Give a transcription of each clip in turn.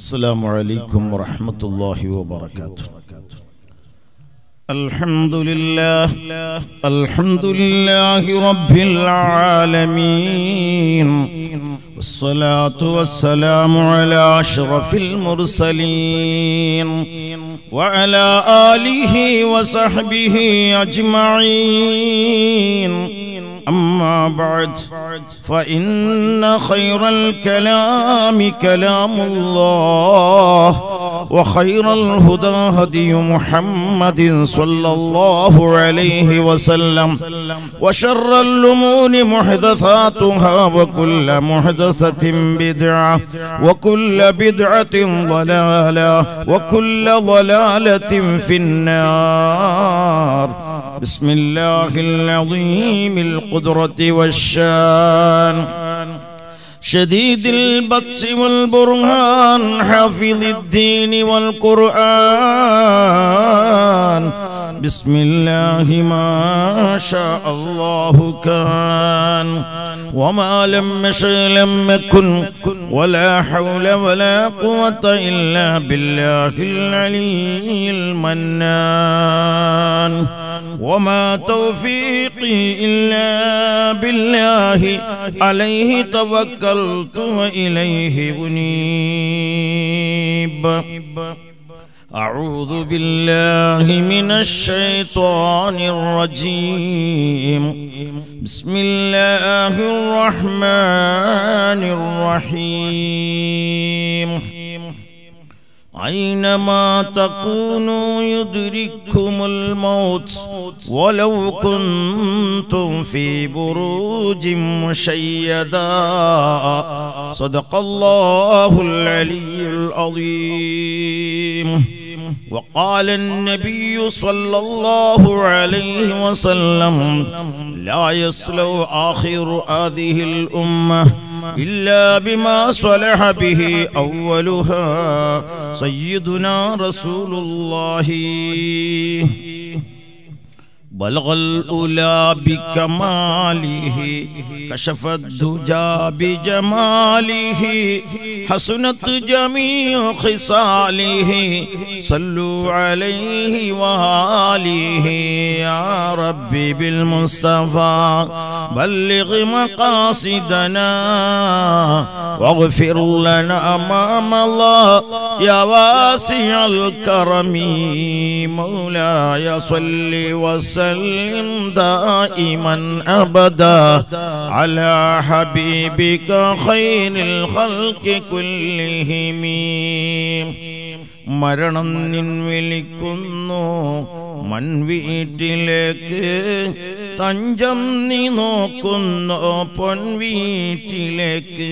السلام عليكم ورحمة الله وبركاته الحمد لله الحمد لله رب العالمين والصلاة والسلام على أشرف المرسلين وعلى آله وصحبه أجمعين أما بعد فإن خير الكلام كلام الله وخير الهدى هدي محمد صلى الله عليه وسلم وشر الأمور محدثاتها وكل محدثة بدعة وكل بدعة ضلالة وكل ضلالة في النار بسم الله العظيم القدرة والشان شديد البطس والبرهان حافظ الدين والقرآن بسم الله ما شاء الله كان وما لم يشأ لم يكن ولا حول ولا قوة إلا بالله العلي المنان وما توفيقي إلا بالله عليه توكلت وإليه أنيب أعوذ بالله من الشيطان الرجيم بسم الله الرحمن الرحيم أينما تكونوا يدرككم الموت ولو كنتم في بروج مشيدا صدق الله العلي العظيم وقال النبي صلى الله عليه وسلم لا يصلو آخر هذه الأمة إلا بما صلح به أولها سيدنا رسول الله بلغ الأولى بكماله كشف الدجى بجماله حسنت جميع خصاله صلوا عليه وآله يا ربي بالمصطفى بلغ مقاصدنا واغفر لنا ما مضى يا واسع الكرم مولاي صل وسلم دائما ابدا على حبيبك خير الخلق كلهم മരണം നിൻ വിളിക്കുന്നു മൺവീട്ടിലേക്ക് തഞ്ചം നീ നോക്കുന്നു പൊൻവീട്ടിലേക്ക്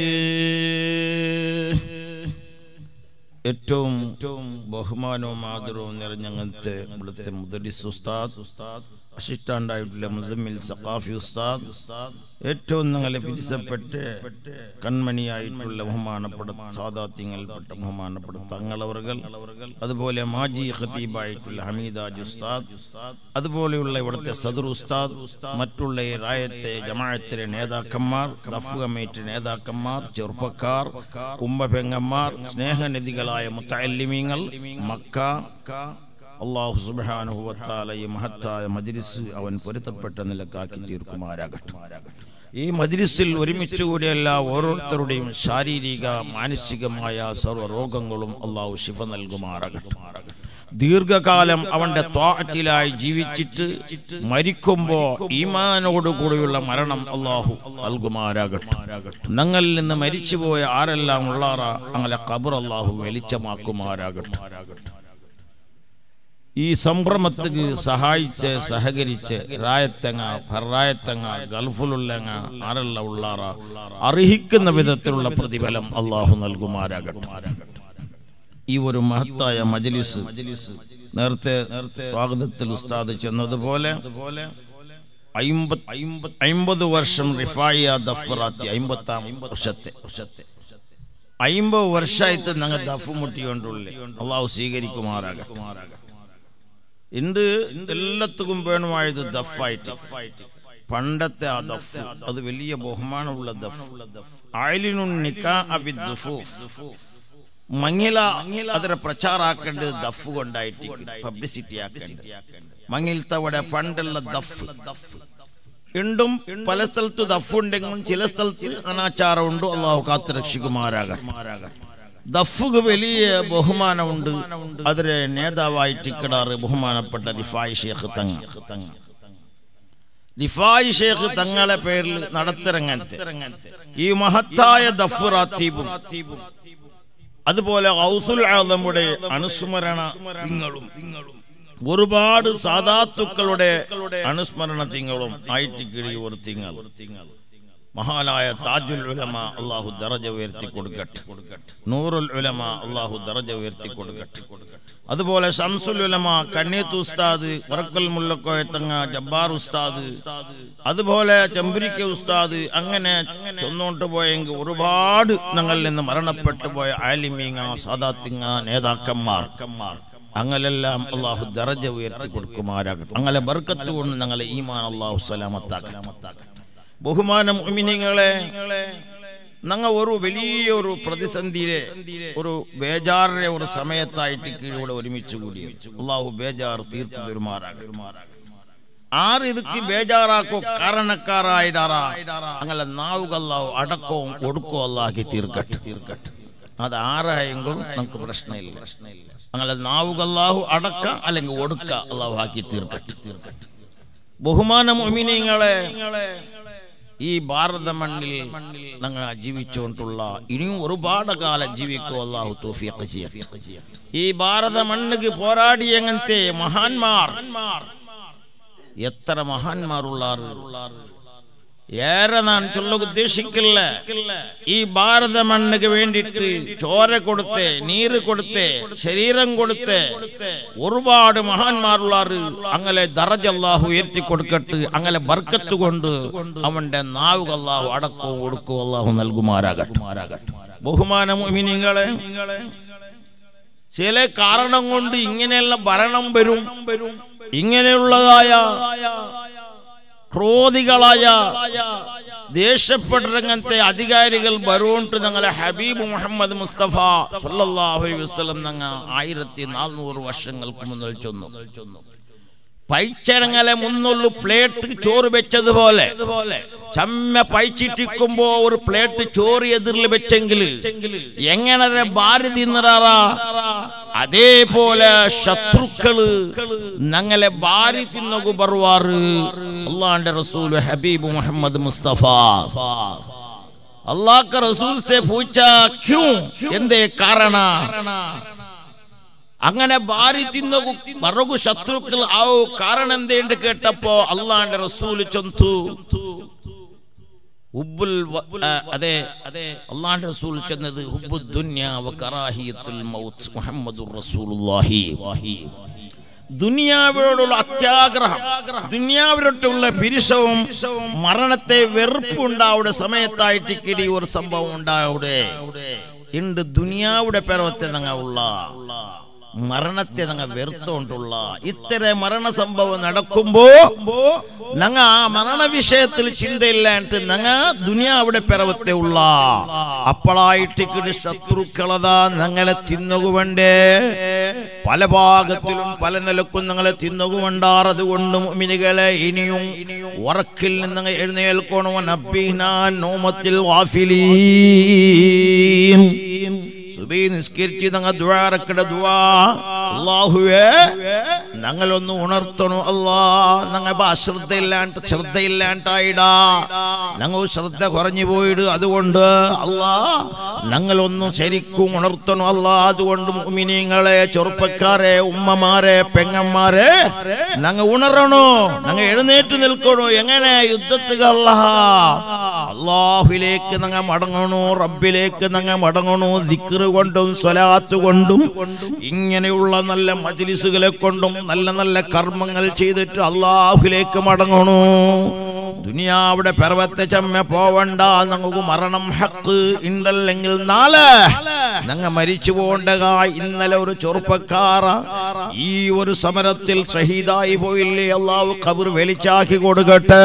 ഏറ്റവും ബഹുമാനവും ആദരവും നിറഞ്ഞങ്ങനത്തെ ഇവിടുത്തെ മുദരിസ് ഉസ്താദ് അസിസ്റ്റാണ്ടായിട്ടുള്ള മുസമ്മിൽ സഖാഫി ഉസ്താദ് ഏറ്റവും ഞങ്ങളെ പിരിച്ചപ്പെട്ട് കൺമണിയായിട്ടുള്ള ബഹുമാനപ്പെട്ട സാദാത്യങ്ങൾപ്പെട്ട ബഹുമാനപ്പെട്ട തങ്ങളവറുകൾ അതുപോലെ മാജി ഖത്തീബായിട്ടുള്ള ഹമീദാജ് ഉസ്താദ് അതുപോലെയുള്ള ഇവിടുത്തെ സദർ ഉസ്താദ് മറ്റുള്ള ഈ റായത്തെ ജമാഅത്തിലെ നേതാക്കന്മാർ ദഫ് കമ്മിറ്റി നേതാക്കന്മാർ ചെറുപ്പക്കാർ ഉമ്മപെങ്ങന്മാർ സ്നേഹനിധികളായ മുത്തല്ലിമീങ്ങൾ മക്ക അള്ളാഹു സുബാനുഭവത്താല ഈ മഹത്തായ മജ്ലിസ് അവൻ പൊരുത്തപ്പെട്ട നിലക്കാക്കി തീർക്കുമാരാകട്ടെ ഈ മജ്ലിസിൽ ഒരുമിച്ച് കൂടിയല്ല ഓരോരുത്തരുടെയും ശാരീരിക മാനസികമായ സർവ്വ രോഗങ്ങളും അള്ളാഹു ശിഫ നൽകുമാറാകട്ടെ ദീർഘകാലം അവന്റെ ത്വാറ്റിലായി ജീവിച്ചിട്ട് മരിക്കുമ്പോ ഈമാനോടുകൂടിയുള്ള മരണം അള്ളാഹു നൽകുമാരാകട്ടെ ഞങ്ങളിൽ നിന്ന് മരിച്ചുപോയ ആരെല്ലാം ഉള്ളാറ അങ്ങനെ കബർ അള്ളാഹു വെളിച്ചമാക്കുമാരാകട്ടെ ഈ സംഭ്രമത്തിന് സഹായിച്ച് സഹകരിച്ച് റായത്തങ്ങ ഫറായത്തങ്ങ ഗൾഫിലുള്ളങ്ങ ആരല്ല ഉള്ളാറ അർഹിക്കുന്ന വിധത്തിലുള്ള പ്രതിഫലം അള്ളാഹു നൽകുമാരാകട്ടെ ഈ ഒരു മഹത്തായ മജലിസ് നേരത്തെ സ്വാഗതത്തിൽ ഉസ്താദ് ചെന്നതുപോലെ അയിമ്പത് വർഷം റിഫായ ദഫറാത്തി അയിമ്പത്താം വർഷത്തെ അയിമ്പത് വർഷമായിട്ട് ഞങ്ങൾ ദഫ് മുട്ടിക്കൊണ്ടുള്ളേ അള്ളാഹു സ്വീകരിക്കുമാറാകട്ടെ ഇണ്ട് എല്ലാത്തുക്കും വേണമായത് ദഫായിട്ട് പണ്ടത്തെ ആ ദഫ് അത് വലിയ ബഹുമാനമുള്ള ദഫ് ആയിലിനു നിക്കാ അബി ദുഫൂഫ് മങ്ങില ಅದರ ಪ್ರಚಾರ ಹಾಕೊಂಡು ದಫ್ ಕೊಂಡಾಯ್ತು ಪಬ್ಲಿಸಿಟಿ ಹಾಕೊಂಡು മങ്ങിലത്തവിടെ പണ്ടുള്ള ദഫ് വീണ്ടും പല സ്ഥലത്ത് ദഫ് ഉണ്ടെങ്കിലും ചില സ്ഥലത്ത് അനാചാരമുണ്ട് അള്ളാഹു കാത്തു രക്ഷിക്കുമാരാകട്ടെ ദഫുക്ക് വലിയ ബഹുമാനമുണ്ട് അതിലെ നേതാവായിട്ട് കിടാറ് ബഹുമാനപ്പെട്ട റിഫായ് ഷേഖ് തങ്ങ റിഫായ് ഷേഖ് തങ്ങളെ പേരിൽ നടത്തിറങ്ങത്തെ ഈ മഹത്തായ ദഫ് റാത്തീബും അതുപോലെ ഔസുൽ ആദമുടെ അനുസ്മരണ തിങ്ങളും ഒരുപാട് സാധാത്തുക്കളുടെ അനുസ്മരണ തിങ്ങളും ആയിട്ട് കിഴി ഒരു തിങ്ങൾ മഹാനായ താജുൽ ഉലമ അള്ളാഹു ദറജ ഉയർത്തി കൊടുക്കട്ടെ നൂറുൽ ഉലമ അള്ളാഹു ദറജ ഉയർത്തി കൊടുക്കട്ടെ അതുപോലെ ഷംസുൽ ഉലമ കണ്ണീത്ത് ഉസ്താദ് വറക്കൽ മുല്ലക്കോയത്തങ്ങ ജബ്ബാർ ഉസ്താദ് അതുപോലെ ചെമ്പരിക്ക ഉസ്താദ് അങ്ങനെ ചൊന്നോട്ട് പോയെങ്കിൽ ഒരുപാട് ഞങ്ങളിൽ നിന്ന് മരണപ്പെട്ടു പോയ ആലിമീങ്ങ സാദാത്തിങ്ങ നേതാക്കന്മാർ അങ്ങനെല്ലാം അള്ളാഹു ദറജ ഉയർത്തി കൊടുക്കുമാരാകട്ടെ അങ്ങനെ ബർക്കത്ത് കൊണ്ട് ഞങ്ങളെ ഈമാൻ അള്ളാഹു സലാമത്താക്കലാമത്താക്കട്ടെ ബഹുമാനം ഉമിനിങ്ങളെ ഞങ്ങൾ ഒരു വലിയൊരു പ്രതിസന്ധിയിലെ ഒരു ബേജാറിന്റെ ഒരു സമയത്തായിട്ട് കീഴിലൂടെ ഒരുമിച്ച് കൂടി അള്ളാഹു ബേജാർ തീർത്തു പെരുമാറാകും ആറ് ഇതൊക്കെ ബേജാറാക്കോ കാരണക്കാരായിടാറാ അങ്ങനെ നാവുകല്ലാവു അടക്കവും ഒടുക്കോ അല്ലാക്കി തീർക്കട്ടെ തീർക്കട്ടെ അത് ആരായെങ്കിലും നമുക്ക് പ്രശ്നമില്ല പ്രശ്നമില്ല അങ്ങനെ നാവുകല്ലാഹു അടക്ക അല്ലെങ്കിൽ ഒടുക്ക അള്ളാഹു ആക്കി തീർക്കട്ടെ തീർക്കട്ടെ ബഹുമാനം ഒമിനിങ്ങളെ ഈ ഭാരത മണ്ണിൽ ഞങ്ങൾ ജീവിച്ചുകൊണ്ടുള്ള ഇനിയും ഒരുപാട് കാലം ജീവിക്കും അള്ളാഹു തോഫിയൊക്കെ ചെയ്യട്ടെ ഈ ഭാരത മണ്ണിക്ക് പോരാടിയങ്ങനത്തെ മഹാന്മാർ എത്ര മഹാന്മാരുള്ളാറ് ഏറെ നാൻ ചൊല്ല ഉദ്ദേശിക്കില്ല ഈ ഭാരത മണ്ണിക്ക് വേണ്ടിയിട്ട് ചോര കൊടുത്ത് നീര് കൊടുത്ത് ശരീരം കൊടുത്ത് ഒരുപാട് മഹാന്മാരുള്ളാറ് അങ്ങനെ ദറജ് അള്ളാഹു ഉയർത്തി കൊടുക്കട്ട് അങ്ങനെ ബർക്കത്ത് കൊണ്ട് അവന്റെ നാവുകൾ അള്ളാഹു അടക്കവും ഒടുക്കവും അള്ളാഹു നൽകുമാരാകട്ടെ ബഹുമാനം നിങ്ങളെ ചില കാരണം കൊണ്ട് ഇങ്ങനെയുള്ള ഭരണം വരും ഇങ്ങനെയുള്ളതായ ക്രോധികളായ ദേഷ്യപ്പെട്ടിറങ്ങനത്തെ അധികാരികൾ വരോണ്ട് ഞങ്ങളെ ഹബീബ് മുഹമ്മദ് മുസ്തഫ സല്ലല്ലാഹു അലൈഹി വസല്ലം ഞങ്ങൾ ആയിരത്തി നാനൂറ് വർഷങ്ങൾക്ക് മുന്നിൽ ചൊന്നു പൈച്ചരങ്ങലെ മുന്നുള്ളു പ്ലേറ്റ് ചോറ് വെച്ചതുപോലെ ചമ്മ പൈച്ചിട്ടിക്കുമ്പോ ഒരു പ്ലേറ്റ് ചോറ് എതിരിൽ വെച്ചെങ്കിൽ എങ്ങനെ ഭാര്യ തിന്നറാറാ അതേപോലെ ശത്രുക്കള് ഞങ്ങളെ ഭാര്യ തിന്നകു ബറുവാറ് അള്ളാന്റെ റസൂൽ ഹബീബ് മുഹമ്മദ് മുസ്തഫ അള്ളാഹ് का रसूल से पूछा क्यों എന്തേ കാരണ അങ്ങനെ ഭാര്യ തിന്ന മറകു ശത്രുക്കൾ ആവു കാരണം എന്തേണ്ട് കേട്ടപ്പോ അള്ളാന്റെ റസൂല് ചൊന്തു ഉബ്ബുൽ വ- ആ, അതെ അതെ അള്ളാന്റെ റസൂൽ ചെന്നത് ഹുബ്ബു ദുന്യ വ കറാഹിയത്തുൽ മൗത്ത് മുഹമ്മദുർ റസൂലുള്ളാഹി ദുനിയാവിനോടുള്ള അത്യാഗ്രഹം ദുനിയാവിനോട്ടുള്ള പിരിശവും മരണത്തെ വെറുപ്പുണ്ടാവുടെ സമയത്തായിട്ട് കിടി ഒരു സംഭവം ഉണ്ടാവുടെ ഉണ്ട് ദുനിയാവുടെ പിറവത്തെ നങ്ങ ഉള്ള മരണത്തെ നങ്ങ വെറുത്തോണ്ടുള്ള ഇത്തരം മരണ സംഭവം നടക്കുമ്പോ നങ്ങ ആ മരണ വിഷയത്തിൽ ചിന്തയില്ലാണ്ട് നങ്ങ ദുനിയാവിടെ പിറവത്തെ ഉള്ള അപ്പോളായിട്ട് കിടി ശത്രുക്കളതാ ഞങ്ങളെ തിന്നുകുവണ്ടേ പല ഭാഗത്തിലും പല നിലക്കും ഞങ്ങളെ തിന്നുകുവണ്ടാർ അതുകൊണ്ട് മിനികളെ ഇനിയും ഉറക്കിൽ നിന്ന് എഴുന്നേൽക്കണോ നബ്ബീനാൻ നോമത്തിൽ വാഫിലീൻ സുബൈ നിസ്കരിച്ച് ഞങ്ങൾ ദ്വാരക്കട ദ്വാ അള്ളാഹുവേ ഞങ്ങളൊന്ന് ഉണർത്തണു അല്ലാ ഞങ്ങൾ അശ്രദ്ധയില്ലാണ്ട് ശ്രദ്ധയില്ലാണ്ടായിടാ ഞങ്ങൾ ശ്രദ്ധ കുറഞ്ഞു പോയിട് അതുകൊണ്ട് അല്ലാ ഞങ്ങളൊന്ന് ശരിക്കും ഉണർത്തണു അല്ലാ അതുകൊണ്ട് മുഅ്മിനീങ്ങളെ ചെറുപ്പക്കാരെ ഉമ്മമാരെ പെങ്ങന്മാരെ ഞങ്ങൾ ഉണരണോ ഞങ്ങൾ എഴുന്നേറ്റ് നിൽക്കണോ എങ്ങനെ യുദ്ധത്തുക അല്ലാ അള്ളാഹുലേക്ക് ഞങ്ങൾ മടങ്ങണു റബ്ബിലേക്ക് ഞങ്ങൾ മടങ്ങണു ദിക്റ് കൊണ്ടും സ്വലാത്ത് കൊണ്ടും ഇങ്ങനെയുള്ള നല്ല മജ്ലിസുകളെ കൊണ്ടും നല്ല നല്ല കർമ്മങ്ങൾ ചെയ്തിട്ട് അള്ളാഹുലേക്ക് മടങ്ങണു ദുനിയാവിടെ പെർവത്തെ ചമ്മ പോവണ്ട ഞങ്ങൾക്ക് മരണം ഹക്ക് ഉണ്ടല്ലെങ്കിൽ നാളെ ഞങ്ങ മരിച്ചു പോകേണ്ട ഇന്നലെ ഒരു ചെറുപ്പക്കാര ഈ ഒരു സമരത്തിൽ ഷഹീദായി പോയില്ലേ അള്ളാഹു കബർ വെളിച്ചാക്കി കൊടുക്കട്ടെ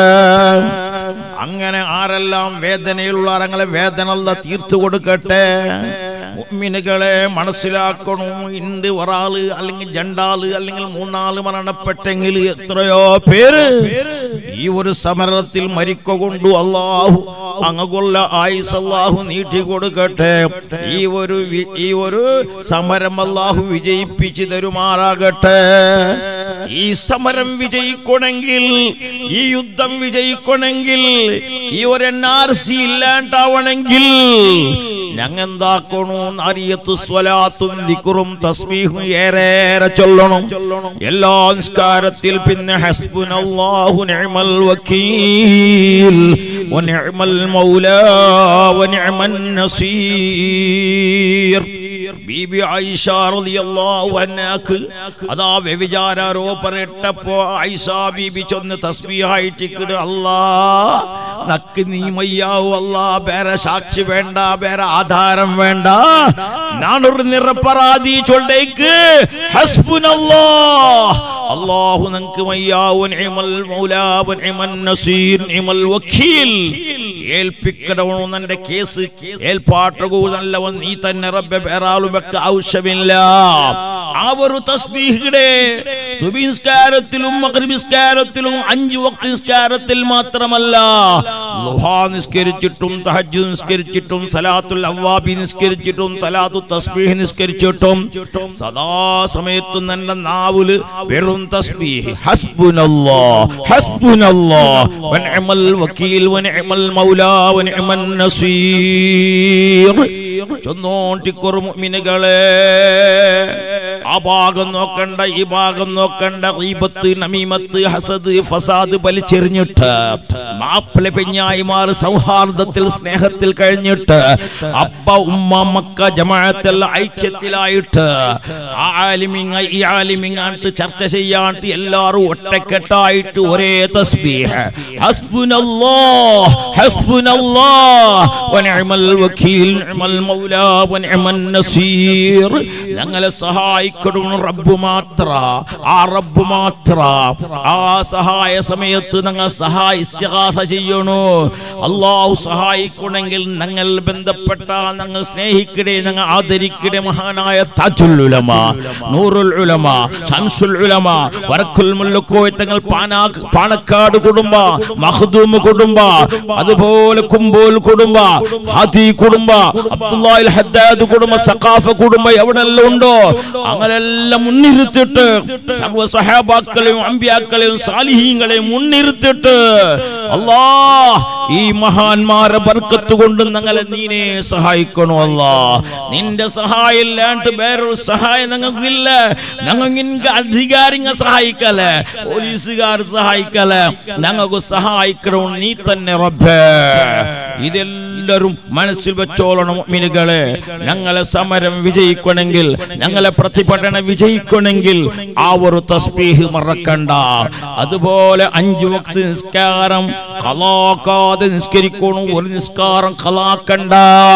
അങ്ങനെ ആരെല്ലാം വേദനയുള്ള അരങ്ങളെ വേദന അല്ല തീർത്തു കൊടുക്കട്ടെ മുഅ്മിനുകളെ മനസ്സിലാക്കണു ഇണ്ട് ഒരാള് അല്ലെങ്കിൽ രണ്ടാള് അല്ലെങ്കിൽ മൂന്നാള് മരണപ്പെട്ടെങ്കിൽ എത്രയോ പേര് ഈ ഒരു സമരത്തിൽ മരിക്ക കൊണ്ടു അള്ളാഹു അങ്ങുള്ള ആയുസ് അള്ളാഹു നീട്ടി കൊടുക്കട്ടെ ഈ ഒരു വി- ഈ ഒരു സമരം അള്ളാഹു വിജയിപ്പിച്ചു തരുമാറാകട്ടെ ഈ സമരം വിജയിക്കണമെങ്കിൽ ഈ യുദ്ധം വിജയിക്കണമെങ്കിൽ ഈ ഒരു എൻ ആർ സി ഇല്ലാണ്ടാവണമെങ്കിൽ ഞങ്ങൾ എന്താക്കണു അറിയത്തു സ്വലാത്തും ദിക്റും തസ്ബീഹും ഏറേറെ ചൊല്ലണം എല്ലാ നിസ്കാരത്തിൽ പിന്നെ ഹസ്ബുനല്ലാഹു നിഅമൽ വക്കീൽ വനിഅമൽ മൗലാ വനിഅമൻ നസീർ ബീബി ആയിഷ റളിയല്ലാഹു അൻഹാക്ക് അതാ വ്യഭിചാരോപണ ഇട്ടപ്പോ ആയിഷ ബീബി ചൊന്ന് തസ്ബീഹായിട്ടിക്കിട് അല്ലാ നക്ക് നീ മയ്യാവു അല്ലാ വേറെ സാക്ഷി വേണ്ട വേറെ ആധാരം വേണ്ട നാനൊരു നിറപ്പറാതി ചൊല്ലേക്ക് ഹസ്ബുനല്ലാ അല്ലാഹു നക്ക് മയ്യാവു നിഅമൽ മൗലാ വനിഅമൻ നസീർ നിഅമൽ വക്കീൽ ഏൽപ്പിക്കണവണു നിന്റെ കേസ് ഏൽപ്പാട്ടകൂ നല്ലവൻ നീ തന്നെ റബ്ബെ വേറാളും വെക്ക ആവശ്യമില്ല ആ ഒരു തസ്ബീഹിടെ സുബിസ്കാരത്തിലും മഗ്രിബിസ്കാരത്തിലും അഞ്ചു വക്ത നിസ്കാരത്തിൽ മാത്രമല്ല ലുഹാ നിസ്കരിച്ചിട്ടും തഹജ്ജുദ് നിസ്കരിച്ചിട്ടും സലാത്തുൽ അവ്വാബി നിസ്കരിച്ചിട്ടും സലാത്തു തസ്ബീഹ് നിസ്കരിച്ചിട്ടും സദാ സമയത്തും നല്ല നാവുല് വെറും തസ്ബീഹ് ഹസ്ബുനല്ലാഹ് ഹസ്ബുനല്ലാഹ് വനിഅമൽ വക്കീൽ വനിഅമൽ മൗലാ വനിഅമൻ നസീർ ചൊന്നോണ്ടിക്കുറു മുഅ്മിനുകളെ ആ ഭാഗം നോക്കണ്ട ഈ ഭാഗം നോക്കണ്ട ഗീബത്ത് നമീമത്ത് ഹസദ് ഫസാദ് വലിച്ചെറിഞ്ഞിട്ട് മാപ്പിള പെഞ്ഞായിമാർ സൗഹാർദ്ദത്തിൽ സ്നേഹത്തിൽ കഴിഞ്ഞിട്ട് അപ്പ ഉമ്മ മക്ക ജമാഅത്തിൽ ഐക്യത്തിലായിട്ട് ആ ആലിമിങ്ങ ഈ ആലിമിങ്ങാണ്ട് ചർച്ച ചെയ്യാണ്ട് എല്ലാവരും ഒറ്റക്കെട്ടായിട്ട് ഒരേ തസ്ബീഹ് ഹസ്ബുനല്ലാഹ് ഹസ്ബുനല്ലാഹ് വനിഅമൽ വക്കീൽ നിഅമൽ മൗലാ വനിഅമൻ നസീർ ഞങ്ങളെ സഹായിക്കണം റബ്ബ് മാത്ര ആ റബ്ബ് മാത്ര ആ സഹായ സമയത്ത് ഞങ്ങൾ സഹായ ഇസ്തിഗാസ ചെയ്യണു അള്ളാഹു സഹായിക്കണമെങ്കിൽ ഞങ്ങൾ ബന്ധപ്പെട്ട ഞങ്ങൾ സ്നേഹിക്കണേ ഞങ്ങൾ ആദരിക്കണേ മഹാനായ താജുൽ ഉലമ നൂറുൽ ഉലമ ഷംസുൽ ഉലമ വരക്കുൽ മുല്ലക്കോയ് തങ്ങൾ പാനാ പാണക്കാട് കുടുംബ മഖ്ദൂം കുടുംബ അതുപോലെ കുമ്പോൽ കുടുംബ ഹദി കുടുംബ അബ്ദുല്ലാഹിൽ ഹദ്ദാദ് കുടുംബ സഖാഫ കുടുംബ എവിടെല്ലാം ഉണ്ടോ അങ്ങനെല്ലാം മുൻനിർത്തിട്ട് സർവ്വ സഹാബാക്കളെയും അമ്പ്യാക്കളെയും സാലിഹീങ്ങളെയും മുൻനിർത്തിട്ട് അല്ലാ ഈ മഹാന്മാരെ ബർക്കത്ത് കൊണ്ട് ഞങ്ങളെ നീനെ സഹായിക്കണോ അല്ലാ നിന്റെ സഹായം ഇല്ലാണ്ട് വേറൊരു സഹായം ഞങ്ങൾക്കില്ല ഞങ്ങൾ നിന്റെ അധികാരിങ്ങൾ സഹായിക്കല്ലേ പോലീസുകാർ സഹായിക്കല്ലേ ഞങ്ങൾക്ക് സഹായിക്കണം നീ തന്നെ റബ്ബേ ഇതെല്ലാരും മനസ്സിൽ വെച്ചോളണം മിനുകളെ ഞങ്ങളെ സമരം വിജയിക്കണമെങ്കിൽ ഞങ്ങളെ പ്രതിഭടന വിജയിക്കണമെങ്കിൽ ആ ഒരു തസ്ബീഹ് മറക്കണ്ട അതുപോലെ അഞ്ചു വക്ത് നിസ്കാരം കലാക്കാതെ നിസ്കരിക്കണം ഒരു നിസ്കാരം കലാക്കണ്ട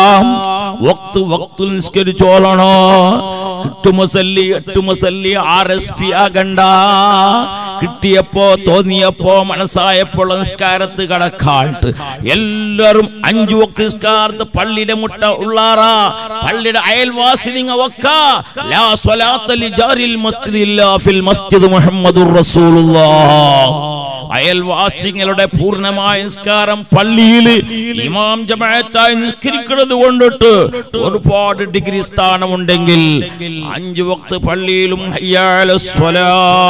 വക്ത് വക്തിൽ നിസ്കരിച്ചോളണോ എട്ട് മസല്ലി എട്ട് മസല്ലി ആർ എസ് പി ആകണ്ട കിട്ടിയപ്പോ തോന്നിയപ്പോ മനസ്സായപ്പോൾ നിസ്കാരത്ത് കടക്കാട്ട് എല്ലാരും അഞ്ചു വക്ത് നിസ്കാരത്ത് പള്ളിയുടെ മുട്ട ഉള്ളാറാ പള്ളിയുടെ അയൽവാസി നിങ്ങ വക്ക ലാ സ്വലാത്ത ലിജാരിൽ മസ്ജിദ് ഇല്ലാ ഫിൽ മസ്ജിദ് മുഹമ്മദുർ റസൂലുള്ളാഹ് അയൽവാസികളുടെ പൂർണ്ണമായ നിസ്കാരം പള്ളിയിൽ ഇമാം ജമാഅത്തായി നിസ്കരിക്കുന്നത് കൊണ്ടിട്ട് ഒരുപാട് ഡിഗ്രി സ്ഥാനമുണ്ടെങ്കിൽ അഞ്ചു വക്ത് പള്ളിയിലും ഹയ്യാല സ്വലാ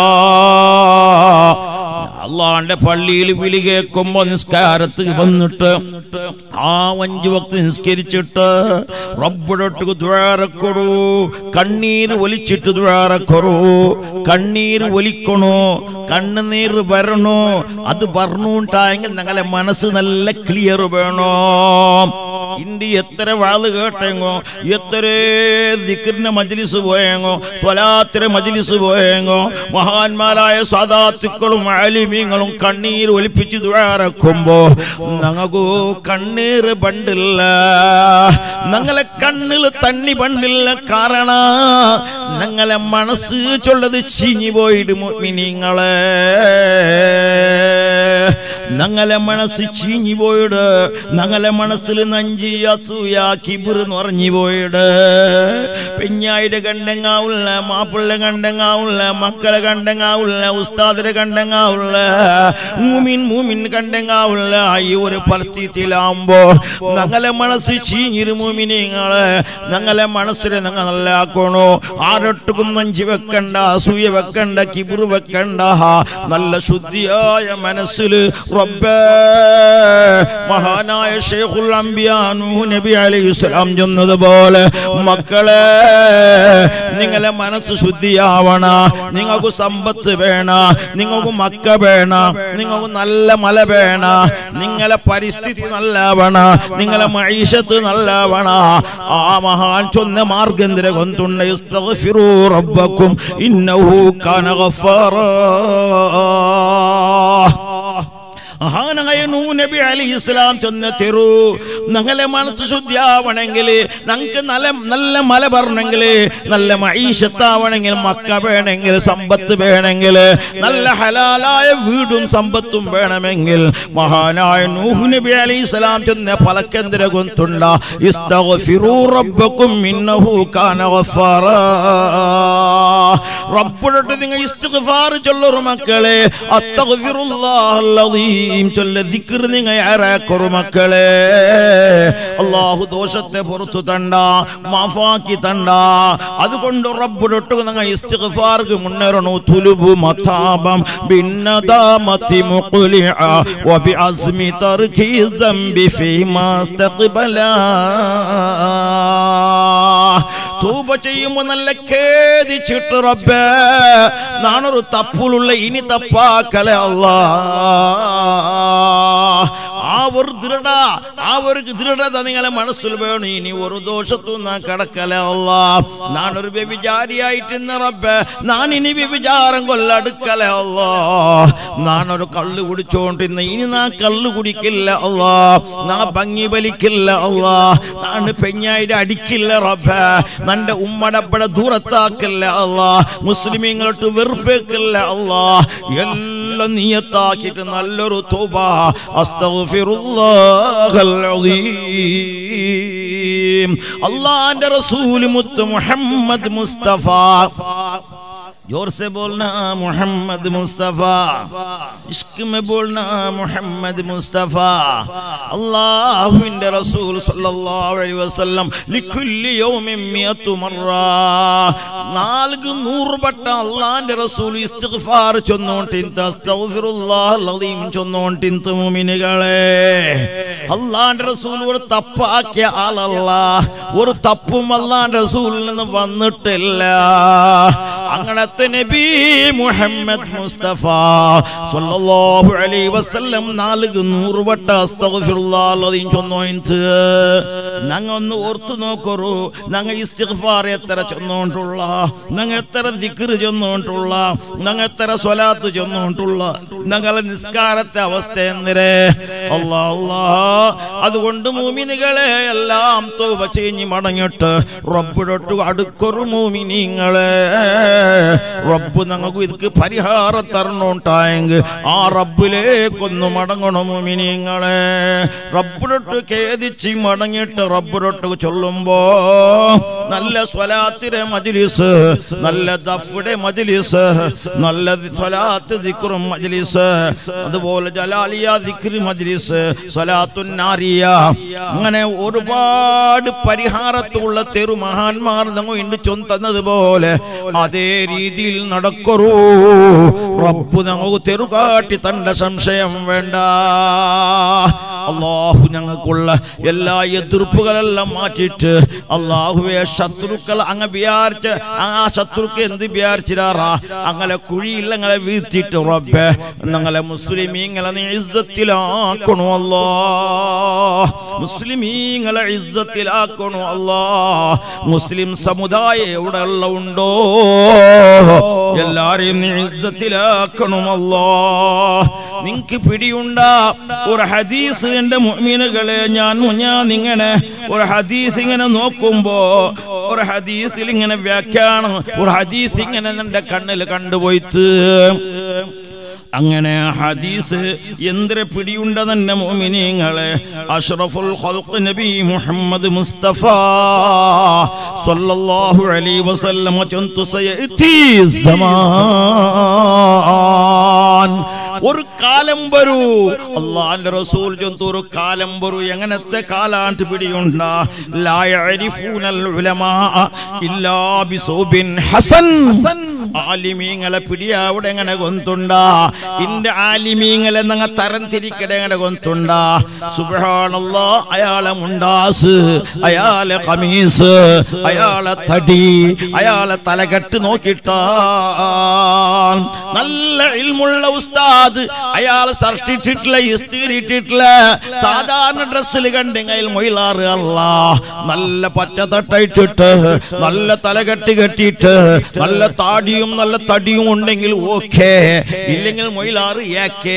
അള്ളാന്റെ പള്ളിയിൽ വിളി കേൾക്കുമ്പോ നിസ്കാരത്ത് വന്നിട്ട് ആ അഞ്ചു വക്ത് നിസ്കരിച്ചിട്ട് റബ്ബിടൊട്ട് ദ്വാരക്കൊടു കണ്ണീര് ഒലിച്ചിട്ട് ദ്വാരക്കൊറു കണ്ണീര് ഒലിക്കണു കണ്ണുനീർ വരണോ അത് പറഞ്ഞുണ്ടായെങ്കിൽ ഞങ്ങളെ മനസ്സ് നല്ല ക്ലിയർ വേണോ ഇന്ത്യ എത്ര വാള് കേട്ടെങ്ങോ എത്ര ദിക്റിന്റെ മജ്ലിസ് പോയെങ്ങോ സ്വലാത്തിരെ മജ്ലിസ് പോയെങ്ങോ മഹാന്മാരായ സാദാത്തുക്കളും ആലിമീങ്ങളും കണ്ണീർ ഒലിപ്പിച്ച് ദ്വാരക്കുമ്പോ ഞങ്ങൾക്കു കണ്ണീർ പണ്ടില്ല ഞങ്ങളെ കണ്ണിൽ തണ്ണി പണ്ടില്ല കാരണ ഞങ്ങളെ മനസ്സ് ചൊല്ലത് ചീഞ്ഞു പോയിട്ട് നിങ്ങളെ ഞങ്ങളെ മനസ്സ് ചീഞ്ഞു പോയിട് ഞങ്ങളെ മനസ്സിൽ നഞ്ചി അസൂയ കിബിർ നിറഞ്ഞു പോയിട് പെഞ്ഞായിടെ കണ്ടെങ്ങാവുള്ള മാപ്പിള്ള കണ്ടെങ്ങാവുള്ള മക്കളെ കണ്ടെങ്ങാവുള്ള ഉസ്താദിനെ കണ്ടെങ്ങാവുള്ള മൂമിൻ മൂമിൻ കണ്ടെങ്ങാവുള്ള ഈ ഒരു പരിസ്ഥിതിയിലാവുമ്പോ ഞങ്ങളെ മനസ്സ് ചീഞ്ഞിരു മൂമിനിങ്ങളെ ഞങ്ങളെ മനസ്സിനെ ഞങ്ങൾ നല്ലാക്കണോ ആരൊട്ടുക്കും നഞ്ചി വെക്കണ്ട അസൂയ വെക്കണ്ട കിബിർ വെക്കണ്ട നല്ല ശുദ്ധിയായ മനസ്സിൽ റബ്ബേ മഹാനായ ഷെയ്ഖുൽ അംബിയാ നൂഹ് നബി അലൈഹിസ്സലാം ചെന്നതുപോലെ മക്കളെ നിങ്ങളെ മനസ്സ് ശുദ്ധിയാവണ നിങ്ങൾക്ക് സമ്പത്ത് വേണ നിങ്ങൾക്ക് മക്ക വേണ നിങ്ങൾക്ക് നല്ല മല വേണ നിങ്ങളെ പരിസ്ഥിതി നല്ലവണ നിങ്ങളെ മൈഷത്ത് നല്ലവണ ആ മഹാൻ ചൊന്ന മാർഗന്തിര കൊന്തുണ്ട് ഇസ്തഗ്ഫിറൂ റബ്ബക്കും ഇന്നഹു കാന ഗഫാറാ മഹാനായ നൂ നബി അലി ഇസ്ലാം ചെന്ന് തെരു ഞങ്ങളെ മനസ്സ് ശുദ്ധിയാവണമെങ്കിൽ ഞങ്ങൾക്ക് നല്ല നല്ല മല പറഞ്ഞെങ്കിൽ നല്ല മൈഷത്താവണമെങ്കിൽ മക്ക വേണമെങ്കിൽ സമ്പത്ത് വേണമെങ്കിൽ നല്ല ഹലാലായ വീടും സമ്പത്തും വേണമെങ്കിൽ മഹാനായ നൂഹ് നബി അലി ഇസ്ലാം ചെന്ന് പലക്കെന്തിര കൊന്തുണ്ട ഇസ്തഗ്ഫിറൂ റബ്ബക്കും ഇന്നഹു കാന ഗഫാറാ റബ്ബിനോട് നിങ്ങൾ ഇസ്തിഗ്ഫാർ ചൊല്ലൊരു മക്കളെ അസ്തഗ്ഫിറുല്ലാഹൽ അദീം ചൊല്ല ദിക്ർ നിങ്ങൾ ആരാക്കൊരു മക്കളെ അല്ലാഹു ദോഷത്തെ പുറത്തു തണ്ട മാഫാക്കി തണ്ട അതുകൊണ്ട് റബ്ബിനൊട്ട് നിങ്ങൾ ഇസ്തിഗ്ഫാർക്ക് മുന്നേറണു തുലുബു മതാബം ബിന്നദാമത്തി മുഖ്ലിഅ വബിഅസ്മി തർക്കി സംബി ഫീമാ തൂബ ചെയ്യുമ്പോ നല്ല ഖേദിച്ചിട്ട് റബ്ബേ നാണൊരു തപ്പുലുള്ള ഇനി തപ്പാക്കല അല്ലാ ആ ഒരു ദൃഢ ആ ഒരു ദൃഢത നിങ്ങളെ മനസ്സിൽ വേണം ഇനി ഒരു ദോഷത്തും നാ കടക്കല അല്ല നാനൊരു വ്യഭിചാരിയായിട്ട് റബ്ബേ ഞാൻ ഇനി വ്യഭിചാരം കൊല്ലടുക്കല അല്ല നാനൊരു കള്ള് കുടിച്ചോണ്ടിരുന്ന ഇനി നാ കള്ള് കുടിക്കില്ല അല്ല നാ ഭംഗി വലിക്കില്ല അല്ല നാണ് പെഞ്ഞായിട്ട് അടിക്കില്ല റബ്ബേ നന്റെ ഉമ്മടപ്പട ദൂരത്താക്കില്ല അല്ല മുസ്ലിമീങ്ങളോട്ട് വെറുപ്പേക്കില്ല അല്ല എല്ലാം നീയത്താക്കിയിട്ട് നല്ലൊരു തോബ അസ്തഗ്ഫിറുല്ലാഹൽ അദീം അള്ളാന്റെ റസൂൽ മുത്ത് മുഹമ്മദ് മുസ്തഫ जोर से बोलना मोहम्मद मुस्तफ़ा इश्क में बोलना मोहम्मद मुस्तफ़ा അള്ളാഹുവിന്റെ റസൂൽ സല്ലല്ലാഹു അലൈഹി വസല്ലം ലിക്കുല്ലി യൗമിൻ മിയത്തു മറ നാൽക്ക് നൂറ് വട്ടം അള്ളാന്റെ റസൂൽ ഇസ്തിഗ്ഫാർ ചൊന്നോണ്ടിന്ത അസ്തഗ്ഫിറുല്ലാഹൽ അദീം ചൊന്നോണ്ടിന്ത മുഅ്മിനുകളെ അള്ളാന്റെ റസൂൽ ഒരു തപ്പാക്കിയ ആളല്ല ഒരു തപ്പും അള്ളാന്റെ റസൂലിൽ നിന്ന് വന്നിട്ടില്ല അങ്ങനത്തെ നബി മുഹമ്മദ് മുസ്തഫ സല്ലല്ലാഹു അലൈഹി വസല്ലം നാലുക്ക് നൂറ് വട്ട അസ്തഗ്ഫിറുല്ലാഹ് ചൊന്നോയിന്റ് ഞങ്ങ ഒന്ന് ഓർത്തു നോക്കറു ഞങ്ങ ഇസ്തിഗ്ഫാർ എത്ര ചൊന്നോണ്ടുള്ള ഞങ്ങ എത്ര ദിക്ർ ചൊന്നോണ്ടുള്ള ഞങ്ങ എത്ര സ്വലാത്ത് ചൊന്നോണ്ടുള്ള ഞങ്ങളെ നിസ്കാരത്തെ അവസ്ഥ എന്തിരെ അല്ലാ അല്ലാ അതുകൊണ്ട് മൂമിനുകളെ എല്ലാം തൗബ ചെയ്ഞ്ഞ് മടങ്ങിട്ട് റബ്ബിടൊട്ട് അടുക്കൊരു മൂമിനിങ്ങളെ റബ്ബ് ഞങ്ങൾക്ക് ഇതൊക്കെ പരിഹാരം തരണോണ്ടായെങ്കിൽ ആ റബ്ബിലേക്കൊന്ന് മടങ്ങണം മൂമിനിങ്ങളെ റബ്ബിടൊട്ട് ഖേദിച്ച് മടങ്ങിയിട്ട് റബ്ബിടൊട്ട് ചൊല്ലുമ്പോ നല്ല സ്വലാത്തിരെ മജ്ലിസ് നല്ല ദഫുടെ മജ്ലിസ് നല്ല സ്വലാത്ത് ദിക്റും മജ്ലിസ് അതുപോലെ ജലാലിയ ദിക്രി മജ്ലിസ് സ്വലാത്തുൻ നാരിയ അങ്ങനെ ഒരുപാട് പരിഹാരത്തുള്ള തെരു മഹാന്മാർ നമ്മൾ ഇന്ന് ചൊന്ന് തന്നതുപോലെ അതേ രീതിയിൽ നടക്കറൂ റബ്ബ് നമുക്ക് തെറുകാട്ടി തണ്ട സംശയം വേണ്ട അള്ളാഹു ഞങ്ങൾക്കുള്ള എല്ലാ എതിർപ്പുകളെല്ലാം മാറ്റിയിട്ട് അള്ളാഹുവെ ശത്രുക്കൾ അങ്ങ് വിചാരിച്ച് ആ ശത്രുക്ക് എന്ത് വിചാരിച്ചിരാറാ അങ്ങനെ കുഴിയിൽ ഞങ്ങളെ വീഴ്ത്തിയിട്ട് റബ്ബെ ഞങ്ങളെ മുസ്ലിമീങ്ങളെ നീ ഇസ്സത്തിലാക്കണു അല്ലാ മുസ്ലിമീങ്ങളെ ഇസ്സത്തിലാക്കണു അല്ലാ മുസ്ലിം സമുദായം എവിടെ ഉള്ള ഉണ്ടോ എല്ലാരെയും നീ ഇസ്സത്തിലാക്കണം അല്ലാ നിങ്ങക്ക് പിടിയുണ്ടാ ഒരു ഹദീസ് എന്റെ മുഅ്മിനുകളെ ഞാൻ ഞാൻ ഇങ്ങനെ ഒരു ഹദീസ് ഇങ്ങനെ നോക്കുമ്പോ ഒരു ഹദീസിൽ ഇങ്ങനെ വ്യാഖ്യാനം ഒരു ഹദീസ് ഇങ്ങനെ എന്റെ കണ്ണിൽ കണ്ടുപോയിട്ട് അങ്ങനെ ഹദീസ് എന്തിരെ പിടിയുണ്ട തന്നെ മോമിനിങ്ങളെ അഷ്റഫുൽ ഖൽഖ് നബി മുഹമ്മദ് മുസ്തഫ സല്ലല്ലാഹു അലൈഹി വസല്ലം ചന്തു സയതി സമാൻ ഒരു കാലം വരൂ അള്ളാന്റെ റസൂൽ ചൊന്തു ഒരു കാലം വരൂ എങ്ങനത്തെ കാലാണ്ട് പിടിയുണ്ട ലാ യഅരിഫൂനൽ ഉലമാ ഇല്ലാ ബിസൗബിൻ ഹസൻ ആലിമീങ്ങളെ പിടിയ അവിടെ എങ്ങനെ കൊന്തുണ്ട ഇന്റെ ആലിമീങ്ങളെ നങ്ങ തരം തിരിക്കടെ എങ്ങനെ കൊന്തുണ്ട സുബ്ഹാനല്ലാ അയാളെ മുണ്ടാസ് അയാളെ കമീസ് അയാളെ തടി അയാളെ തലകെട്ട് നോക്കിട്ടാ നല്ല ഇൽമുള്ള ഉസ്താദ് അയാൾ ഷർട്ടിട്ടിട്ടില്ല ഇസ്തിരിട്ടിട്ടില്ല സാധാരണ ഡ്രസ്സിൽ കണ്ടെങ്കിൽ മൊയിലാറ് അല്ല നല്ല പച്ച തട്ടയിട്ടിട്ട് നല്ല തലകെട്ട് കെട്ടിയിട്ട് നല്ല താടിയും നല്ല തടിയും ഉണ്ടെങ്കിൽ ഓക്കേ ഇല്ലെങ്കിൽ മൊയിലാറ് ഏക്കേ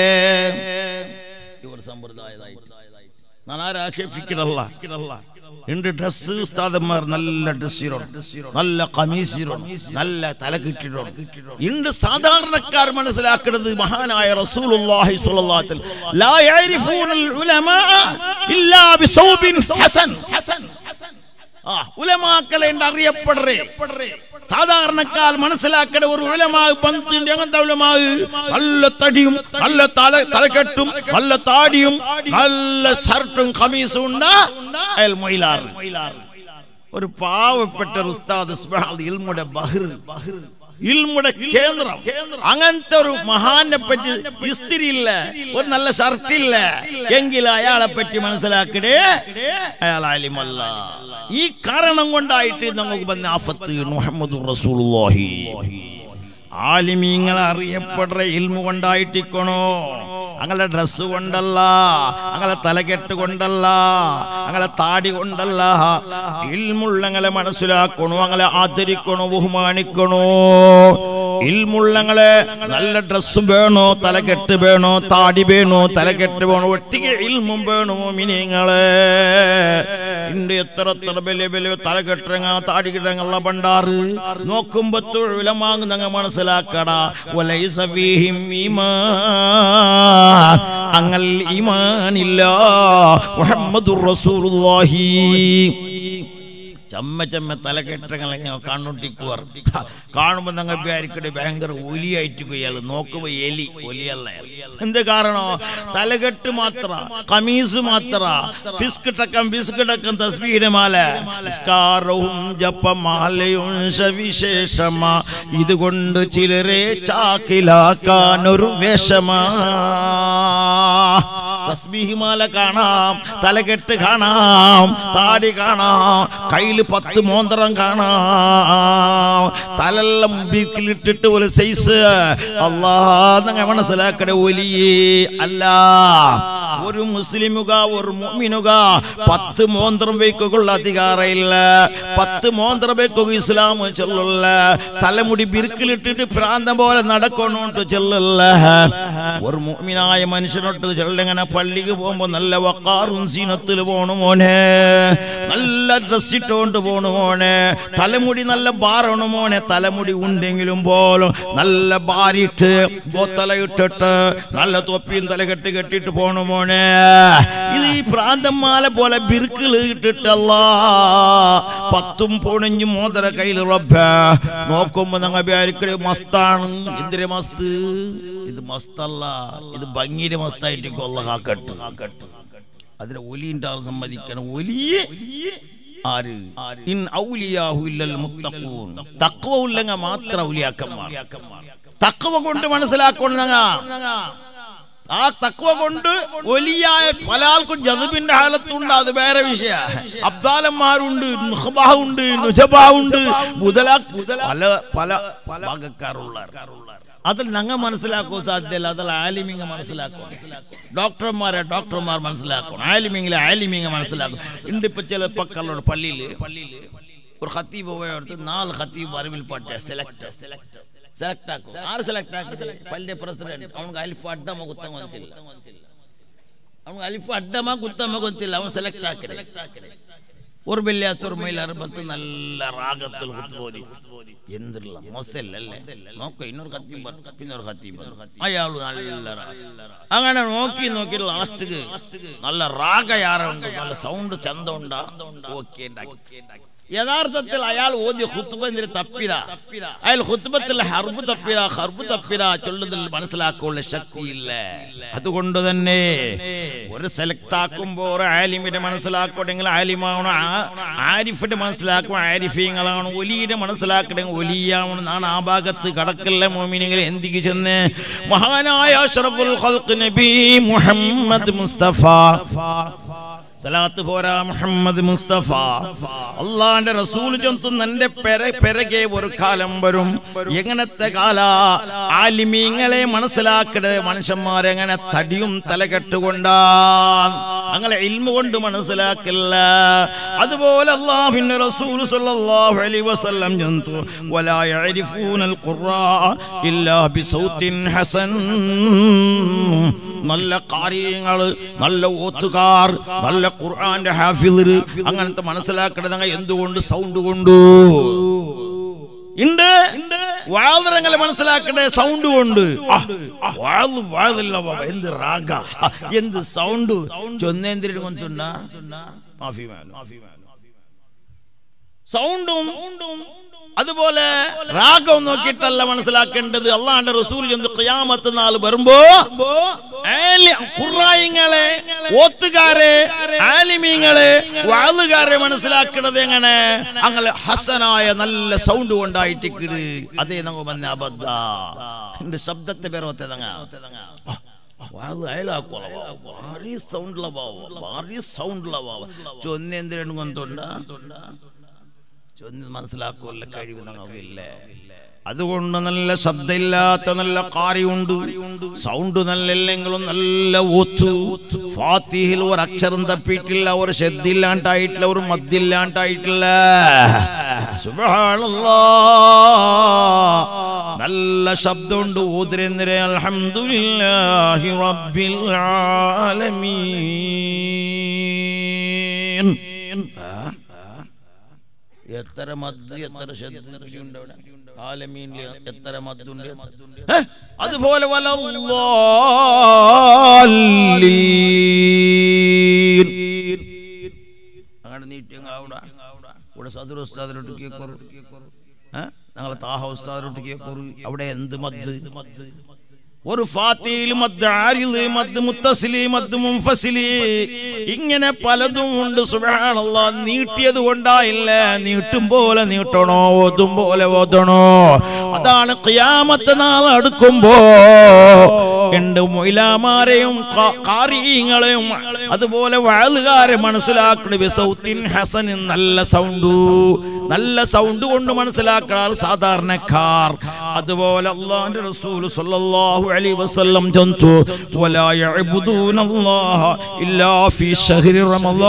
ഇവർ സമ്പ്രദായതായിട്ട് ഞാൻ ആരാക്ഷേപിക്കണല്ല ഉണ്ട് ഡ്രസ് ഉസ്താദന്മാർ നല്ല ഡ്രസ്സിലാണ് നല്ല കമീസിലാണ് നല്ല തലകിട്ടിടണം ഉണ്ട് സാധാരണക്കാർ മനസ്സിലാക്കുന്നത് മഹാനായ റസൂലുള്ളാഹി സ്വല്ലല്ലാഹു അലൈഹി വസല്ലം ലാ യഅരിഫൂനൽ ഉലമാ ഇല്ലാ ബിസൗബിൻ ഹസൻ ആ ഉലമാക്കളെ ഉണ്ട് അറിയപ്പെടറേ സാധാരണക്കാർ മനസ്സിലാക്കേണ്ട ഒരു ഉലമാവ് പന്തിന്റെ അങ്ങനത്തെ ഉലമാവ് നല്ല തടിയും നല്ല തല തലക്കെട്ടും നല്ല താടിയും നല്ല ഷർട്ടും കമീസും ഉണ്ട് അയാൾ മൊയിലാറ് ഒരു പാവപ്പെട്ട ഉസ്താദ് സുബ്ഹാനല്ലാഹ് ഇൽമുടെ ബഹർ ഇൽമുടെ കേന്ദ്രം അങ്ങനത്തെ ഒരു മഹാനെ പറ്റി ഇസ്തിരി ഇല്ല ഒരു നല്ല ഷർട്ട് ഇല്ല എങ്കിൽ അയാളെ പറ്റി മനസ്സിലാക്കടേ അയാൾ ആലിമല്ല ഈ കാരണം കൊണ്ടായിട്ട് നമുക്ക് വന്ന ആഫത്ത് മുഹമ്മദ് റസൂലുള്ളാഹി ആലിമീങ്ങളെ അറിയപ്പെടുന്ന ഇൽമു കൊണ്ടായിട്ടിക്കണോ അങ്ങനെ ഡ്രസ് കൊണ്ടല്ല അങ്ങനെ തലകെട്ട് കൊണ്ടല്ല അങ്ങനെ താടി കൊണ്ടല്ല ഇൽമുള്ളങ്ങളെ മനസ്സിലാക്കണോ അങ്ങനെ ആദരിക്കണോ ബഹുമാനിക്കണോ ഇൽമുള്ളങ്ങളെ നല്ല ഡ്രസ് വേണോ തലകെട്ട് വേണോ താടി വേണോ തലകെട്ട് വേണോ ഒട്ടിക്ക് ഇൽമും വേണോ മിനിങ്ങളെ ഇണ്ട് എത്ര എത്ര വലിയ വലിയ തലകെട്ടിറങ്ങ താടി കിടങ്ങുള്ള പണ്ടാറ് നോക്കുമ്പോ തൊഴിലമാങ് ഞങ്ങൾ മനസ്സിലാക്കടാ വലൈസ ഫീഹിം ഈമാൻ അങ്ങൾ ഈമാനില്ല മുഹമ്മദുർ റസൂലുള്ളാഹി ചമ്മ ചമ്മ തലകെട്ടങ്ങളെ കണ്ണുട്ടിക്കുവർ കാണുമ്പോ ഞങ്ങൾ വിചാരിക്കട്ടെ ഭയങ്കര ഒലിയായിട്ട് ഇയാൾ നോക്കുമ്പോ എലി ഒലിയല്ല എന്ത് കാരണോ തലകെട്ട് മാത്ര കമീസ് മാത്ര ഫിസ്ക് ടക്കം ഫിസ്ക് ടക്കം തസ്ബീഹിന്റെ മാല നിസ്കാരവും ജപമാലയും സവിശേഷമാ ഇതുകൊണ്ട് ചിലരെ ചാക്കിലാക്കാൻ ഒരു വേഷമാ തസ്ബീഹ് മാല കാണാം തലകെട്ട് കാണാം താടി കാണാം കയ്യിൽ പത്ത് മോന്തരം കാണാം തലെല്ലാം ബീക്കിലിട്ടിട്ട് ഒരു സൈസ് അല്ലാ നിങ്ങൾ മനസ്സിലാക്കട ഒലിയേ അല്ല ഒരു മുസ്ലിമുക ഒരു മുഅ്മിനുക പത്ത് മോന്തരം വയ്ക്കുള്ള അധികാരമില്ല പത്ത് മോന്തരം വയ്ക്കുക ഇസ്ലാം ചൊല്ലുള്ള തലമുടി ബിർക്കിലിട്ടിട്ട് പ്രാന്തം പോലെ നടക്കണോട്ട് ചൊല്ലല്ല ഒരു മുഅ്മിനായ മനുഷ്യനോട്ട് ചൊല്ലിങ്ങനെ പള്ളിക്ക് പോകുമ്പോ നല്ല വക്കാറും സീനത്തിൽ പോണു മോനെ നല്ല ഡ്രസ് ഇട്ടോണ്ട് പോണു മോനെ തലമുടി നല്ല ബാറണു മോനെ തലമുടി ഉണ്ടെങ്കിലും പോലും നല്ല ബാരിട്ട് ബോത്തല ഇട്ടിട്ട് നല്ല തൊപ്പിയും തല കെട്ടി കെട്ടിട്ട് പോണു മോനെ ഇത് ഈ പ്രാന്തന്മാല പോലെ ബിർക്കിൽ ഇട്ടിട്ടല്ല പത്തും പൊണിഞ്ഞും മോതര കയ്യിൽ റബ്ബ നോക്കുമ്പോ ഞങ്ങൾ വിചാരിക്കല് മസ്താണ് എന്തിരെ മസ്ത് ഇത് മസ്തല്ല ഇത് ഭംഗിയുടെ മസ്തായിട്ട് കൊള്ള കാക്കട്ട് കാക്കട്ട് അതിന് ഒലിൻ്റെ ആൾ സമ്മതിക്കണം ഒലിയെ ആര് ഇൻ ഔലിയാഹു ഇല്ലൽ മുത്തഖൂൻ തഖ്വ ഉള്ളങ്ങ മാത്രം ഔലിയാക്കന്മാർ തഖ്വ കൊണ്ട് മനസ്സിലാക്കണം ഞങ്ങ ആ തക്വ കൊണ്ട് വലിയായ പല ആൾക്കും ജതുബിന്റെ ഹാലത്തുണ്ട് അത് വേറെ വിഷയ അബ്ദാലന്മാരുണ്ട് ഉണ്ട് നുജബാവുണ്ട് മുതലാ പല പല പല ഭാഗക്കാരുള്ള അതിൽ ഞങ്ങൾ മനസ്സിലാക്കാൻ സാധ്യതയില്ല അതിൽ ആലിമിങ്ങ മനസ്സിലാക്കും ഡോക്ടർമാരെ ഡോക്ടർമാർ മനസ്സിലാക്കണം ആലിമിങ്ങിലെ ആലിമിങ്ങ മനസ്സിലാക്കും ഉണ്ട് ഇപ്പൊ ചില പക്കളുടെ പള്ളിയിൽ പള്ളിയിൽ ഒരു ഖത്തീബ് പോയടുത്ത് നാല് ഖത്തീബ് അറിവിൽ പാട്ടെ സെലക്ട് സെലക്ട് സെലക്ട് ആക്കും ആര് സെലക്ട് ആക്കി പള്ളിയ പ്രസിഡന്റ് അവനക്ക് അലിഫ് അഡ്ഡമ കുത്തം വന്നില്ല അവനക്ക് അലിഫ് അഡ്ഡമ കുത്തമ്മ ಗೊತ್ತಿಲ್ಲ ಅವನು ಸೆಲೆಕ್ಟ್ ಹಾಕಿದೆ ഒരു വെള്ളിയാത്തൊരുമയിൽ അറുപത്ത് നല്ല റാഗത്തിൽ കുത്തുപോതി എന്തുള്ള മോശമല്ലേ നോക്ക ഇന്നൊരു കത്തി പിന്നൊരു കത്തി അയാൾ നല്ല റാഗ. അങ്ങനെ നോക്കി നോക്കി ലാസ്റ്റ് നല്ല റാഗ യാറുണ്ട് നല്ല സൗണ്ട് ചന്ത ഉണ്ടാ ഓക്കെ യഥാർത്ഥത്തിൽ അയാൾ ഓദ്യ ഹുത്തുബന്തിന് തപ്പിര അയാൾ ഹുത്തുബത്തിൽ ഹർഫ് തപ്പിര ഹർഫ് തപ്പിര ചൊല്ലുന്നതിൽ മനസ്സിലാക്കാനുള്ള ശക്തിയില്ല അതുകൊണ്ട് തന്നെ ഒരു സെലക്ട് ആക്കുമ്പോ ഒരു ആലിമിന്റെ മനസ്സിലാക്കണമെങ്കിൽ ആലിമാവണം ആരിഫിന്റെ മനസ്സിലാക്കും ആരിഫീങ്ങളാണ് ഒലിയുടെ മനസ്സിലാക്കണമെങ്കിൽ ഒലിയാവണമെന്നാണ് ആ ഭാഗത്ത് കടക്കല്ല മോമിനികൾ എന്തിക്ക് ചെന്ന് മഹാനായ അഷ്റഫുൽ ഖൽഖ് നബി മുഹമ്മദ് മുസ്തഫ സലാത്ത് പോരാ മുഹമ്മദ് മുസ്തഫ അള്ളാന്റെ റസൂൽ ചൊന്തും എന്റെ പെര പെരകെ ഒരു കാലം വരും എങ്ങനത്തെ കാല ആലിമീങ്ങളെ മനസ്സിലാക്കരുത് മനുഷ്യന്മാരെങ്ങനെ തടിയും തലകെട്ടുകൊണ്ടാ അങ്ങനെ ഇൽമ കൊണ്ട് മനസ്സിലാക്കില്ല അതുപോലെ അള്ളാഹുവിന്റെ റസൂൽ സല്ലല്ലാഹു അലൈഹി വസല്ലം ജന്തു വലാ യഅരിഫൂനൽ ഖുർആ ഇല്ലാ ബിസൗത്തിൻ ഹസൻ നല്ല കാര്യങ്ങള് നല്ല ഓത്തുകാർ നല്ല ഖുർആന്റെ ഹാഫിദർ അങ്ങനത്തെ മനസ്സിലാക്കണത് എന്തുകൊണ്ട് സൗണ്ട് കൊണ്ടു ഉണ്ട് വാതിരങ്ങളെ മനസ്സിലാക്കണ്ടേ സൗണ്ട് കൊണ്ട് ആ, വാത് വാതില്ല ബാബ എന്ത് റാഗ എന്ത് സൗണ്ട് ചൊന്നേന്ദ്രൻ കൊണ്ടുണ്ടാ മാഫി മാലു സൗണ്ടും അതുപോലെ രാഗം നോക്കിയിട്ടല്ല മനസ്സിലാക്കേണ്ടത് അള്ളാന്റെ റസൂൽ ചെന്ന് ഖിയാമത്ത് നാൾ വരുമ്പോ ആലി- ഖുറായിങ്ങളെ ഓത്തുകാരെ ആലിമീങ്ങളെ വാളുകാരെ മനസ്സിലാക്കുന്നത് എങ്ങനെ അങ്ങനെ ഹസനായ നല്ല സൗണ്ട് കൊണ്ടായിട്ടിക്കിട് അതേ നമുക്ക് വന്ന അബദ്ധ എന്റെ ശബ്ദത്തെ പേരോത്തതങ്ങ വാള് അയലാക്കോള ഭാరీ സൗണ്ടുള്ള ഭാവം ഭാరీ സൗണ്ടുള്ള ഭാവം ചൊന്നെന്തിനും കൊണ്ടുണ്ടാ ചൊന്ന് മനസ്സിലാക്കുമല്ല കഴിവ് നമുക്കില്ലേ അതുകൊണ്ട് നല്ല ശബ്ദമില്ലാത്ത നല്ല കാര്യമുണ്ട് സൗണ്ട് നല്ല ഇല്ലെങ്കിലും നല്ല ഒത്തു ഫാത്തിഹിൽ ഒരു അക്ഷരം തപ്പിയിട്ടില്ല ഒരു ശ്രദ്ധയില്ലാണ്ടായിട്ടില്ല ഒരു മദ്യമില്ലാണ്ടായിട്ടില്ല സുബ്ഹാനല്ലാ നല്ല ശബ്ദമുണ്ട് ഊതിരെന്നിരെ അൽഹംദുലില്ലാഹി റബ്ബിൽ ആലമീൻ ആ എത്ര മദ് എത്ര ശബ്ദുണ്ട് അവിടെ ആലമീനിൽ എത്ര മദ്ദുണ്ട് ഹേ, അതുപോലെ വലല്ലാലീൻ. അങ്ങനെ നീട്ടിയങ്ങ് അവിടെ ഇവിടെ സദുർ ഉസ്താദിലോട്ട് കേക്കോറ് ഞങ്ങളെ താഹ ഉസ്താദിലോട്ട് കേക്കോറ് അവിടെ എന്ത് മദ് ഒരു ഫാത്തിയിൽ മദ് ആരില് മദ് മുത്തസിലി മദ് മുൻഫസിലി ഇങ്ങനെ പലതും ഉണ്ട് സുബ്ഹാനല്ലാ നീട്ടിയത് കൊണ്ടായില്ല നീട്ടും പോലെ നീട്ടണോ ഓതും പോലെ ഓതണോ അതാണ് ഖിയാമത്ത് നാൾ അടുക്കുമ്പോ എന്റെ മൊയിലാമാരെയും കാരീങ്ങളെയും അതുപോലെ വാളുകാരെ മനസ്സിലാക്കണം ബിസൗത്തിൻ ഹസൻ നല്ല സൗണ്ട് നല്ല സൗണ്ട് കൊണ്ട് മനസ്സിലാക്കാൻ സാധാരണക്കാർ അതുപോലെ അള്ളാന്റെ റസൂൽ സല്ലല്ലാഹു അലൈഹി വസല്ലം ജന്തു വലാ യഅബുദൂന അല്ലാഹ ഇല്ലാ ഫീ ശഹ്രി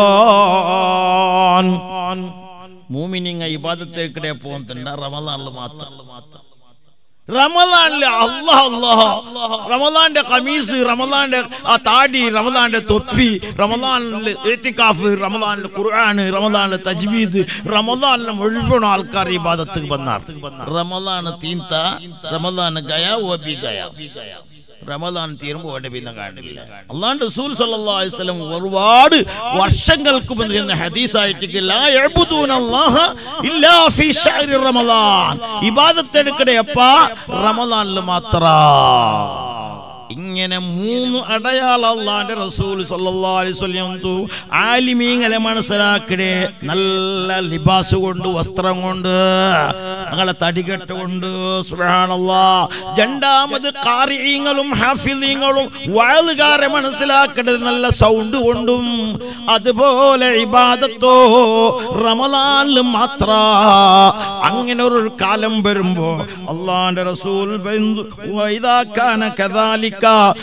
റമളാൻ മൂമിനിങ്ങ ഇബാദത്തേക്കിടെ പോകുന്നുണ്ട് റമളാനിൽ മാത്രം റമദാനില് അള്ളാഹ് അള്ളാഹ് റമദാന്റെ കമീസ് റമദാന്റെ ആ താടി റമദാന്റെ തൊപ്പി റമദാനിൽ ഏത്തിക്കാഫ് റമദാനിൽ ഖുർആൻ റമദാനിൽ തജ്വീദ് റമദാനിൽ മുഴുവൻ ആൾക്കാർ ഈ ബാധത്ത് വന്നാർ റമദാൻ തീന്ത റമദാൻ ഗയ ഓ ബി ഗയ റമദാൻ തീരുമ്പോൾ ഓന്റെ പിന്നെ കാണില്ല അള്ളാഹ് റസൂൽ സല്ലല്ലാഹു അലൈഹി വസല്ലം ഒരുപാട് വർഷങ്ങൾക്ക് മുമ്പ് ചെന്ന ഹദീസായിട്ട് ലാ യഅബുദൂന അല്ലാഹ ഇല്ലാ ഫീ ശഹ്രി റമദാൻ ഇബാദത്ത് എടുക്കണേ അപ്പ റമദാനിൽ മാത്രം ഇങ്ങനെ മൂന്ന് അടയാളം അള്ളാന്റെ റസൂൽ സല്ലല്ലാഹു അലൈഹി വസല്ലം തു ആലിമീങ്ങളെ മനസ്സിലാക്കണേ നല്ല ലിബാസ് കൊണ്ട് വസ്ത്രം കൊണ്ട് ഞങ്ങളെ തടികെട്ട് കൊണ്ട് സുബ്ഹാനല്ലാ രണ്ടാമത് കാരിയങ്ങളും ഹാഫിലീങ്ങളും വാളുകാരെ മനസ്സിലാക്കേണ്ടത് നല്ല സൗണ്ട് കൊണ്ടും അതുപോലെ ഇബാദത്തോ റമദാനിൽ മാത്ര അങ്ങനെ ഒരു കാലം വരുമ്പോ അള്ളാന്റെ റസൂൽ ബന്ധു വൈദാ കാന കദാലിക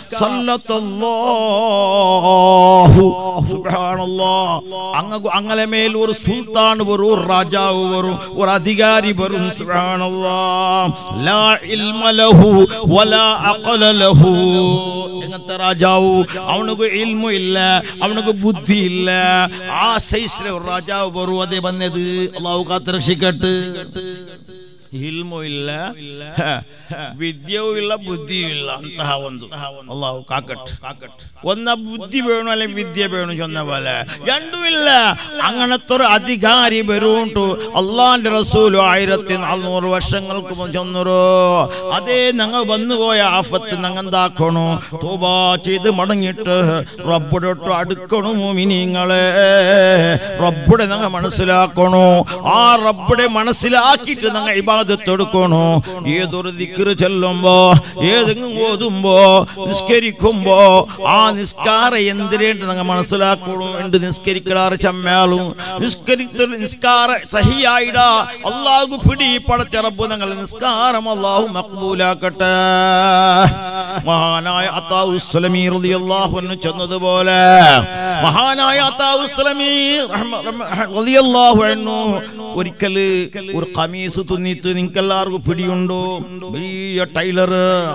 സല്ലല്ലാഹു സുബ്ഹാനല്ലാഹ് അങ്ങ അങ്ങലെ മേൽ ഒരു സുൽത്താൻ വരും ഒരു രാജാവ് വരും ഒരു അധികാരി വരും സുബ്ഹാനല്ലാഹ് ലാ ഇൽമ ലഹു വലാ അഖല ലഹു അങ്ങനത്തെ രാജാവു അവനക്ക് ഇൽമു ഇല്ല അവനക്ക് ബുദ്ധി ഇല്ല ആ സൈസിലെ ഒരു രാജാവ് ಬರು ಅದೇ ಬಂದದು ಅಲ್ಲಾವು ಕಾತು ರಕ್ಷಿಕಟ್ಟು ಇಲ್ಮು ಇಲ್ಲ ಹ, ವಿದ್ಯೆಯೂ ಇಲ್ಲ ಬುದ್ಧಿಯೂ ಇಲ್ಲ ಅಂತಹ ಒಂದು ಅಲ್ಲಾವು ಕಾಕಟ್ ഒന്ന ബുദ്ധി വേണു അല്ലെ വിദ്യ വേണു ചൊന്ന പോലെ രണ്ടും ഇല്ല അങ്ങനത്തെ ഒരു അധികാരി വരൂണ്ടു അള്ളാന്റെ റസൂല് ആയിരത്തി നാനൂറ് വർഷങ്ങൾക്ക് മുമ്പ് ചെന്നൊരു അതേ ഞങ്ങൾ വന്നുപോയ ആഫത്ത് ഞങ്ങൾ എന്താക്കണു തോബാ ചെയ്ത് മടങ്ങിയിട്ട് റബ്ബുടൊട്ട് അടുക്കണു മിനിങ്ങളെ റബ്ബുടെ ഞങ്ങൾ മനസ്സിലാക്കണു ആ റബ്ബുടെ മനസ്സിലാക്കിയിട്ട് ഞങ്ങൾ ഇബാദത്തെടുക്കണു ഏതൊരു ദിക്കറ് ചെല്ലുമ്പോ ഏതെങ്കിലും ഓതുമ്പോ നിസ്കരിക്കുമ്പോ ആ നിസ്കാര എന്തിനേട്ട് നിങ്ങൾ മനസ്സിലാക്കണു ഉണ്ട് നിസ്കരിക്കാറ് ചമ്മയാളും നിസ്കരിച്ച നിസ്കാര സഹിയായിടാ അള്ളാഹു പിടി പടച്ചറപ്പ് നിങ്ങൾ നിസ്കാരം അള്ളാഹു മക്ബൂലാക്കട്ടെ മഹാനായ അത്താഹു സ്വലമീ റളിയല്ലാഹു അൻഹു ചെന്നതുപോലെ മഹാനായ അത്താഹു സ്വലമീ റഹ്മ- റഹ്മ- റളിയല്ലാഹു അൻഹു ഒരിക്കല് ഒരു കമീസ് തുന്നിത്ത് നിങ്ങൾക്ക് എല്ലാവർക്കും പിടിയുണ്ടോ വലിയ ടൈലർ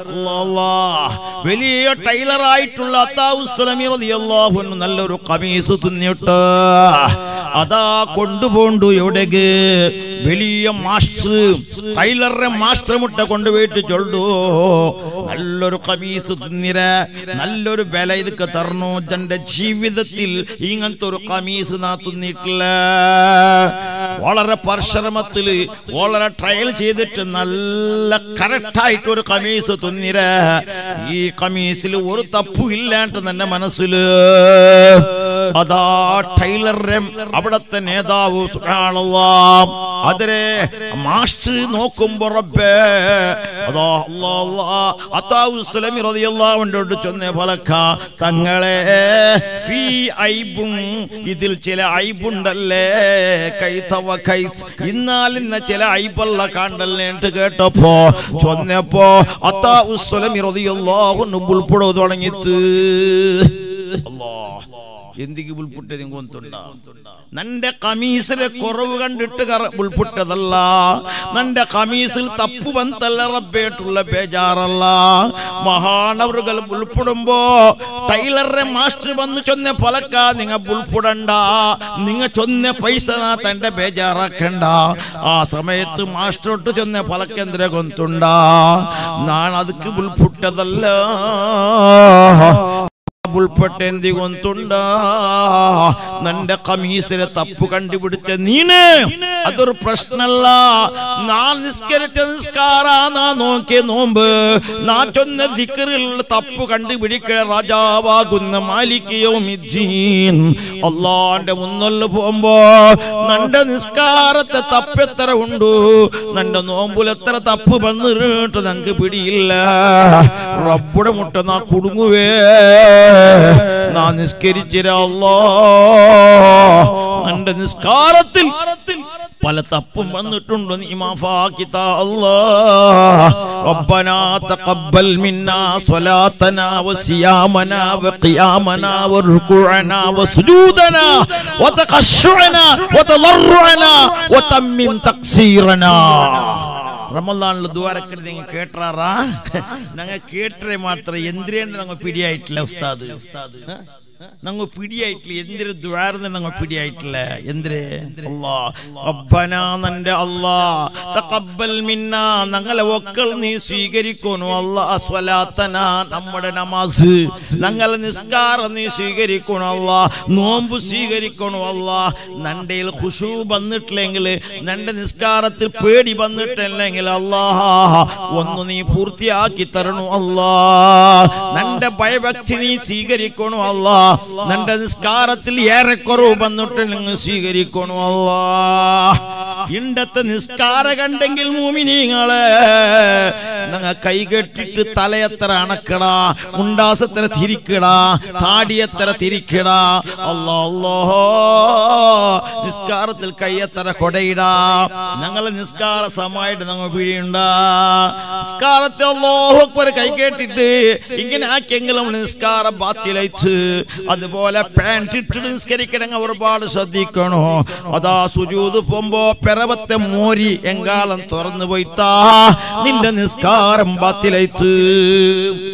വലിയ ടൈലർ ആയിട്ടുള്ള അത്താഹു സ്വലമീ റളിയല്ലാഹു അൻഹു നല്ലൊരു കമീസ് തുന്നിയിട്ട് അതാ കൊണ്ടുപോണ്ടു എവിടേക്ക് വലിയ മാസ്റ്റർ ടൈലറെ മാസ്റ്റർ മുട്ട കൊണ്ടുപോയിട്ട് ചൊല്ലു നല്ലൊരു കമീസ് തുന്നിര നല്ലൊരു വില ഇതൊക്കെ തരണു എന്റെ ജീവിതത്തിൽ ഇങ്ങനത്തെ ഒരു കമീസ് നാ തുന്നിട്ടില്ല വളരെ പരിശ്രമത്തില് വളരെ ട്രയൽ ചെയ്തിട്ട് നല്ല കറക്റ്റായിട്ട് ഒരു കമീസ് തുന്നിര ഈ കമീസിൽ ഒരു തപ്പും ഇല്ലാണ്ട് തന്നെ മനസ്സില് അതാ ടൈലറെ അവിടത്തെ നേതാവ് സുബ്ഹാനല്ലാ അതിരെ മാസ്റ്റർ നോക്കുമ്പോ റബ്ബേ അതാ അല്ലാ അല്ലാ അതാവു സലമി റളിയല്ലാഹു അൻഹു ചൊന്നേ ഫലക്ക തങ്ങളെ ഫീ ഐബും ഇതിൽ ചില ഐബുണ്ടല്ലേ കൈതവ കൈ ഇന്നാൽ ഇന്ന ചില ഐബല്ല കാണ്ടല്ലേ എന്ന് കേട്ടപ്പോ ചൊന്നപ്പോ അതാവു സലമി റളിയല്ലാഹു അൻഹു ഉൾപ്പെടോ തുടങ്ങിത്ത് അല്ലാഹ് എന്തിക്ക് ഉൾപുട്ടത് കൊന്തുണ്ട നന്റെ കമീസിലെ കുറവ് കണ്ടിട്ട് കറ- ഉൾപുട്ടതല്ല നന്റെ കമീസിൽ തപ്പു വന്നല്ല റബ്ബേട്ടുള്ള ബേജാറല്ല മഹാനവറുകൾ ഉൾപ്പെടുമ്പോ ടൈലറെ മാസ്റ്റർ വന്ന് ചൊന്ന പലക്ക നിങ്ങ ഉൾപ്പെടണ്ട നിങ്ങ ചൊന്ന പൈസ നാ തന്റെ ബേജാറാക്കണ്ട ആ സമയത്ത് മാസ്റ്ററോട്ട് ചൊന്ന പലക്കെന്തിരെ കൊന്തുണ്ട ഞാൻ ಅದಕ್ಕೆ ഉൾപുട്ടതല്ല ഉൾപ്പെട്ട എന്തി കൊന്തുണ്ട നന്റെ കമീസിലെ തപ്പ് കണ്ടുപിടിച്ച നീന് അതൊരു പ്രശ്നല്ല നാ നിസ്കരിച്ച നിസ്കാര നാ നോക്കിയ നോമ്പ് നാ ചൊന്ന ദിക്കറിലുള്ള തപ്പ് കണ്ടുപിടിക്കണ രാജാവാകുന്ന മാലിക്കയോ മിജീൻ അള്ളാന്റെ മുന്നല്ല പോകുമ്പോ നന്റെ നിസ്കാരത്തെ തപ്പ് എത്ര ഉണ്ടു നന്റെ നോമ്പിൽ എത്ര തപ്പ് വന്നിട്ട് ഞങ്ങക്ക് പിടിയില്ല റബ്ബുടെ മുട്ട നാ കുടുങ്ങുവേ നാ നിസ്കരിച്ചിരല്ലോ എന്റെ നിസ്കാരത്തിൽ പല തപ്പും വന്നിട്ടുണ്ട് നീ മാഫാക്കിത്ത അല്ലാ ربنا تقبل منا صلاتنا وصيامنا وقيامنا وركوعنا وسجودنا وتخشعنا وتضرعنا وتمم تقصيرنا റമദാനിൽ ദ്വാരക്കടി നിങ്ങൾ കേട്ടാറാ ഞങ്ങൾ കേട്ടേ മാത്രം എന്തിനാണ് ഞങ്ങൾ പിടിയായിട്ടില്ല ഉസ്താദ് ഞങ്ങൾ പിടിയായിട്ടില്ല എന്തിന് ദ്വാരന്ന് ഞങ്ങൾ പിടിയായിട്ടില്ല എന്തിന് അല്ലാ റബ്ബനാ നന്റെ അല്ലാ തഖബ്ബൽ മിന്നാ ഞങ്ങളെ ഒക്കൾ നീ സ്വീകരിക്കുന്നു അല്ലാ സ്വലാത്തന നമ്മുടെ നമാസ് ഞങ്ങളെ നിസ്കാരം നീ സ്വീകരിക്കണം അല്ലാ നോമ്പ് സ്വീകരിക്കണം അല്ലാ നണ്ടയിൽ ഖുശൂ വന്നിട്ടില്ലെങ്കിൽ നന്റെ നിസ്കാരത്തിൽ പേടി വന്നിട്ടില്ലെങ്കിൽ അല്ലാ ഒന്ന് നീ പൂർത്തിയാക്കി തരണു അല്ലാ നന്റെ ഭയഭക്തി നീ സ്വീകരിക്കണു അല്ലാ നന്റെ നിസ്കാരത്തിൽ ഏറെക്കുറവ് വന്നിട്ടില്ലെങ്കിൽ സ്വീകരിക്കണു അല്ലാ ഇണ്ടത്തെ നിസ്കാര കണ്ടെങ്കിൽ മൂമിനീങ്ങളെ ഞങ്ങ കൈ കെട്ടിട്ട് തലയത്ര അണക്കടാ മുണ്ടാസത്ര തിരിക്കടാ താടിയത്ര തിരിക്കടാ അല്ലാ അല്ലാ നിസ്കാരത്തിൽ കയ്യത്തര കൊടയിടാ ഞങ്ങളെ നിസ്കാര സമയമായിട്ട് ഞങ്ങൾ പിഴിയുണ്ടാ നിസ്കാരത്തിൽ അല്ലാഹു അക്ബർ കൈ കേട്ടിട്ട് ഇങ്ങനെ ആക്കിയെങ്കിലും നിസ്കാരം ബാത്തിലയച്ച് അതുപോലെ പാൻറ് ഇട്ടിട്ട് നിസ്കരിക്കണമെങ്കിൽ ഒരുപാട് ശ്രദ്ധിക്കണോ അതാ സുജൂത് പോകുമ്പോ പിറവത്തെ മോരി എങ്കാലം തുറന്നു പോയിത്താ നിന്റെ നിസ്കാരം ബാത്തിലയച്ച്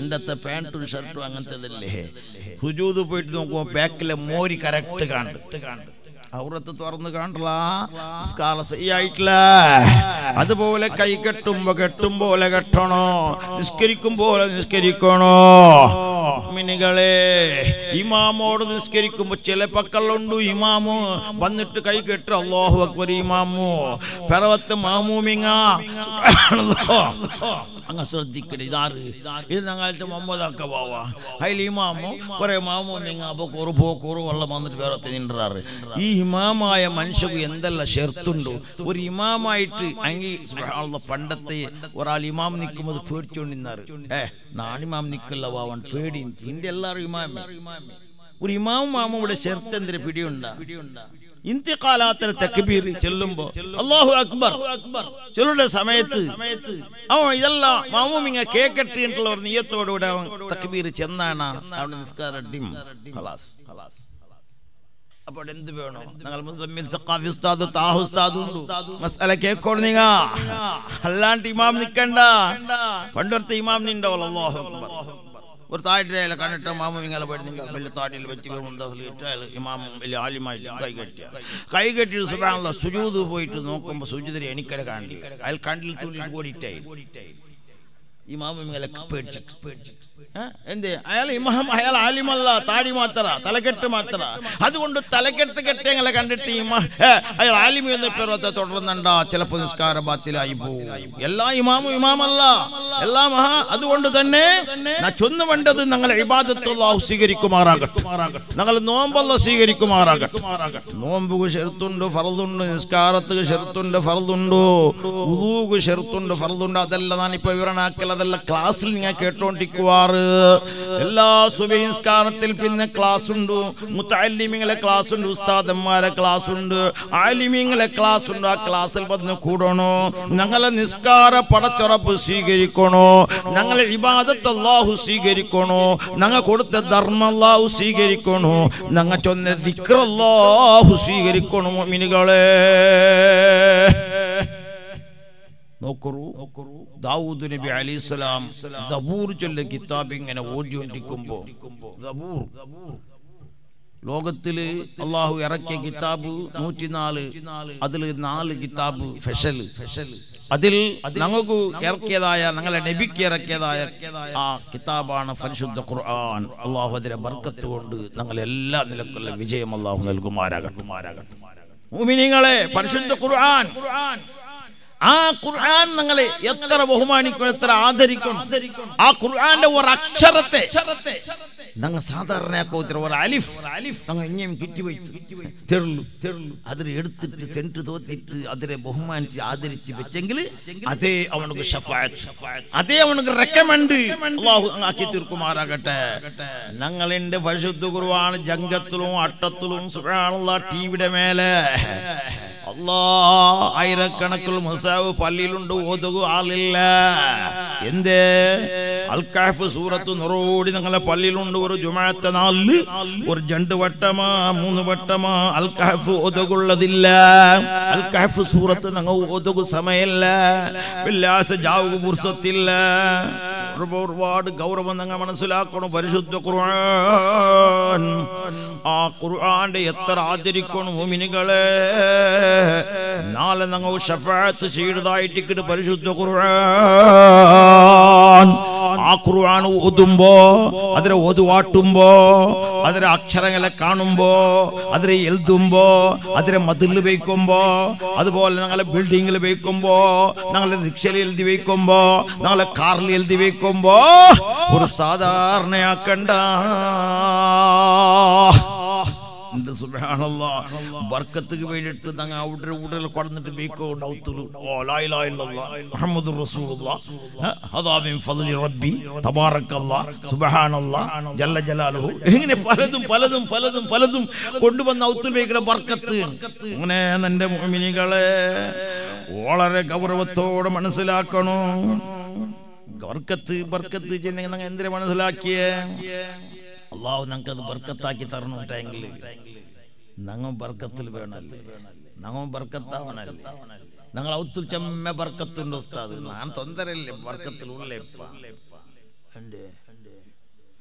പണ്ടത്തെ പാൻറ്റും ഷർട്ടും അങ്ങനത്തേതല്ലേ ഹുജൂത് പോയിട്ട് നോക്കുമ്പോ ബാക്കിലെ മോരി കറക്റ്റ് കണ്ടിട്ട് കണ്ടിട്ട് ഔറത്ത് തുറന്ന് കാണ്ടല്ല നിസ്കാര ശരിയായിട്ടില്ല അതുപോലെ കൈ കെട്ടുമ്പോ കെട്ടും പോലെ കെട്ടണോ നിസ്കരിക്കും പോലെ നിസ്കരിക്കണോ മിനികളെ ഇമാമോട് നിസ്കരിക്കുമ്പോ ചില പക്കളുണ്ട് ഇമാമു വന്നിട്ട് കൈ കെട്ട് അള്ളാഹു അക്ബർ ഇമാമു പിറവത്ത് മാമൂമിങ്ങ അങ്ങ് ശ്രദ്ധിക്കണേ ഇതാറ് ഇത് ഞങ്ങളുടെ മുഹമ്മദ് അക്ക പോവാ അതിൽ ഇമാമു കുറെ മാമൂമിങ്ങ അപ്പൊ കുറു പോ കുറു വെള്ളം വന്നിട്ട് പിറത്ത് നിன்றாറ് ഈ ഇമാമായ മനുഷ്യക്ക് എന്തെല്ലാം ഷെർത്തുണ്ടോ ഒരു ഇമാമായിട്ട് അങ്ങി സുബ്ഹാനല്ലാഹ് പണ്ടത്തെ ഒരാൾ ഇമാം നിൽക്കുമ്പോൾ പേടിച്ചോണ്ട് നിന്നാറ് ഏ നാണിമാം നിൽക്കല്ല വാവൻ പേടി ഇന്റെ എല്ലാവരും ഇമാമേ ഒരു ഇമാം മാമ ഇവിടെ ഷെർത്ത് എന്തിന് പിടിയുണ്ടാ ഇന്ത്യകാലാത്തിന് തക്ബീർ ചെല്ലുമ്പോ അല്ലാഹു അക്ബർ ചെല്ലുടെ സമയത്ത് അവൻ ഇതെല്ലാം മാമൂമിങ്ങ കേക്കട്ടെ എന്നുള്ള ഒരു നീയത്തോടുകൂടെ അവൻ തക്ബീർ ചെന്നാണ് അവിടെ നിസ്കാരം ഡിം ഖലാസ് ഖലാസ് അപ്പോൾ എന്ത് വേണോ ഞങ്ങൾ മുസമ്മിൽ സഖാഫി ഉസ്താദ് താഹു ഉസ്താദ് ഉണ്ട് മസാല കേക്കോട് നിങ്ങ അല്ലാണ്ട് ഇമാം നിക്കണ്ട പണ്ടത്തെ ഇമാം നിണ്ടോളൂ അല്ലാഹു അക്ബർ ഒരു താഴ്ചയിലെ കണ്ടിട്ട് മാമ ഇങ്ങനെ പോയിട്ട് നിങ്ങൾ വലിയ താടിയിൽ വെച്ചിട്ടുണ്ട് അതിൽ ഇട്ടാൽ ഇമാം വലിയ ആലിമായിട്ട് കൈ കെട്ടിയ കൈ കെട്ടി സുബാനുള്ള സുജൂത് പോയിട്ട് നോക്കുമ്പോൾ സുജിതരെ എനിക്കടെ കാണ്ടി അയാൾ കണ്ടിൽ തുള്ളി ഓടിയിട്ടായി ഇമാം ഇങ്ങനെ പേടിച്ചിട്ട് പേടിച്ചിട്ട് ഏ? എന്തേ അയാൾ ഇമാം അയാൾ ആലിമല്ല താടി മാത്ര തലക്കെട്ട് മാത്ര അതുകൊണ്ട് തലക്കെട്ട് കെട്ടിയങ്ങളെ കണ്ടിട്ട് ഇമാ ഏ, അയാൾ ആലിമി എന്ന പേരത്തെ തുടർന്നുണ്ട ചിലപ്പോൾ നിസ്കാര ബാത്തിലായി പോകും എല്ലാ ഇമാമും ഇമാമല്ല എല്ലാ മഹാ അതുകൊണ്ട് തന്നെ ഞാൻ ചൊന്നു വേണ്ടത് ഞങ്ങളെ ഇബാദത്തുള്ള സ്വീകരിക്കുമാറാകട്ടെ ഞങ്ങൾ നോമ്പല്ല സ്വീകരിക്കുമാറാകട്ടെ നോമ്പുക്ക് ഷെറുത്തുണ്ട് ഫറതുണ്ട് നിസ്കാരത്തുക്ക് ഷെറുത്തുണ്ട് ഫറതുണ്ട് ഉദൂക്ക് ഷെറുത്തുണ്ട് ഫറതുണ്ട് അതെല്ലാം ഞാനിപ്പോ വിവരണാക്കൽ അതെല്ലാം ക്ലാസ്സിൽ നിങ്ങൾ കേട്ടോണ്ടിരിക്കുവാറ് എല്ലാ സുബഹിസ്കാരത്തിൽ പിന്നെ ക്ലാസ് ഉണ്ട് മുത്തല്ലിമിങ്ങളെ ക്ലാസ് ഉണ്ട് ഉസ്താദന്മാരെ ക്ലാസ് ഉണ്ട് ആലിമിങ്ങളെ ക്ലാസ് ഉണ്ട് ആ ക്ലാസ്സിൽ വന്ന് കൂടണോ ഞങ്ങളെ നിസ്കാര പടച്ചുറപ്പ് സ്വീകരിക്കണോ ഞങ്ങളെ ഇബാദത്ത് അല്ലാഹു സ്വീകരിക്കണോ ഞങ്ങൾ കൊടുത്ത ധർമ്മ അല്ലാഹു സ്വീകരിക്കണോ ഞങ്ങൾ ചൊന്ന ദിക്ർ അല്ലാഹു സ്വീകരിക്കണോ മിനികളെ നോക്കറു ദാവൂദ് നബി അലൈഹിസ്സലാം ദബൂർ ചൊല്ല കിതാബ് ഇങ്ങനെ ഓടിക്കൊണ്ടിരിക്കുമ്പോ ദബൂർ ലോകത്തില് അള്ളാഹു ഇറക്കിയ കിതാബ് നൂറ്റിനാല് അതിൽ നാല് കിതാബ് ഫെഷൽ ഫെഷൽ അതിൽ ഞങ്ങൾക്ക് ഇറക്കിയതായ ഞങ്ങളെ നബിക്ക് ഇറക്കിയതായ ആ കിതാബാണ് പരിശുദ്ധ ഖുർആൻ അള്ളാഹു അതിന്റെ ബർക്കത്ത് കൊണ്ട് ഞങ്ങൾ എല്ലാ നിലക്കുള്ള വിജയം അള്ളാഹു നൽകുമാരാകട്ടെ മുഅ്മിനീങ്ങളെ പരിശുദ്ധ ഖുർആൻ ആ ഖുർആൻ നിങ്ങളെ എത്ര ബഹുമാനിക്കണം എത്ര ആദരിക്കണം ആ ഖുർആന്റെ ഒരു അക്ഷരത്തെ ഞങ്ങൾ സാധാരണയാക്കോത്ര ഒരു അലിഫ് അലിഫ് ഞങ്ങൾ ഇനിയും കിറ്റിവയ്ത്ത് തെരുളു തെരുളു അതിനെ എടുത്തിട്ട് സെന്റ് തോത്തിട്ട് അതിനെ ബഹുമാനിച്ച് ആദരിച്ച് വെച്ചെങ്കിൽ അതേ അവനക്ക് ഷഫായത്ത് അതേ അവനക്ക് റെക്കമെൻഡ് അള്ളാഹു ആക്കി തീർക്കുമാറാകട്ടെ ഞങ്ങളിന്റെ പരിശുദ്ധ ഖുർആൻ ജംഗത്തിലും അട്ടത്തിലും സുബ്ഹാനല്ലാ ടിവിയുടെ മേലെ അല്ലാ ആയിരക്കണക്കിൽ മുസാവ് പള്ളിയിലുണ്ട് ഓതുക ആളില്ല എന്തേ അൽക്കാഫ് സൂറത്ത് നിറോടി നിങ്ങളെ പള്ളിയിലുണ്ട് ഒരു ജുമാത്തെ നാളില് ഒരു രണ്ട് വട്ടമാ മൂന്ന് വട്ടമാ അൽക്കാഫ് ഒതുകുള്ളതില്ല അൽക്കാഫ് സൂറത്ത് ഞങ്ങൾ ഒതുകു സമയല്ല വില്ലാസ ജാവുക പുർസത്തില്ല ഒരുപാട് ഒരുപാട് ഗൗരവം നിങ്ങൾ മനസ്സിലാക്കണം പരിശുദ്ധ ഖുർആൻ ആ ഖുർആന്റെ എത്ര ആദരിക്കണം മുമിനികളെ നാളെ ഞങ്ങൾ ഷഫാത്ത് ചെയ്തതായിട്ട് പരിശുദ്ധ ഖുർആൻ ആ ഖുർആൻ ഓതുമ്പോ അതിനെ ഓതുവാട്ടുമ്പോ അതിലെ അക്ഷരങ്ങളെ കാണുമ്പോ അതിനെ എഴുതുമ്പോ അതിനെ മതിൽ വയ്ക്കുമ്പോ അതുപോലെ ഞങ്ങളെ ബിൽഡിങ്ങിൽ വയ്ക്കുമ്പോ ഞങ്ങളെ റിക്ഷയിൽ എഴുതി വയ്ക്കുമ്പോ ഞങ്ങളെ കാറിൽ എഴുതി വയ്ക്കുമ്പോ ഒരു സാധാരണയാക്കണ്ട ഉണ്ട് സുബ്ഹാനല്ലാഹ്. ബർക്കത്തുക്ക് വേണ്ടിയിട്ട് ഞങ്ങൾ അവിടെ ഉടൽ കടന്നിട്ട് ബീക്കോണ്ട് ഔത്തുള്ളൂ ഓ ലാ ഇലാഹ ഇല്ലല്ലാഹ് മുഹമ്മദുർ റസൂലുള്ളാഹ് ഹ, ഹദാ മിൻ ഫദ്ലി റബ്ബി തബാറക്കല്ലാഹ് സുബ്ഹാനല്ലാഹ് ജല്ല ജലാലുഹു ഇങ്ങനെ പലതും പലതും പലതും പലതും കൊണ്ടുവന്ന ഔത്തുൽ ബേക്കിലെ ബർക്കത്ത് അങ്ങനെ എൻ്റെ മുഅ്മിനീകളെ വളരെ ഗൗരവത്തോടെ മനസ്സിലാക്കണോ ബർക്കത്ത് ബർക്കത്ത് ചെന്നെങ്കിൽ എന്തിനെ മനസ്സിലാക്കിയേ അള്ളാഹു ഞങ്ങൾക്ക് അത് ബർക്കത്താക്കി തരണുണ്ടെങ്കിൽ ഞങ്ങൾ ബർക്കത്തിൽ വേണല്ലേ ഞങ്ങൾ ബർക്കത്താവണല്ലേ ഞങ്ങൾ ഔത്തുൽ ചെമ്മ ബർക്കത്തുണ്ട് ഉസ്താദ് ഞാൻ തൊന്തരല്ലേ ബർക്കത്തിൽ ഉള്ളേപ്പ ഉണ്ട്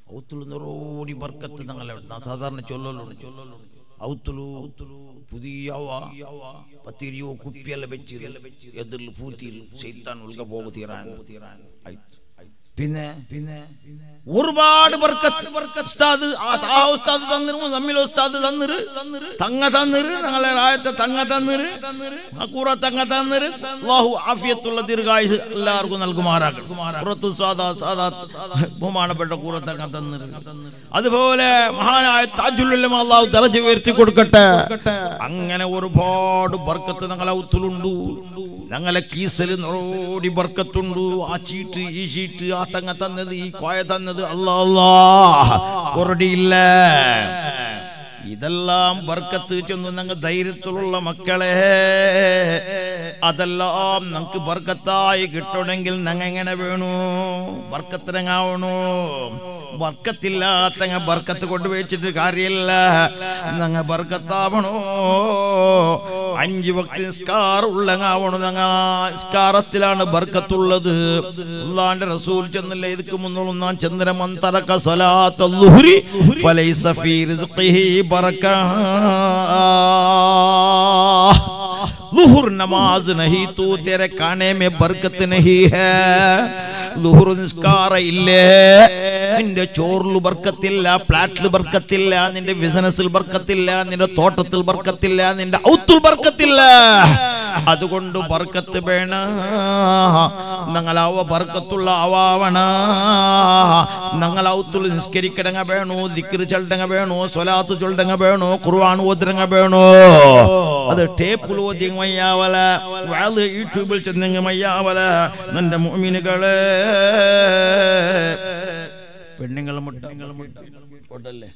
ഔത്തുലു നിറോടി ബർക്കത്ത് ഞങ്ങളെ സാധാരണ ചൊല്ലലുണ്ട് ചൊല്ലലുണ്ട് ഔത്തുലു പുതിയ പത്തിരിയോ കുപ്പിയെല്ലാം വെച്ച് എതിരിൽ പൂത്തിയിൽ ചെയ്ത്താൻ ഉൾക്ക പോകു തീരാൻ പിന്നെ പിന്നെ ഒരുപാട് ബർക്കത്ത് ഉസ്താദ് ആ ആ ഉസ്താദ് തന്നിരുന്നു നമ്മിൽ ഉസ്താദ് തന്നിര് തങ്ങ തന്നിര് ഞങ്ങളെ രായത്തെ തങ്ങ തന്നിര് ആ കൂറ തങ്ങ തന്നിര് അല്ലാഹു ആഫിയത്തുള്ള ദീർഘായുസ് എല്ലാവർക്കും നൽകുമാറാകട്ടെ പുറത്തു സാദാ സാദാ ബഹുമാനപ്പെട്ട കൂറ തങ്ങ തന്നിര് അതുപോലെ മഹാനായ താജുല്ലുലമ അള്ളാഹു ദറജ ഉയർത്തി കൊടുക്കട്ടെ അങ്ങനെ ഒരുപാട് ബർക്കത്ത് ഞങ്ങളെ ഔത്തുലുണ്ട് ഞങ്ങളെ കീസല് നിറോടി ബർക്കത്തുണ്ട് ആ ചീട്ട് ഈ ചീട്ട് ആ തങ്ങ തന്നത് ഈ കോയ തന്നത് അല്ലാ അല്ലാ കൊറടിയില്ല ഇതെല്ലാം ബർക്കത്ത് ചെന്ന് ഞങ്ങൾ ധൈര്യത്തിലുള്ള മക്കളെ അതെല്ലാം നമുക്ക് ബർക്കത്തായി കിട്ടണമെങ്കിൽ ഞങ്ങൾ എങ്ങനെ വേണു ബർക്കത്തിനങ്ങാവണു ബർക്കത്തില്ലാത്ത ബർക്കത്ത് കൊണ്ടുവച്ചിട്ട് കാര്യമില്ല ഞങ്ങൾ ബർക്കത്താവണോ അഞ്ച് ഭക്തി നിസ്കാർ ഉള്ളങ്ങാവണു ഞങ്ങ നിസ്കാരത്തിലാണ് ബർക്കത്തുള്ളത് അള്ളാന്റെ റസൂൽ ചെന്നില്ല ഇതുക്ക് മുന്നോളൊന്നാം ചന്ദ്രമൻ തറക്ക സ്വലാത്തുഹുരി ഫലൈസ ഫീ റിസ്ഖിഹി ബറക ലുഹുർ നമാസ് നഹി തൂ तेरे खाने में बरकत नहीं है ലുഹുർ നിസ്കാര ഇല്ലേ നിന്റെ ചോറിൽ ബർക്കത്തില്ല പ്ലാറ്റിൽ ബർക്കത്തില്ല നിന്റെ ബിസിനസ്സിൽ ബർക്കത്തില്ല നിന്റെ തോട്ടത്തിൽ ബർക്കത്തില്ല നിന്റെ ഔത്തുൽ ബർക്കത്തില്ല അതുകൊണ്ട് ബർക്കത്ത് വേണ ഞങ്ങളാവ ബർക്കത്തുള്ള അവാവണ ഞങ്ങൾ ഔത്തുൽ നിസ്കരിക്കടങ്ങ വേണോ ദിക്ർ ചൊല്ലടങ്ങ വേണോ സ്വലാത്ത് ചൊല്ലടങ്ങ വേണോ ഖുർആൻ ഓതിരങ്ങ വേണോ അത് ടേപ്പിൽ ഓതി മയ്യാവല വാത് യൂട്യൂബിൽ ചെന്നെങ്ങ മയ്യാവല നിന്റെ മുഅ്മിനുകളെ പെണ്ണുങ്ങൾ മുട്ടങ്ങൾ മുട്ടല്ലേ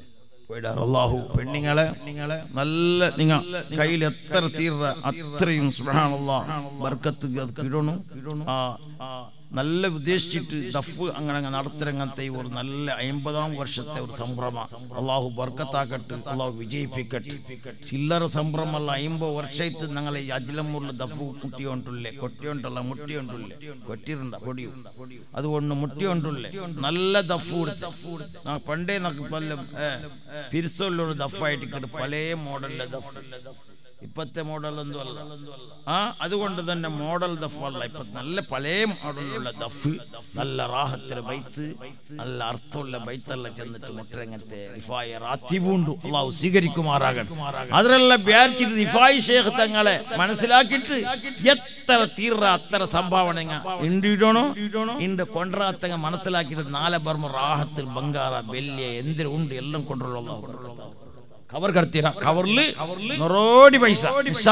അള്ളാഹു പെണ്ണുങ്ങളെ നിങ്ങളെ നല്ല നിങ്ങ കയ്യിൽ എത്ര തീർന്ന അത്രയും സുബ്ഹാനല്ലാഹ് ബർക്കത്ത് കിടണു ആ ആ നല്ല ഉദ്ദേശിച്ചിട്ട് ദഫ് അങ്ങനെ അങ്ങ് നടത്തിരങ്ങത്തെ ഒരു നല്ല അമ്പതാം വർഷത്തെ ഒരു സംഭ്രമ അള്ളാഹു ബർക്കത്താക്കട്ടെ അള്ളാഹു വിജയിപ്പിക്കട്ടെ ചില്ലറ സംഭ്രമല്ല അമ്പത് വർഷത്ത് ഞങ്ങളെ ഈ അജിലമുള്ള ദഫ് മുട്ടിയോണ്ടുള്ളേ കൊട്ടിയോണ്ടല്ല മുട്ടിയോണ്ടുള്ളേ കൊട്ടിരുണ്ട പൊടിയും അതുകൊണ്ട് മുട്ടിയോണ്ടുള്ളേ നല്ല ദഫ് കൊടുത്ത് ആ പണ്ടേ നമുക്ക് പല പിരിസോല്ലൊരു ദഫായിട്ട് കിട്ടും പല മോഡലിലെ ദഫ് ഇപ്പത്തെ മോഡൽ ഒന്നും അല്ല ആ അതുകൊണ്ട് തന്നെ മോഡൽ ദഫ് അല്ല ഇപ്പൊ നല്ല പഴയ മോഡലുള്ള ദഫ് നല്ല റാഹത്തിലെ ബൈത്ത് നല്ല അർത്ഥമുള്ള ബൈത്തല്ല ചെന്നിട്ട് മുട്ടരങ്ങത്തെ റിഫായ റാത്തിബുണ്ടു അള്ളാഹു സ്വീകരിക്കുമാറാകട്ടെ അതിലെല്ലാം വിചാരിച്ചിട്ട് റിഫായി ഷേഖ് തങ്ങളെ മനസ്സിലാക്കിയിട്ട് എത്ര തീർറ അത്ര സംഭാവന ഉണ്ടിടണോ ഇണ്ട് കൊണ്ടറാത്തങ്ങ മനസ്സിലാക്കിയിട്ട് നാലെ ബർമ്മ റാഹത്തിൽ ബംഗാറ വെല്ലിയ എന്തിനും ഉണ്ട് എല്ലാം കൊണ്ടുള്ള കവർ കടത്തിര കവറില് നൊറോടി പൈസ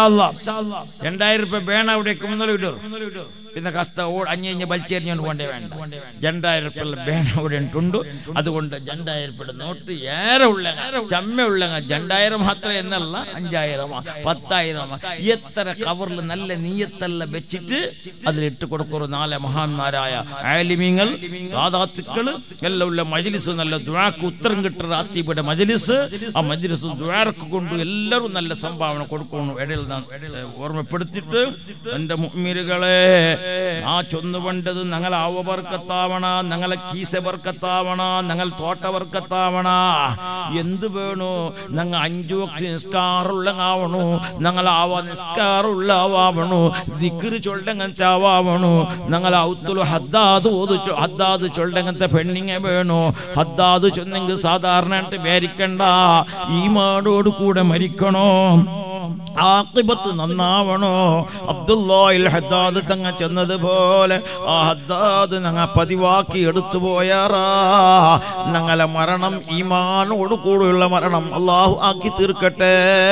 രണ്ടായിരം രൂപ വേണ അവിടെ മുന്നല വിട്ടു പിന്നെ കഷ്ട അഞ്ഞ് അഞ്ഞ് വലിച്ചെറിഞ്ഞോണ്ട് പോണ്ടേ വേണ്ട രണ്ടായിരം രൂപ വേണ അവിടെ ഉണ്ട് അതുകൊണ്ട് രണ്ടായിരം രൂപയുടെ നോട്ട് ഏറെ ഉള്ള ചമ്മ ഉള്ള രണ്ടായിരം മാത്രം എന്നല്ല അഞ്ചായിരം പത്തായിരം എത്ര കവറിൽ നല്ല നീയത്തല്ല വെച്ചിട്ട് അതിലിട്ട് കൊടുക്കുന്ന നാല് മഹാന്മാരായ ആലിമീങ്ങൾ സാധാത്തുക്കള് എല്ലാം ഉള്ള മജ്ലിസ് നല്ല ദുആക്ക് ഉത്തരം കിട്ടുന്ന ആത്തിബിയുടെ മജ്ലിസ് ആ മജ്ലിസ് ദ്വാരക്ക് കൊണ്ട് എല്ലാവരും നല്ല സംഭാവന കൊടുക്കണം ഇടയിൽ നാം ഓർമ്മപ്പെടുത്തിയിട്ട് എന്റെ മുമ്മിരുകളെ ആ ചൊന്നു പണ്ടത് ഞങ്ങൾ ആവ വർക്കത്താവണ ഞങ്ങളെ കീസ വർക്കത്താവണ ഞങ്ങൾ തോട്ട വർക്കത്താവണ എന്ത് വേണു ഞങ്ങൾ അഞ്ചു വക്തി നിസ്കാറുള്ളങ്ങാവണു ഞങ്ങൾ ആവ നിസ്കാറുള്ള ആവാവണു ദിക്റ് ചൊല്ലങ്ങനത്തെ ആവാവണു ഞങ്ങൾ ഔത്തുലു ഹദ്ദാദ് ഓത് ചൊ- ഹദ്ദാദ് ചൊല്ലങ്ങനത്തെ പെണ്ണിങ്ങ വേണു ഹദ്ദാദ് ചൊന്നെങ്കിൽ സാധാരണയായിട്ട് വേരിക്കണ്ട ഈ മാടോട് കൂടെ മരിക്കണോ ആക്കിബത്ത് നന്നാവണോ അബ്ദുല്ലാഹിൽ ഹദ്ദാദ് തങ്ങ ചെന്നതുപോലെ ആ ഹദ്ദാദ് ഞങ്ങ പതിവാക്കി എടുത്തു പോയാറാ ഞങ്ങളെ മരണം ഈമാനോട് കൂടെയുള്ള മരണം അള്ളാഹു ആക്കി തീർക്കട്ടെ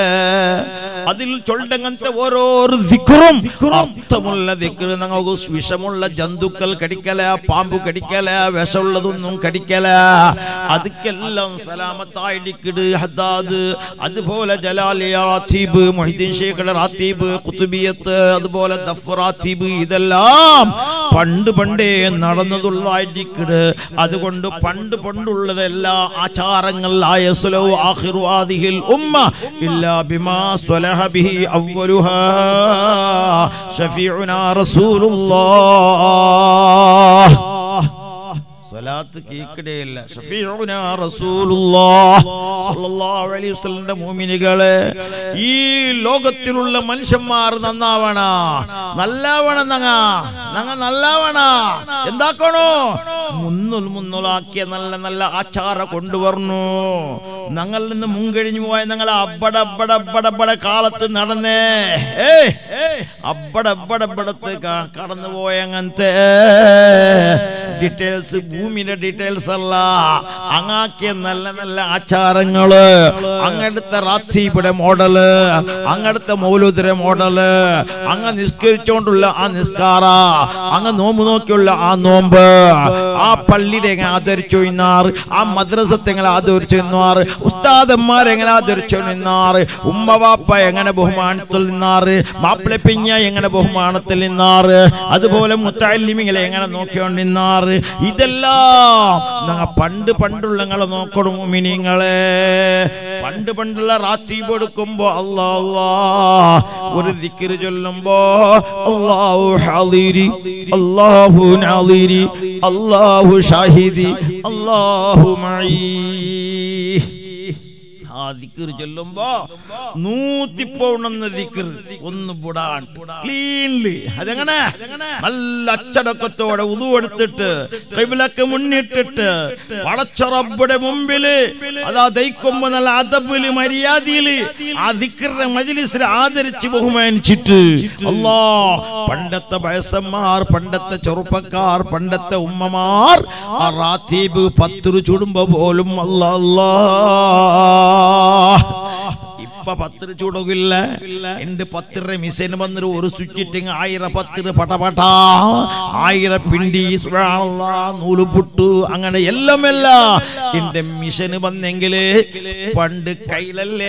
അതിൽ ചൊല്ലങ്ങനത്തെ ഓരോരോ ദിക്റും അർത്ഥമുള്ള ദിക്റ് ഞങ്ങൾക്ക് വിഷമുള്ള ജന്തുക്കൾ കടിക്കല പാമ്പ് കടിക്കല വിഷമുള്ളതൊന്നും കടിക്കല അതുക്കെല്ലാം സലാമത്തായിടിക്കിട് ഹദ്ദാദ് അതുപോലെ ജലാലിയ റാത്തീബ് മൊഹിദ്ദീൻ ഷേഖയുടെ റാത്തീബ് കുത്തുബിയത്ത് അതുപോലെ ദഫ് റാത്തീബ് ഇതെല്ലാം പണ്ട് പണ്ടേ നടന്നതുള്ളായിട്ടിക്കിട് അതുകൊണ്ട് പണ്ട് പണ്ടുള്ളത് എല്ലാ ആചാരങ്ങൾ ആയസ്ലോ ആഖിറു ആദിഹിൽ ഉമ്മ ഇല്ലാ ബിമാ സ്വലഹ ബിഹി അവ്വലുഹാ ഷഫീഉനാ റസൂലുള്ളാഹ് സ്വലാത്ത് കേൾക്കടേയില്ല ഷഫീഉനാ റസൂലുള്ളാഹ് സ്വല്ലല്ലാഹു അലൈഹി വസല്ലമയുടെ മുഅ്മിനുകളെ ഈ ലോകത്തിലുള്ള മനുഷ്യന്മാർ നന്നാവണ നല്ലവണ നങ്ങ നങ്ങ നല്ലവണ എന്താക്കണോ മുന്നുൽ മുന്നുലാക്കിയ നല്ല നല്ല ആചാര കൊണ്ടുവരണു ഞങ്ങൾ നിന്ന് മുൻകഴിഞ്ഞു പോയ ഞങ്ങൾ അബ്ബട അബ്ബട അബ്ബട അബ്ബട കാലത്ത് നടന്നേ ഏയ് അബ്ബട അബ്ബട അബ്ബടത്ത് ക- കടന്നു പോയ അങ്ങനത്തെ ഡീറ്റെയിൽസ് ഭൂമിയുടെ ഡീറ്റെയിൽസ് അല്ല അങ്ങാക്കിയ നല്ല നല്ല ആചാരങ്ങള് അങ്ങടുത്ത റാത്തീബിയുടെ മോഡല് അങ്ങടുത്ത മൗലൂദിന്റെ മോഡല് അങ്ങ് നിസ്കരിച്ചോണ്ടുള്ള ആ നിസ്കാര അങ്ങ് നോമ്പ് നോക്കിയുള്ള ആ നോമ്പ് ആ പള്ളിയുടെ എങ്ങനെ ആദരിച്ചു നിന്നാർ ആ മദ്രസത്തെ എങ്ങനെ ആദരിച്ചു നിന്നാർ ഉസ്താദന്മാരെ എങ്ങനെ ആദരിച്ചു നിന്നാർ ഉമ്മ വാപ്പ എങ്ങനെ ബഹുമാനത്തിൽ നിന്നാറ് മാപ്പിള പിഞ്ഞ എങ്ങനെ ബഹുമാനത്തിൽ നിന്നാറ് അതുപോലെ മുത്തല്ലിമിങ്ങളെ എങ്ങനെ നോക്കിയോണ്ട് നിന്നാറ് ഇതെല്ലാം ഞങ്ങ പണ്ട് പണ്ടുള്ള നിങ്ങളെ നോക്കണം മിനിങ്ങളെ പണ്ട് പണ്ടുള്ള റാത്തീബ് എടുക്കുമ്പോ അല്ലാ അല്ലാ ഒരു ദിക്റ് ചൊല്ലുമ്പോ അല്ലാഹു ഹാദിരി അല്ലാഹു നാദിരി അല്ലാഹു ഷാഹിദി അല്ലാഹു മഈ ആ ദിക്കർ ചൊല്ലുമ്പോ നൂത്തിപ്പോണെന്ന ദിക്കർ ഒന്ന് പുടാൻ ക്ലീൻലി അതെങ്ങനെ നല്ല അച്ചടക്കത്തോടെ ഉതു എടുത്തിട്ട് കൈവിലൊക്കെ മുന്നിട്ടിട്ട് പടച്ചറബുടെ മുമ്പില് അതാ ദയിക്കുമ്പോ നല്ല അതബില് മര്യാദയില് ആ ദിക്കറിന്റെ മജിലിസിൽ ആദരിച്ച് ബഹുമാനിച്ചിട്ട് അല്ലാ പണ്ടത്തെ വയസ്സന്മാർ പണ്ടത്തെ ചെറുപ്പക്കാർ പണ്ടത്തെ ഉമ്മമാർ ആ റാത്തീബ് പത്തുരു ചുടുമ്പോ പോലും അല്ലാ അല്ലാ ഇപ്പൊ പത്തിരി ചൂടകില്ല എന്റെ പത്തിര മിസൈന് വന്നിട്ട് ഒരു സ്വിച്ച് ഇട്ടിങ് ആയിരം പത്തിര് പടപട ആയിരം പിണ്ടി സുബ്ഹാനല്ലാ, നൂല് പുട്ടു അങ്ങനെ എല്ലാം എല്ലാം എന്റെ മിഷന് വന്നെങ്കില് പണ്ട് കയ്യിലല്ലേ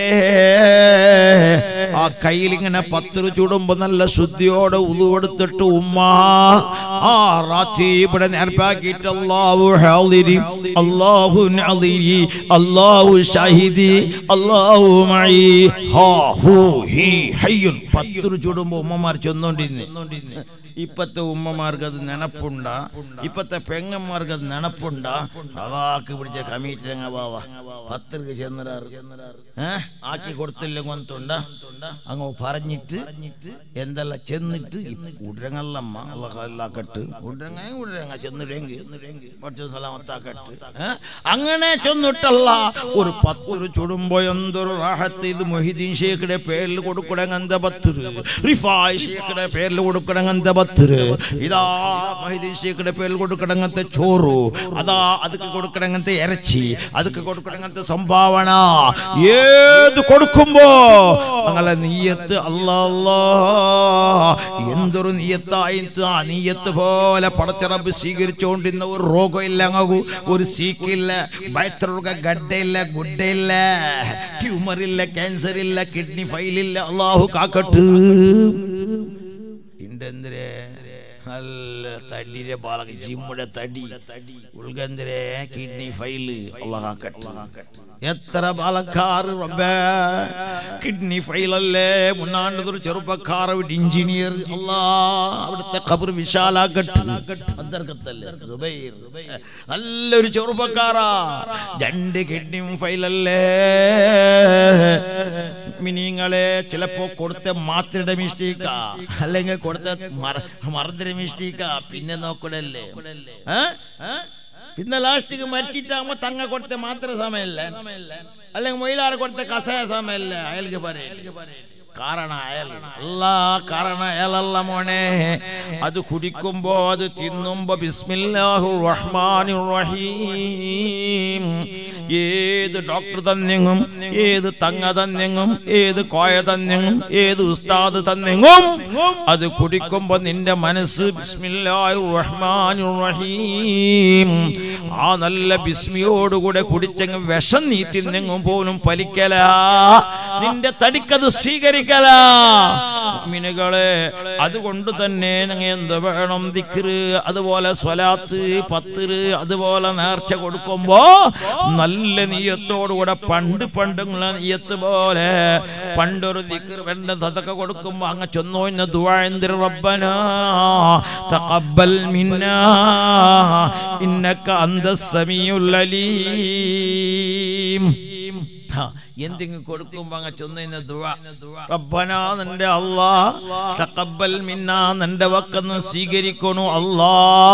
ആ കയ്യിൽ ഇങ്ങനെ പത്തിര് ചൂടുമ്പോ നല്ല ശുദ്ധിയോടെ ഉതുവെടുത്തിട്ട് ഉമ്മ ആ റാത്തി ഇവിടെ നേർപ്പാക്കിയിട്ട് അള്ളാഹു ഹാദിരി അള്ളാഹു നാദിരി അള്ളാഹു ഷാഹിദി അള്ളാഹു മഈ ഹാ ഹൂ ഹി ഹയ്യുൻ പത്തിര് ചൂടുമ്പോ ഉമ്മമാർ ചെന്നോണ്ടിരുന്ന് ഇപ്പത്തെ ഉമ്മമാർക്ക് അത് നെനപ്പുണ്ട ഇപ്പത്തെ പെങ്ങന്മാർക്ക് അത് നെനപ്പുണ്ട അതാക്ക് പിടിച്ച കമ്മിറ്റി ബാവ പത്തിർക്ക് ചെന്നരാറ് ഏ ആക്കി കൊടുത്തില്ല കൊണ്ടുണ്ട അങ്ങ് പറഞ്ഞിട്ട് എന്തെല്ലാം ചെന്നിട്ട് ഉടരങ്ങല്ലമ്മ അള്ളാക്കട്ട് ഉടരങ്ങ ഉടരങ്ങ ചെന്നിടെങ്കിൽ പഠിച്ച സലാമത്താക്കട്ട് ഏ? അങ്ങനെ ചെന്നിട്ടല്ല ഒരു പത്തൊരു ചുടുമ്പോ എന്തൊരു റാഹത്ത് ഇത് മൊഹിദ്ദീൻ ഷേഖിന്റെ പേരിൽ കൊടുക്കണങ്ങന്ത പത്തിര് റിഫായ് ഷേഖിന്റെ പേരിൽ കൊടുക്കണങ്ങന്ത പത്തിര് ഇതാ മൊഹിദ്ദീൻ ഷേഖിന്റെ പേരിൽ കൊടുക്കണങ്ങത്തെ ചോറ് അതാ അതൊക്കെ കൊടുക്കണങ്ങത്തെ ഇറച്ചി അതൊക്കെ കൊടുക്കണങ്ങത്തെ സംഭാവന ഏത് കൊടുക്കുമ്പോ അങ്ങനെ നീയത്ത് അല്ലാ അല്ലാ എന്തൊരു നീയത്തായിട്ട് ആ നീയത്ത് പോലെ പടച്ചിറപ്പ് സ്വീകരിച്ചുകൊണ്ടിരുന്ന ഒരു രോഗമില്ല അങ്ങ് ഒരു സീക്കില്ല വയറ്റിലൊക്കെ ഗഡ്ഡയില്ല ഗുഡ്ഡയില്ല ട്യൂമർ ഇല്ല ക്യാൻസർ ഇല്ല കിഡ്നി ഫൈലില്ല അള്ളാഹു കാക്കട്ട് ഇണ്ടെന്തിരേ നല്ല തടിയുടെ പാലക ജിമ്മുടെ തടി ഉൾഗന്ധരെ കിഡ്നി ഫൈല് അള്ളാഹാക്കട്ടെ എത്ര പാലക്കാർ റബ്ബേ കിഡ്നി ഫൈലല്ലേ മുന്നാണ്ടതൊരു ചെറുപ്പക്കാർ ഒരു എഞ്ചിനീയർ അല്ലാ അവിടുത്തെ ഖബർ വിശാലാക്കട്ടെ അന്തർഗത്തല്ലേ സുബൈർ നല്ലൊരു ചെറുപ്പക്കാരാ രണ്ട് കിഡ്നിയും ഫൈലല്ലേ മിനിങ്ങളെ ചിലപ്പോ കൊടുത്ത മാത്രയുടെ മിസ്റ്റേക്കാ അല്ലെങ്കിൽ കൊടുത്ത മറന്നിന്റെ മിസ്റ്റേക്കാ പിന്നെ നോക്കണല്ലേ ഏ? ഏ? പിന്നെ ലാസ്റ്റിക്ക് മരിച്ചിട്ടാകുമ്പോ തങ്ങ കൊടുത്ത മാത്ര സമയല്ല അല്ലെങ്കിൽ മൊയിലാറ് കൊടുത്ത കസായ സമയല്ല അയാൾക്ക് പറയും കാരണ അയൽ അല്ല കാരണ അയലല്ല മോനെ അത് കുടിക്കുമ്പോ അത് തിന്നുമ്പോ ബിസ്മില്ലാഹു റഹ്മാനിർ റഹീം ഏത് ഡോക്ടർ തന്നെങ്ങും ഏത് തങ്ങ തന്നെങ്ങും ഏത് കോയ തന്നെങ്ങും ഏത് ഉസ്താദ് തന്നെങ്ങും അത് കുടിക്കുമ്പോ നിന്റെ മനസ്സ് ബിസ്മില്ലാഹു റഹ്മാനിർ റഹീം ആ നല്ല ബിസ്മിയോടുകൂടെ കുടിച്ചെങ്ങും വിഷം നീ തിന്നെങ്ങും പോലും പലിക്കല നിന്റെ തടിക്കത് സ്വീകരിക്കല മിനുകളെ അതുകൊണ്ട് തന്നെ നിങ്ങൾ എന്ത് വേണം ദിക്റ് അതുപോലെ സ്വലാത്ത് പത്തിറ് അതുപോലെ നേർച്ച കൊടുക്കുമ്പോ നല്ല നീയത്തോടുകൂടെ പണ്ട് പണ്ടുള്ള നീയത്ത് പോലെ പണ്ടൊരു ദിക്ർ വേണ്ട സതക്ക കൊടുക്കുമ്പോ അങ്ങ് ചൊന്നോ ഇന്ന് ദുആന്തിർ റബ്ബന തഖബ്ബൽ മിന്നാ ഇന്നക അന്തസ് സമീഉൽ അലീം ഹാ, എന്തെങ്കിലും കൊടുക്കുമ്പോ അങ്ങ് ചൊന്ന ദുആ റബ്ബന നിന്റെ അല്ലാ തഖബ്ബൽ മിന്നാ നിന്റെ വക്കന്ന് സ്വീകരിക്കണു അല്ലാ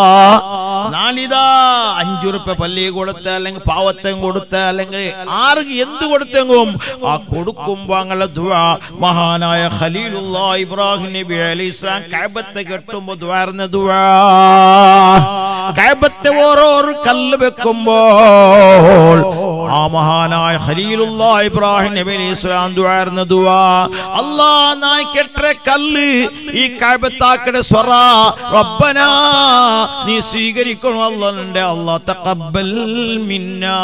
നാലിതാ അഞ്ചു റുപ്യ പള്ളി കൊടുത്ത അല്ലെങ്കിൽ പാവത്തം കൊടുത്ത അല്ലെങ്കിൽ ആർക്ക് എന്ത് കൊടുത്തെങ്കും ആ കൊടുക്കുമ്പോ അങ്ങനെ ദുആ മഹാനായ ഖലീലുള്ള ഇബ്രാഹിം നബി അലൈഹി ഇസ്ലാം കഅബത്തെ കെട്ടുമ്പോ ദ്വാർന്ന ദുആ കഅബത്തെ ഓരോരോ കല്ല് വെക്കുമ്പോൾ ആ മഹാനായ ഖലീലുള്ള ഇബ്രാഹിം നബി അലൈഹി ഇസ്ലാം ദ്വാർന്ന ദുആ അല്ലാ നായി കെട്ട കല്ല് ഈ കഅബത്താക്കടെ സ്വറ റബ്ബനാ നീ സ്വീകരിക്കണം അല്ലാഹുന്റെ അല്ലാ തഖബ്ബൽ മിന്നാ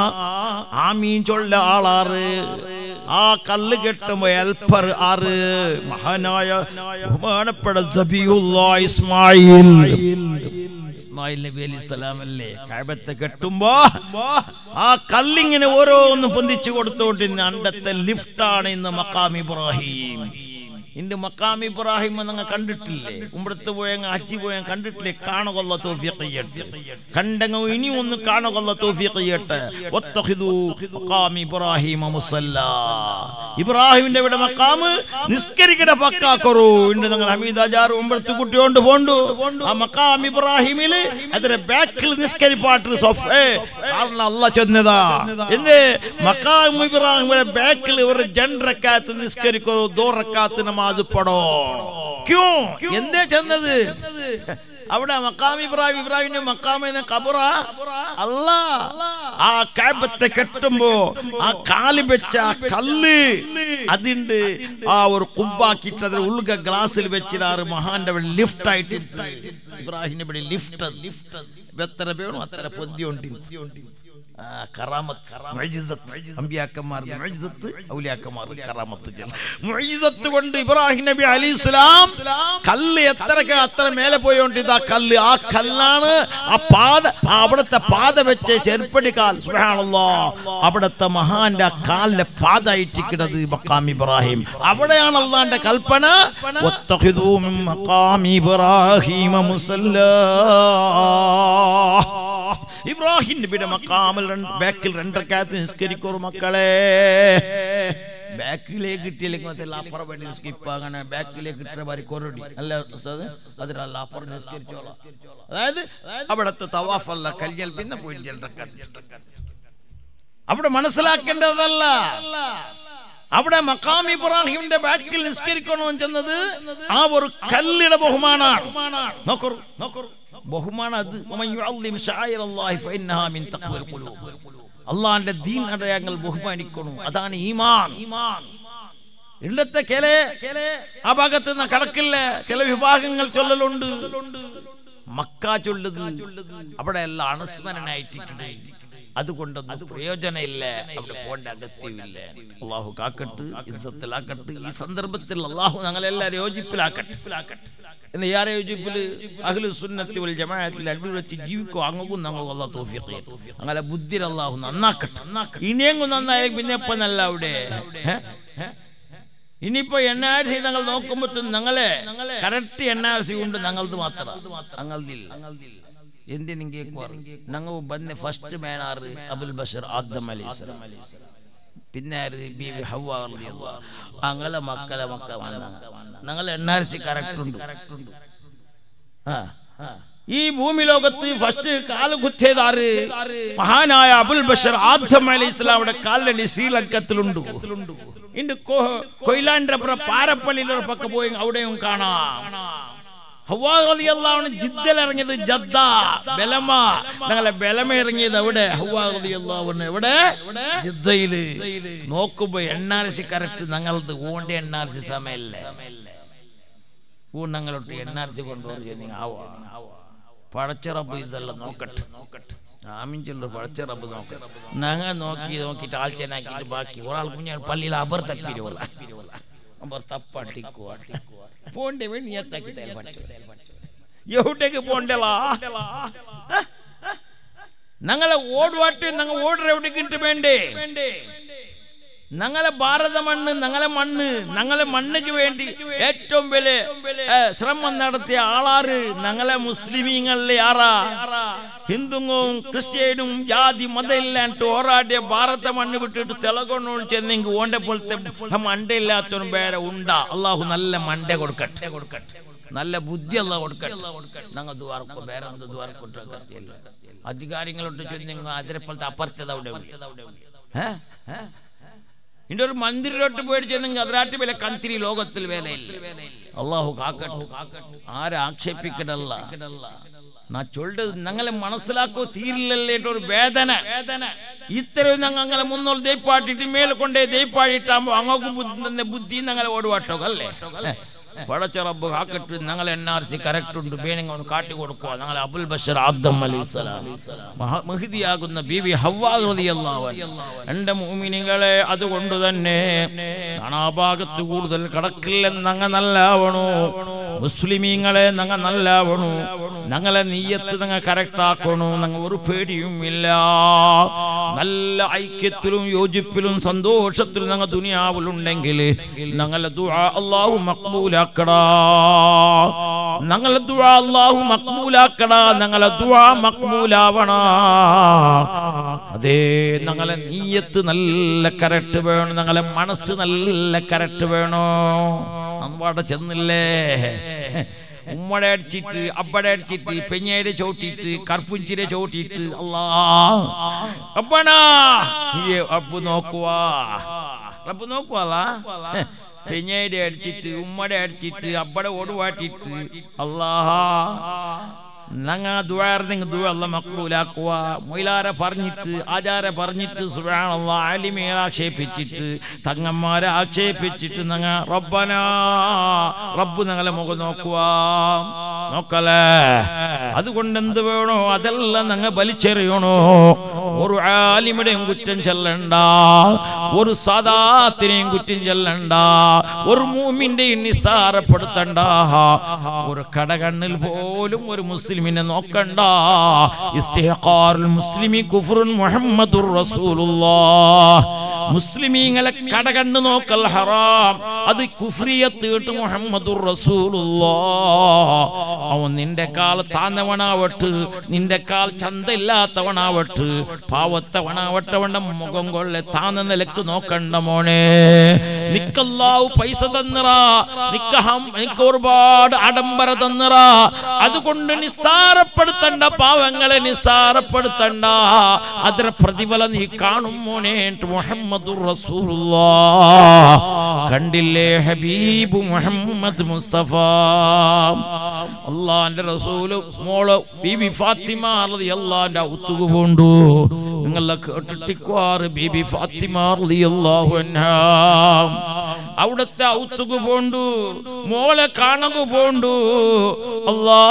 ആമീൻ ചൊല്ല ആളാറ് ആ കല്ല് കെട്ടുമ്പോ എൽപ്പർ ആറ് മഹാനായ ബഹുമാനപ്പെട്ട സബിയുള്ള ഇസ്മായിൽ ഇസ്മായിൽ നബി അലി സ്വലാം അല്ലേ കഴബത്തെ കെട്ടുമ്പോ ആ കല്ലിങ്ങനെ ഓരോന്ന് പൊന്തിച്ചു കൊടുത്തോണ്ടിരുന്ന അണ്ടത്തെ ലിഫ്റ്റാണ് ഇന്ന് മക്കാം ഇബ്രാഹിം ഇന്റെ മക്കാം ഇബ്രാഹിം നിങ്ങൾ കണ്ടിട്ടില്ലേ ഉമ്പടത്ത് പോയ അച്ചി പോയ കണ്ടിട്ടില്ലേ കാണുകൊള്ള തോഫിയ കയ്യട്ടെ കണ്ടെങ്ങ ഇനി ഒന്ന് കാണുകൊള്ള തോഫിയ കയ്യട്ടെ ഒത്തഹിദു മക്കാം ഇബ്രാഹിം മുസല്ല ഇബ്രാഹിമിന്റെ ഇവിടെ മക്കാമ് നിസ്കരിക്കട പക്കാക്കൊറു ഇണ്ട് നിങ്ങൾ ഹമീദ് അജാർ ഉമ്പടത്ത് കുട്ടിയോണ്ട് പോണ്ടു ആ മക്കാം ഇബ്രാഹിമില് അതിന്റെ ബാക്കിൽ നിസ്കരിപ്പാട്ട് സൊഫേ കാരണം അല്ല ചെന്നതാ എന്ത് മക്കാം ഇബ്രാഹിമിന്റെ ബാക്കിൽ ഒരു ജണ്ടറക്കാത്ത് നിസ്കരിക്കൊരു ദൂറക്കാത്ത് നമാസ് പടോ ക്യോ എന്തേ ചെന്നത് അവിടെ മക്കാം ഇബ്രാഹിം ഇബ്രാഹിമിന്റെ മക്കാമെന്ന കബറ അല്ല ആ കാബത്തെ കെട്ടുമ്പോ ആ കാല് വെച്ച ആ കല്ല് അതിണ്ട് ആ ഒരു കുമ്പാക്കിട്ട് അതിൽ ഉള്ളുക ഗ്ലാസ്സിൽ വെച്ചിടാറ് മഹാന്റെ ലിഫ്റ്റ് ആയിട്ട് ഇബ്രാഹിമിന്റെ ഇവിടെ ലിഫ്റ്റ് ലിഫ്റ്റ് എത്ര വേണം അത്ര പൊന്തിയോണ്ടി ആ, കറാമത്ത് മുഅ്ജിസത്ത്. അമ്പിയാക്കന്മാർക്ക് മുഅ്ജിസത്ത്, ഔലിയാക്കന്മാർക്ക് കറാമത്ത് ജല. മുഅ്ജിസത്ത് കൊണ്ട് ഇബ്രാഹിം നബി അലൈഹി സ്വലാം കല്ല് എത്രക്ക് അത്ര മേലെ പോയോണ്ട് ഇതാ കല്ല് ആ കല്ലാണ് ആ പാത ആ അവിടുത്തെ പാത വെച്ച് ചെരുപ്പടി കാൽ സുബ്ഹാനല്ലാ അവിടുത്തെ മഹാന്റെ ആ കാലിലെ പാതായിട്ടിരിക്കുന്നത് മക്കാം ഇബ്രാഹിം അവിടെയാണ് അള്ളാന്റെ കൽപ്പന വത്തഖിദൂ മിൻ മഖാം ഇബ്രാഹിം മുസല്ലാ ഇബ്രാഹിം നബിയുടെ മക്കാമിൽ രണ്ട് ബാക്കിൽ രണ്ടരക്കാലത്ത് നിസ്കരിക്കോറു മക്കളെ ബാക്കിലേക്ക് കിട്ടിയില്ലെങ്കിൽ മറ്റേ അപ്പുറം വേണ്ടി സ്കിപ്പ് അങ്ങനെ ബാക്കിലേക്ക് ഇട്ട വരി കൊറടി അല്ല ഉസ്താദ് അതിനല്ല അപ്പുറം നിസ്കരിച്ചോളാം അതായത് അവിടുത്തെ തവാഫല്ല കഴിഞ്ഞാൽ പിന്നെ പോയിട്ട് രണ്ടരക്കാലത്ത് നിസ്കരിക്കാം. അവിടെ മനസ്സിലാക്കേണ്ടതല്ല അവിടെ മക്കാം ഇബ്രാഹിമിന്റെ ബാക്കിൽ നിസ്കരിക്കണമെന്ന് ചെന്നത് ആ ഒരു കല്ലിയുടെ ബഹുമാനാണ് നോക്കൂ നോക്കൂ ബഹുമാനം അത് വമൻ യുഅള്ളിം ശആയിറല്ലാഹി ഫഇന്നഹാ മിൻ തഖ്വൽ ഖുലൂബ് അള്ളാന്റെ ദീൻ അടയാങ്ങൾ ബഹുമാനിക്കണം അതാണ് ഈമാൻ ഇല്ലത്തെ ചില ആ ഭാഗത്ത് നിന്ന് കടക്കില്ല ചില വിഭാഗങ്ങൾ ചൊല്ലലുണ്ട് മക്ക ചൊല്ലുത് അവിടെ എല്ലാം അനുസ്മരണായിട്ടിരിക്കണേ അതുകൊണ്ടൊന്നും പ്രയോജനമില്ല അവിടെ പോകേണ്ട അഗത്യമില്ല അള്ളാഹു കാക്കട്ട് ഇസ്സത്തിലാക്കട്ട് ഈ സന്ദർഭത്തിൽ അള്ളാഹു ഞങ്ങളെല്ലാവരും യോജിപ്പിലാക്കട്ടെ എന്ന് യാരെ യോജിപ്പില് അഖിലു സുന്നത്തി വൽ ജമാഅത്തിൽ അടിവെച്ച് ജീവിക്കോ അങ്ങും ഞങ്ങൾക്ക് അള്ളാഹ് തോഫിക്ക് ചെയ്യും. അങ്ങനെ ബുദ്ധി അള്ളാഹു നന്നാക്കട്ടെ ഇനിയെങ്കും നന്നായാലും പിന്നെ ഇപ്പൊ നല്ല അവിടെ ഏ? ഏ? ഇനിയിപ്പോ എൻ ആർ സി ഞങ്ങൾ നോക്കുമ്പോഴത്തും ഞങ്ങളെ കറക്റ്റ് എൻ ആർ സി ഉണ്ട് ഞങ്ങളത് മാത്രം ഞങ്ങളതില്ല എന്തിനെങ്കിൽ ഞങ്ങൾ ಬಂದ ഫസ്റ്റ് മേനാറ് അബുൽ ബഷർ ആദം അലൈഹി പിന്നെ ആര് ബീവി ഹവ്വ റളിയല്ലാഹു അങ്ങളെ മക്കളെ മക്ക ഞങ്ങൾ എൻ ആർ സി കറക്റ്റ് ഉണ്ട് ആ, ആ. ഈ ഭൂമി ലോകത്ത് ഫസ്റ്റ് കാല് കുത്തിയതാറ് മഹാനായ അബുൽ ബഷർ ആദം അലൈഹി ഇസ്ലാമിയുടെ കാലടി ശ്രീലങ്കത്തിലുണ്ട് ഇണ്ട് കൊയിലാന്റെ അപ്പുറം പാരപ്പള്ളിയിലൊരു പക്ക പോയി അവിടെയും കാണാം ഹവ്വാ റളിയല്ലാഹു അൻഹ ജിദ്ദയിൽ ഇറങ്ങിയത് ജദ്ദ ബലമ ഞങ്ങളെ ബലമ ഇറങ്ങിയത് അവിടെ ഹവ്വാ റളിയല്ലാഹു അൻഹ എവിടെ ജിദ്ദയില് നോക്കുമ്പോ എൻ ആർ സി കറക്റ്റ് ഞങ്ങളത് ഓണ്ട എൻ ആർ സി സമയല്ലേ ഊ ഞങ്ങളൊട്ട് എൻ ആർ സി കൊണ്ടുപോയി ആവാ പടച്ചിറപ്പ് ഇതെല്ലാം നോക്കട്ടെ നോക്കട്ടെ ആമീൻ ചൊല്ലു പഴച്ച റബ്ബ് നോക്ക ഞങ്ങൾ നോക്കി നോക്കിയിട്ട് ആൾച്ചനാക്കിയിട്ട് ബാക്കി ഒരാൾ കുഞ്ഞാൽ പള്ളിയിൽ അബർ തപ്പിരുവല്ല അബർ തപ്പട്ടിക്കുവാ പോണ്ടേ വേണ്ടി നീ എത്താക്കി തേൽ പഠിച്ചു എവിടേക്ക് പോണ്ടലാ ഞങ്ങളെ ഓടുവാട്ട് ഞങ്ങൾ ഓടുற എവിടേക്കിട്ട് വേണ്ടേ ഞങ്ങളെ ഭാരത മണ്ണ് ഞങ്ങളെ മണ്ണ് ഞങ്ങളെ മണ്ണിക്ക് വേണ്ടി ഏറ്റവും വലിയ ഏ, ശ്രമം നടത്തിയ ആളാറ് ഞങ്ങളെ മുസ്ലിമീങ്ങളിലെ ആറാ ഹിന്ദുവും ക്രിസ്ത്യനും ജാതി മതമില്ലാണ്ട് പോരാടിയ ഭാരത മണ്ണ് വിട്ടിട്ട് തിളകൊണ്ടു ചെന്നെങ്കിൽ ഓന്റെ പോലത്തെ മണ്ടയില്ലാത്തവനും വേറെ ഉണ്ടാ അള്ളാഹു നല്ല മണ്ട കൊടുക്കട്ടെ കൊടുക്കട്ടെ നല്ല ബുദ്ധി അല്ല കൊടുക്കട്ടെ ഞങ്ങൾ ദ്വാർക്കും വേറെ എന്ത് ദ്വാർക്കും കത്തിയല്ല അധികാരികളോട്ട് ചെന്നെങ്കിൽ അതിനെ പോലത്തെ അപ്പുറത്തത് അവിടെ ഏ ഏ ഇന്റെ ഒരു മന്ദിരിലോട്ട് പോയിട്ട് ചെന്നെങ്കിൽ അതിനാട്ട് വില കന്തിരി ലോകത്തിൽ വേലയില്ല അള്ളാഹു കാക്കട്ടു ആരെ ആക്ഷേപിക്കടല്ല നാ ചൊല്ലത് ഞങ്ങളെ മനസ്സിലാക്കോ തീരില്ലല്ലേ ഒരു വേദന വേദന ഇത്രയും ഞങ്ങൾ അങ്ങനെ മുന്നോട്ട് ദൈപ്പാട്ടിട്ട് മേലെ കൊണ്ടേ ദൈപ്പാടിട്ടാകുമ്പോ അങ്ങോട്ട് ബുദ്ധി ബുദ്ധി ഞങ്ങളെ ഓടുവാട്ടോ അല്ലേ പടച്ച റബ്ബ് കാക്കട്ട് ഞങ്ങൾ എൻ ആർ സി കറക്റ്റ് ഉണ്ട് വേണമെങ്കിൽ ഒന്ന് കാട്ടി കൊടുക്കുക ഞങ്ങൾ അബുൽ ബഷർ ആദം അലൈഹി സ്വലാം മഹിതിയാകുന്ന ബീവി ഹവ്വാകൃതിയല്ലാവൻ എന്റെ മൂമിനികളെ അതുകൊണ്ട് തന്നെ കാണാഭാഗത്ത് കൂടുതൽ കടക്കില്ലെന്ന് ഞങ്ങ നല്ലാവണു മുസ്ലിമീങ്ങളെ ഞങ്ങ നല്ലാവണു ഞങ്ങളെ നീയത്ത് ഞങ്ങ കറക്റ്റ് ആക്കണു ഞങ്ങ ഒരു പേടിയും ഇല്ല നല്ല ഐക്യത്തിലും യോജിപ്പിലും സന്തോഷത്തിലും ഞങ്ങൾ ദുനിയാവിലുണ്ടെങ്കിൽ ഞങ്ങളെ ദുആ അള്ളാഹു മക്ബൂലാക്കടാ ഞങ്ങളെ ദുആ അള്ളാഹു മക്ബൂലാക്കടാ ഞങ്ങളെ ദുആ മക്ബൂലാവണ അതേ ഞങ്ങളെ നീയത്ത് നല്ല കറക്റ്റ് വേണം ഞങ്ങളെ മനസ്സ് നല്ല കറക്റ്റ് വേണോ നമ്മടെ ചെന്നില്ലേ ഉമ്മടെ അടിച്ചിട്ട് അപ്പടെ അടിച്ചിട്ട് പെഞ്ഞേരെ ചോട്ടിട്ട് കർപ്പുഞ്ചിരെ ചോട്ടിട്ട് അല്ലാ അപ്പണാ ഈ അപ്പ് നോക്കുവാ റബ്ബ് നോക്കുവാലാ പെഞ്ഞേരെ അടിച്ചിട്ട് ഉമ്മടെ അടിച്ചിട്ട് അപ്പടെ ഓടുവാട്ടിട്ട് അല്ലാ നങ്ങ ദ്വാർന്നെങ്കിൽ ദുആ അല്ല മക്ബൂലാക്കുക മൊയിലാരെ പറഞ്ഞിട്ട് ആചാരെ പറഞ്ഞിട്ട് സുബ്ഹാനല്ലാ ആലിമീറെ ആക്ഷേപിച്ചിട്ട് തങ്ങന്മാരെ ആക്ഷേപിച്ചിട്ട് നങ്ങ റബ്ബന റബ്ബ് ഞങ്ങളെ മുഖം നോക്കുക നോക്കലേ അതുകൊണ്ട് എന്ത് വേണോ അതെല്ലാം നങ്ങ വലിച്ചെറിയണോ ഒരു ആലിമിടെയും കുറ്റം ചെല്ലണ്ട ഒരു സദാത്തിനെയും കുറ്റം ചെല്ലണ്ട ഒരു മൂമിന്റെയും നിസ്സാരപ്പെടുത്തണ്ട ഒരു കടകണ്ണിൽ പോലും ഒരു മുസ്ലിമിനെ നോക്കണ്ട ഇസ്തിഹഖാറുൽ മുസ്ലിമി കുഫ്റുൻ മുഹമ്മദുർ റസൂലുള്ളാഹ് മുസ്ലിമീങ്ങളെ കടകണ്ണ് നോക്കൽ ഹറാം അത് കുഫ്രിയത്തിട്ട് മുഹമ്മദുർ റസൂലുള്ളാഹ് അവൻ നിന്റെ കാൽ താന്നവനാവട്ട് നിന്റെ കാൽ ചന്തയില്ലാത്തവനാവട്ട് പാവത്തവനാവട്ടെ അവന്റെ മുഖം കൊള്ളെ താന്ന നിലക്ക് നോക്കണ്ട മോനെ നിക്കല്ലാവു പൈസ തന്നിറ നിക്കഹം നിക്ക് ഒരുപാട് ആഡംബര തന്നിറ അതുകൊണ്ട് നിസ്സാരപ്പെടുത്തണ്ട പാവങ്ങളെ നിസ്സാരപ്പെടുത്തണ്ട അതിന്റെ പ്രതിഫലം നീ കാണും മോനെ മുഹമ്മദ് കണ്ടില്ലേ ഹബീബ് മുഹമ്മദ് മുസ്തഫ അള്ളാന്റെ റസൂല് മോള് ബീബി ഫാത്തിമ അള്ളാന്റെ ഔത്തുക പോണ്ടു നിങ്ങളെ കേട്ടിട്ടിക്കുവാറ് ബീബി ഫാത്തിമ റളിയല്ലാഹു അൻഹാ അവിടുത്തെ ഔത്തുക പോണ്ടു മോളെ കാണുക പോണ്ടു അല്ലാ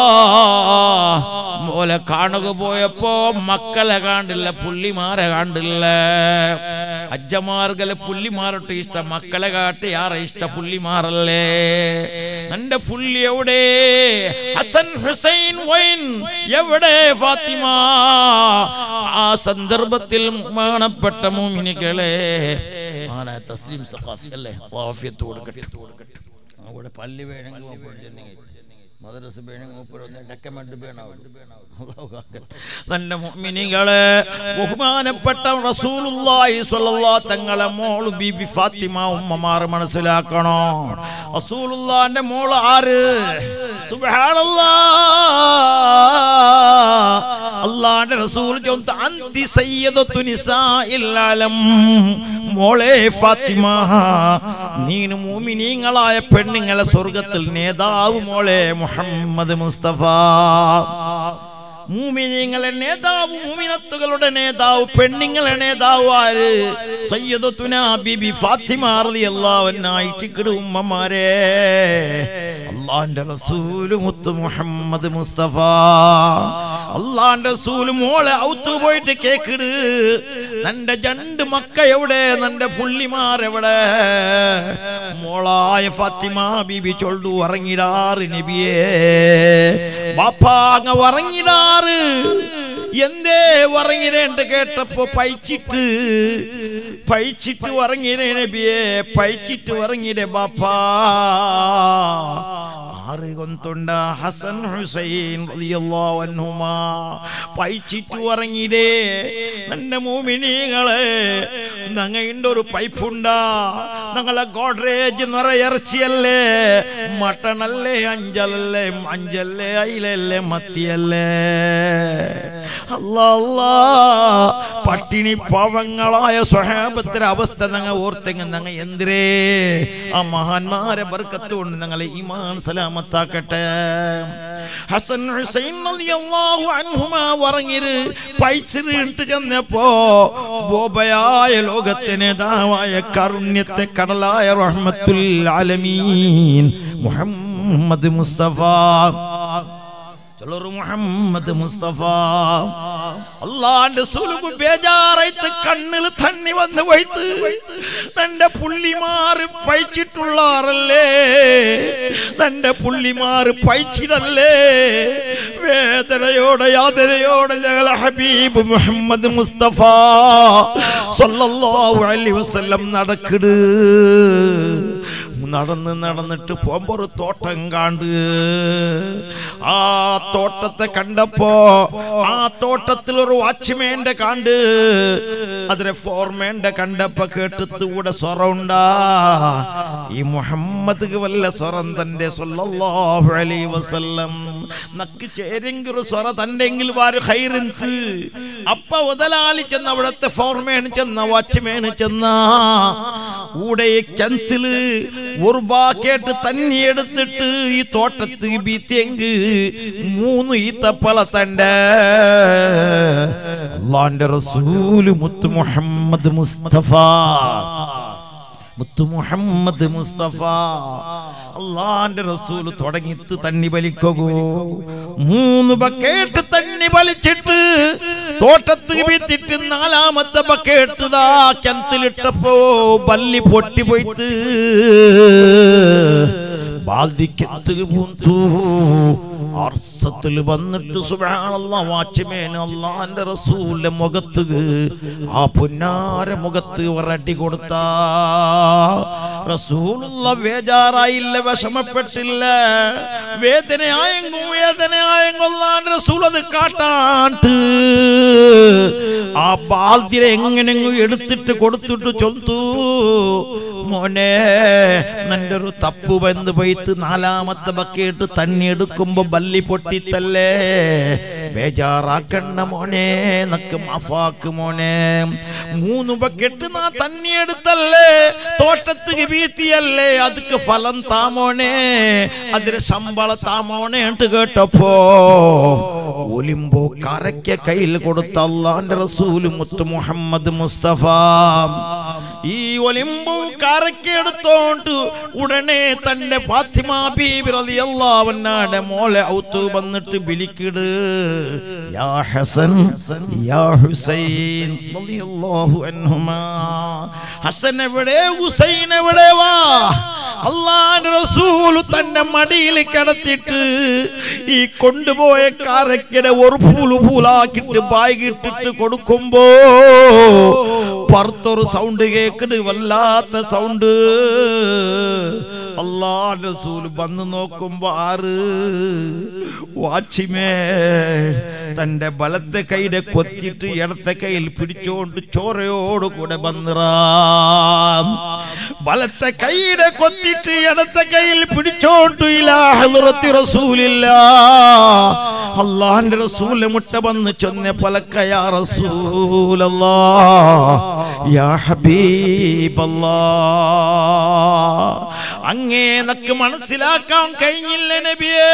മോലെ കാണുക പോയപ്പോ മക്കളെ കാണ്ടില്ല പുള്ളിമാരെ കാണ്ടില്ല അജ്ജമാർഗലെ പുള്ളിമാരട്ട് ഇഷ്ടം മക്കളെ കാട്ടി ആറെ ഇഷ്ട പുള്ളിമാറല്ലേ നിന്റെ പുള്ളി എവിടെ ഹസൻ ഹുസൈൻ വൈൻ എവിടെ ഫാത്തിമ ആ സന്ദർഭത്തിൽ മരണപ്പെട്ട മോമിനികളെ ആന തസ്ലീം സഖാഫി അല്ലേ ആഫിയത്ത് കൊടുക്കട്ടെ അവിടെ പള്ളി വേണമെങ്കിൽ മൂപ്പര് ചെന്നിങ്ങ് മദ്രസ വേണമെങ്കിൽ മൂപ്പര് ഒന്ന് ഡെക്കമെന്റ് വേണം തന്റെ മുഅ്മിനീങ്ങളെ ബഹുമാനപ്പെട്ട റസൂലുള്ളാഹി സ്വല്ലല്ലാഹു തങ്ങളെ മോള് ബീബി ഫാത്തിമ ഉമ്മമാർ മനസ്സിലാക്കണോ റസൂലുള്ളാഹിന്റെ മോള് ആര് സുബ്ഹാനല്ലാഹ് അള്ളാന്റെ റസൂൽ ചൊന്ന അന്തി സയ്യിദത്തു നിസാഇൽ ആലം മോളെ ഫാത്തിമ നീന് മൂമിനീങ്ങളായ പെണ്ണുങ്ങളെ സ്വർഗത്തിൽ നേതാവ് മോളെ മുഹമ്മദ് മുസ്തഫ മൂമിനീങ്ങളെ നേതാവ് മൂമിനത്തുകളുടെ നേതാവ് പെണ്ണുങ്ങളെ നേതാവ് ആര് സയ്യദത്തുന ബിബി ഫാത്തിമ റളിയല്ലാഹു അൻഹായിട്ടിക്കട് ഉമ്മമാരെ അള്ളാന്റെ റസൂല് മുത്ത് മുഹമ്മദ് മുസ്തഫ അള്ളാന്റെ റസൂല് മോളെ ഔത്തു പോയിട്ട് കേക്കിട് നന്റെ രണ്ട് മക്ക എവിടെ നന്റെ പുള്ളിമാരെവിടെ മോളായ ഫാത്തിമ ബീബി ചൊല്ലു ഉറങ്ങിടാറ് നബിയേ ബാപ്പാങ്ങ ഉറങ്ങിടാറ് എന്തേ ഉറങ്ങിരേണ്ട കേട്ടപ്പോ പൈച്ചിട്ട് പൈച്ചിട്ട് ഉറങ്ങിരേ നബിയെ പൈച്ചിട്ട് ഉറങ്ങിടെ ബാപ്പാ ആറ് കൊന്തുണ്ട ഹസൻ ഹുസൈൻ റളിയല്ലാഹു അൻഹുമാ പൈച്ചിട്ട് ഉറങ്ങിടേ നന്റെ മൂമിനീങ്ങളെ ഞങ്ങളുടെ ഒരു പൈപ്പുണ്ടാ ഞങ്ങളെ ഗോഡ്രേജ് നിറയിറച്ചിയല്ലേ മട്ടണല്ലേ അഞ്ചലല്ലേ അഞ്ചല്ലേ അയിലല്ലേ മത്തിയല്ലേ അല്ലാ അല്ലാ പട്ടിണി പാവങ്ങളായ സ്വഹാബത്തിന്റെ അവസ്ഥ ഞങ്ങൾ ഓർത്തെങ്കിൽ ഞങ്ങൾ എന്തിരേ ആ മഹാന്മാരെ ബർക്കത്ത് കൊണ്ട് ഞങ്ങളെ ഈമാൻ സലാമത്താക്കട്ടെ ഹസൻ ഹുസൈൻ റളിയല്ലാഹു അൻഹുമാ ഉറങ്ങിര് പൈച്ചിട്ട് ചെന്നപ്പോ ബോബയായ ലോകത്തെ നേതാവായ കാരുണ്യത്തെ കടലായ റഹ്മത്തുൽ ആലമീൻ മുഹമ്മദ് മുസ്തഫ ചൊല്ലൊരു മുഹമ്മദ് മുസ്തഫ അള്ളാന്റെ സുലുബ് ബേജാറായിട്ട് കണ്ണിൽ തണ്ണി വന്ന് പോയിട്ട് തന്റെ പുള്ളിമാറ് പൈച്ചിട്ടുള്ളാറല്ലേ തന്റെ പുള്ളിമാറ് പൈച്ചിടല്ലേ വേദനയോടെ യാതനയോടെ ഞങ്ങളെ ഹബീബ് മുഹമ്മദ് മുസ്തഫ സല്ലല്ലാഹു അലൈഹി വസല്ലം നടക്കിട് നടന്ന് നടന്നിട്ട് പോകുമ്പോ ഒരു തോട്ടം കാണ്ട് ആ തോട്ടത്തെ കണ്ടപ്പോ ആ തോട്ടത്തിൽ ഒരു വാച്ച്മേന്റെ കാണ്ട് അതിലെ ഫോർമേന്റെ കണ്ടപ്പോ കേട്ടത്ത് കൂടെ സ്വറമുണ്ടാ ഈ മുഹമ്മദ് വല്ല സ്വറം തന്റെ സല്ലല്ലാഹു അലൈഹി വസല്ലം നക്ക് ചേരെങ്കിൽ ഒരു സ്വറ തണ്ടെങ്കിൽ വാര് ഹൈറിന്ത് അപ്പ മുതലാളി ചെന്ന് അവിടത്തെ ഫോർമേൻ ചെന്ന വാച്ച്മേൻ ചെന്ന കൂടെ ഈ കിണറ്റില് ഉറുബാ കേട്ട് തന്നി എടുത്തിട്ട് ഈ തോട്ടത്ത് ബീത്തിയെങ്ക് മൂന്ന് ഈത്തപ്പള തന്റെ അള്ളാന്റെ റസൂല് മുത്ത് മുഹമ്മദ് മുസ്തഫ മുത്തു മുഹമ്മദ് മുസ്തഫ അള്ളാന്റെ റസൂല് തുടങ്ങിത്ത് തണ്ണി വലിക്കകൂ മൂന്ന് ബക്കേട്ട് തണ്ണി വലിച്ചിട്ട് തോട്ടത്ത് വിത്തിട്ട് നാലാമത്തെ ബക്കേട്ട് ദാ കിണറ്റിലിട്ടപ്പോ ബല്ലി പൊട്ടി പോയിട്ട് ബാൽദിക്കത്ത് പൂന്തു അർസത്തിൽ വന്നിട്ട് സുബ്ഹാനല്ലാഹ് വാച്ച്മേൻ അള്ളാന്റെ റസൂലിന്റെ മുഖത്ത് ആ പുന്നാര മുഖത്ത് ഒരടി കൊടുത്ത റസൂലുള്ള വേജാറായില്ല വിഷമപ്പെട്ടില്ല വേദനയായെങ്കും വേദനയായെങ്കും അള്ളാന്റെ റസൂൽ അത് കാട്ടാണ്ട് ആ ബാൽദിനെ എങ്ങനെങ്ങും എടുത്തിട്ട് കൊടുത്തിട്ട് ചൊന്തു മോനെ നിന്റെ ഒരു തപ്പ് വന്ന് പോയിട്ട് നാലാമത്തെ ബക്കേട്ട് തണ്ണി എടുക്കുമ്പോ ബല്ലി പൊട്ടിത്തല്ലേ ബേജാറാക്കണ്ട മോനെ നക്ക് മാഫാക്ക് മോനെ മൂന്ന് ബക്കറ്റ് നാ തണ്ണി എടുത്തല്ലേ തോട്ടത്ത് വീത്തിയല്ലേ അതുക്ക് ഫലം താമോനെ അതിന് ശമ്പള താമോനെ എന്ന് കേട്ടപ്പോ ഒലിമ്പോ കരയ്ക്ക കയ്യിൽ കൊടുത്ത അള്ളാന്റെ റസൂല് മുത്ത് മുഹമ്മദ് മുസ്തഫ ഈ ഒലിമ്പു കരയ്ക്ക് എടുത്തോണ്ട് ഉടനെ തന്റെ ഫാത്തിമ ബീബി റളിയല്ലാഹുവിനാടെ മോളെ ഔത്ത് വന്നിട്ട് വിളിക്കിട് യാ ഹസൻ യാ ഹുസൈൻ റളിയല്ലാഹു അൻഹുമാ ഹസൻ എവിടെ ഹുസൈൻ എവിടെ വാ അള്ളാന്റെ റസൂല് തന്റെ മടിയിൽ കിടത്തിട്ട് ഈ കൊണ്ടുപോയ കാരക്കനെ ഒരു പൂല് പൂലാക്കിട്ട് ബായിക്കിട്ടിട്ട് കൊടുക്കുമ്പോ പുറത്തൊരു സൗണ്ട് കേക്കട് വല്ലാത്ത സൗണ്ട് അള്ളാന്റെ റസൂല് വന്ന് നോക്കുമ്പോ ആറ് വാച്ചിമേ തന്റെ ബലത്തെ കൈയുടെ കൊത്തിട്ട് ഇടത്തെ കയ്യിൽ പിടിച്ചോണ്ട് ചോരയോട് കൂടെ വന്നിറാം ബലത്തെ കൈയുടെ കൊത്തിട്ട് ഇടത്തെ കയ്യിൽ പിടിച്ചോണ്ട് ഇലാ ഹദ്റത്തി റസൂലില്ല അള്ളാന്റെ റസൂലെ മുട്ട വന്ന് ചെന്ന പലക്കയാ റസൂലല്ലാ യാ ഹബീബല്ലാ അങ്ങേ നക്ക് മനസ്സിലാക്കാൻ കഴിഞ്ഞില്ല നബിയേ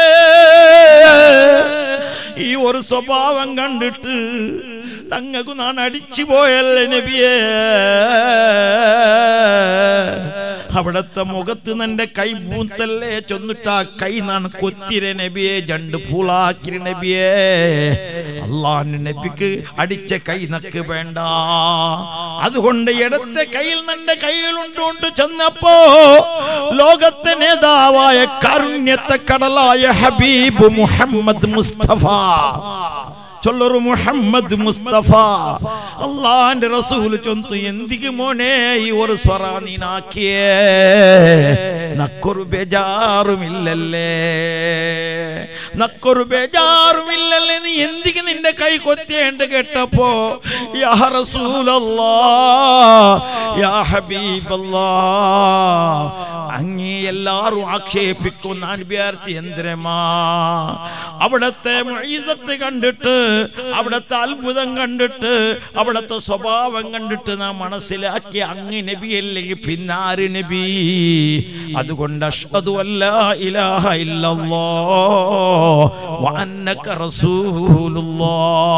ഈ ഒരു സ്വഭാവം കണ്ടിട്ട് തങ്ങക്കു നാൻ അടിച്ചു പോയല്ലേ നബിയേ അവിടത്തെ മുഖത്ത് നിന്റെ കൈ പൂത്തല്ലേ ചൊന്നിട്ടാ കൈ നാണ് കൊത്തിര നബിയെ ജണ്ട് പൂളാക്കിര നബിയെ അള്ളാഹ് നബിക്ക് അടിച്ച കൈ നക്ക് വേണ്ട അതുകൊണ്ട് ഇടത്തെ കയ്യിൽ നിന്റെ കയ്യിലുണ്ടോണ്ട് ചെന്നപ്പോ ലോകത്തെ നേതാവായ കാരുണ്യത്തെ കടലായ ഹബീബ് മുഹമ്മദ് മുസ്തഫ ചൊല്ലൊരു മുഹമ്മദ് മുസ്തഫ അള്ളാന്റെ റസൂൽ ചൊന്തു എന്തിക്ക് മോനെ ഈ ഒരു സ്വറ നീനാക്കിയേ നക്കൊരു ബേജാറുമില്ലല്ലേ നക്കൊരു ബേജാറുമില്ലല്ലേ നീ എന്തിക്ക് നിന്റെ കൈ കൊത്തിയേണ്ട കേട്ടപ്പോ യാ റസൂലല്ലാ യാ ഹബീബല്ലാ അങ്ങേ എല്ലാരും ആക്ഷേപിക്കും ഞാൻ വിചാരിച്ച് എന്തിരമാ അവിടത്തെ മൊയ്സത്ത് കണ്ടിട്ട് അവിടത്തെ അത്ഭുതം കണ്ടിട്ട് അവിടത്തെ സ്വഭാവം കണ്ടിട്ട് നാം മനസ്സിലാക്കി അങ്ങ് നബി അല്ലെങ്കിൽ പിന്നാര് നബി അതുകൊണ്ട് അഷ്ഹദു അല്ലാ ഇലാഹ ഇല്ലല്ലാ വ അന്നക റസൂലുള്ളാ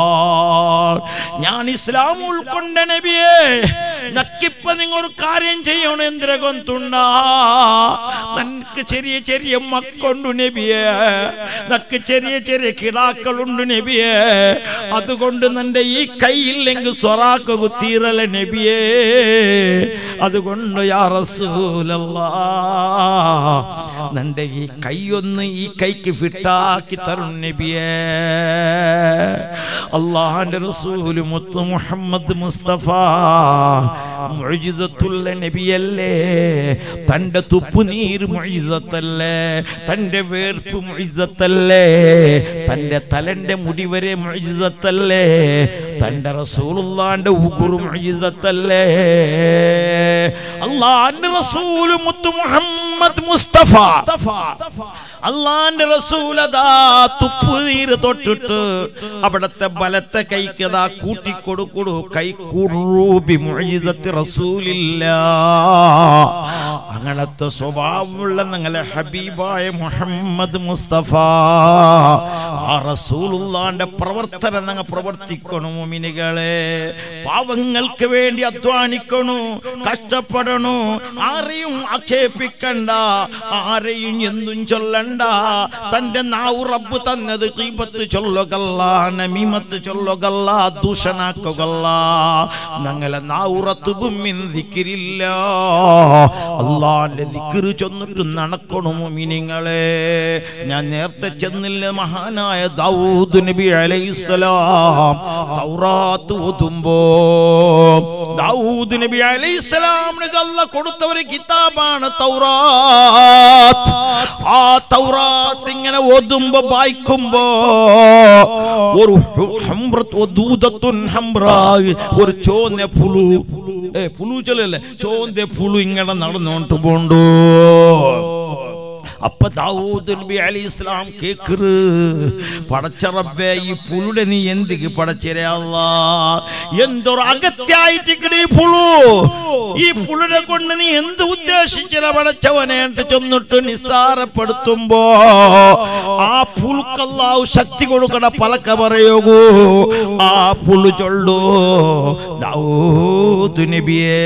ഞാൻ ഇസ്ലാം ഉൾക്കൊണ്ട നബിയെ നക്കിപ്പ നിങ്ങൾ ഒരു കാര്യം ചെയ്യണം എന്തിനെ കൊന്തുണ്ടാ നക്ക് ചെറിയ ചെറിയ മക്കൊണ്ട് നബിയെ നക്ക് ചെറിയ ചെറിയ കിടാക്കളുണ്ട് നബിയെ അതുകൊണ്ട് നിന്റെ ഈ കൈയില്ലെങ്കിൽ സ്വറാക്ക് കുത്തീറല നബിയെ അതുകൊണ്ട് യാ റസൂലല്ലാ നിന്റെ ഈ കൈയൊന്ന് ഈ കൈക്ക് ഫിട്ടാക്കി തരും നബിയെ അള്ളാഹാന്റെ റസൂല് മുത്തു മുഹമ്മദ് മുസ്തഫ മുഅ്ജിസത്തുള്ള നബിയല്ലേ തന്റെ തുപ്പുനീർ മുഅ്ജിസത്തല്ലേ തന്റെ വേർപ്പ് മുഅ്ജിസത്തല്ലേ തന്റെ തലന്റെ മുടി വരെ മുഅ്ജിസത്തല്ലേ തന്റെ റസൂലുള്ളാന്റെ ഉഗുറു മുഅ്ജിസത്തല്ലേ അള്ളാന്റെ റസൂല് മുത്തു മുഹമ്മദ് മുസ്തഫ അള്ളാന്റെ റസൂലതാ തുപ്പുനീര് തൊട്ടിട്ട് അവിടത്തെ ബലത്തെ കൈക്കതാ കൂട്ടിക്കൊടുക്കൊടു കൈ കുറൂബി മുഴീതത്തി റസൂലില്ല അങ്ങനത്തെ സ്വഭാവമുള്ള നിങ്ങളെ ഹബീബായ മുഹമ്മദ് മുസ്തഫ ആ റസൂലുള്ളാന്റെ പ്രവർത്തനം നിങ്ങൾ പ്രവർത്തിക്കണു മുമിനികളെ പാവങ്ങൾക്ക് വേണ്ടി അധ്വാനിക്കണു കഷ്ടപ്പെടണു ആരെയും ആക്ഷേപിക്കണ്ട ആരെയും എന്തും ചൊല്ലണ്ട തന്റെ നാവ് റബ്ബ് തന്നത് കീപത്ത് ചൊല്ലുകല്ല നമീമത്ത് ചൊല്ലുകല്ല ദൂഷണാക്കുകല്ല ഞങ്ങളെ നാവുറത്തുബും ദിക്കിരില്ല അള്ളാന്റെ ദിക്കിറ് ചൊന്നിട്ട് നടക്കണു മുമിനിങ്ങളെ ഞാൻ നേരത്തെ ചെന്നില്ല മഹാനായ ദാവൂദ് നബി അലൈഹിസ്സലാം തൗറാത്ത് ഓതുമ്പോ ദാവൂദ് നബി അലൈഹിസ്സലാമിന് അല്ല കൊടുത്ത ഒരു കിതാബാണ് തൗറാത്ത് ആ തൗറാത്ത് ഇങ്ങനെ ഓതുമ്പോ വായിക്കുമ്പോ ഒരു ഹംറത്ത് ദൂതത്തുൻ ഹംറായി ഒരു ചോന്ന പുളു ഏ പുളു ചൊല്ലല്ലേ ചോന്ന പുളു ഇങ്ങനെ നടന്നോണ്ട് പോണ്ടോ അപ്പൊ ദാവൂദ് നബി അലി ഇസ്ലാം കേക്കറ് പടച്ച റബ്ബേ ഈ പുളുടെ നീ എന്തിക്ക് പടച്ചരേ അല്ലാ എന്തൊരു അകത്യായിട്ട് ഈ പുളു ഈ പുളുടെ കൊണ്ട് നീ എന്ത് ഉദ്ദേശിച്ചില്ല പടച്ചവനെ എന്ന് ചെന്നിട്ട് നിസ്സാരപ്പെടുത്തുമ്പോ ആ പുളുക്കല്ലാവ് ശക്തി കൊടുക്കണ പലക്ക പറയോഗൂ ആ പുളു ചൊല്ലു ദാവൂദ് നബിയേ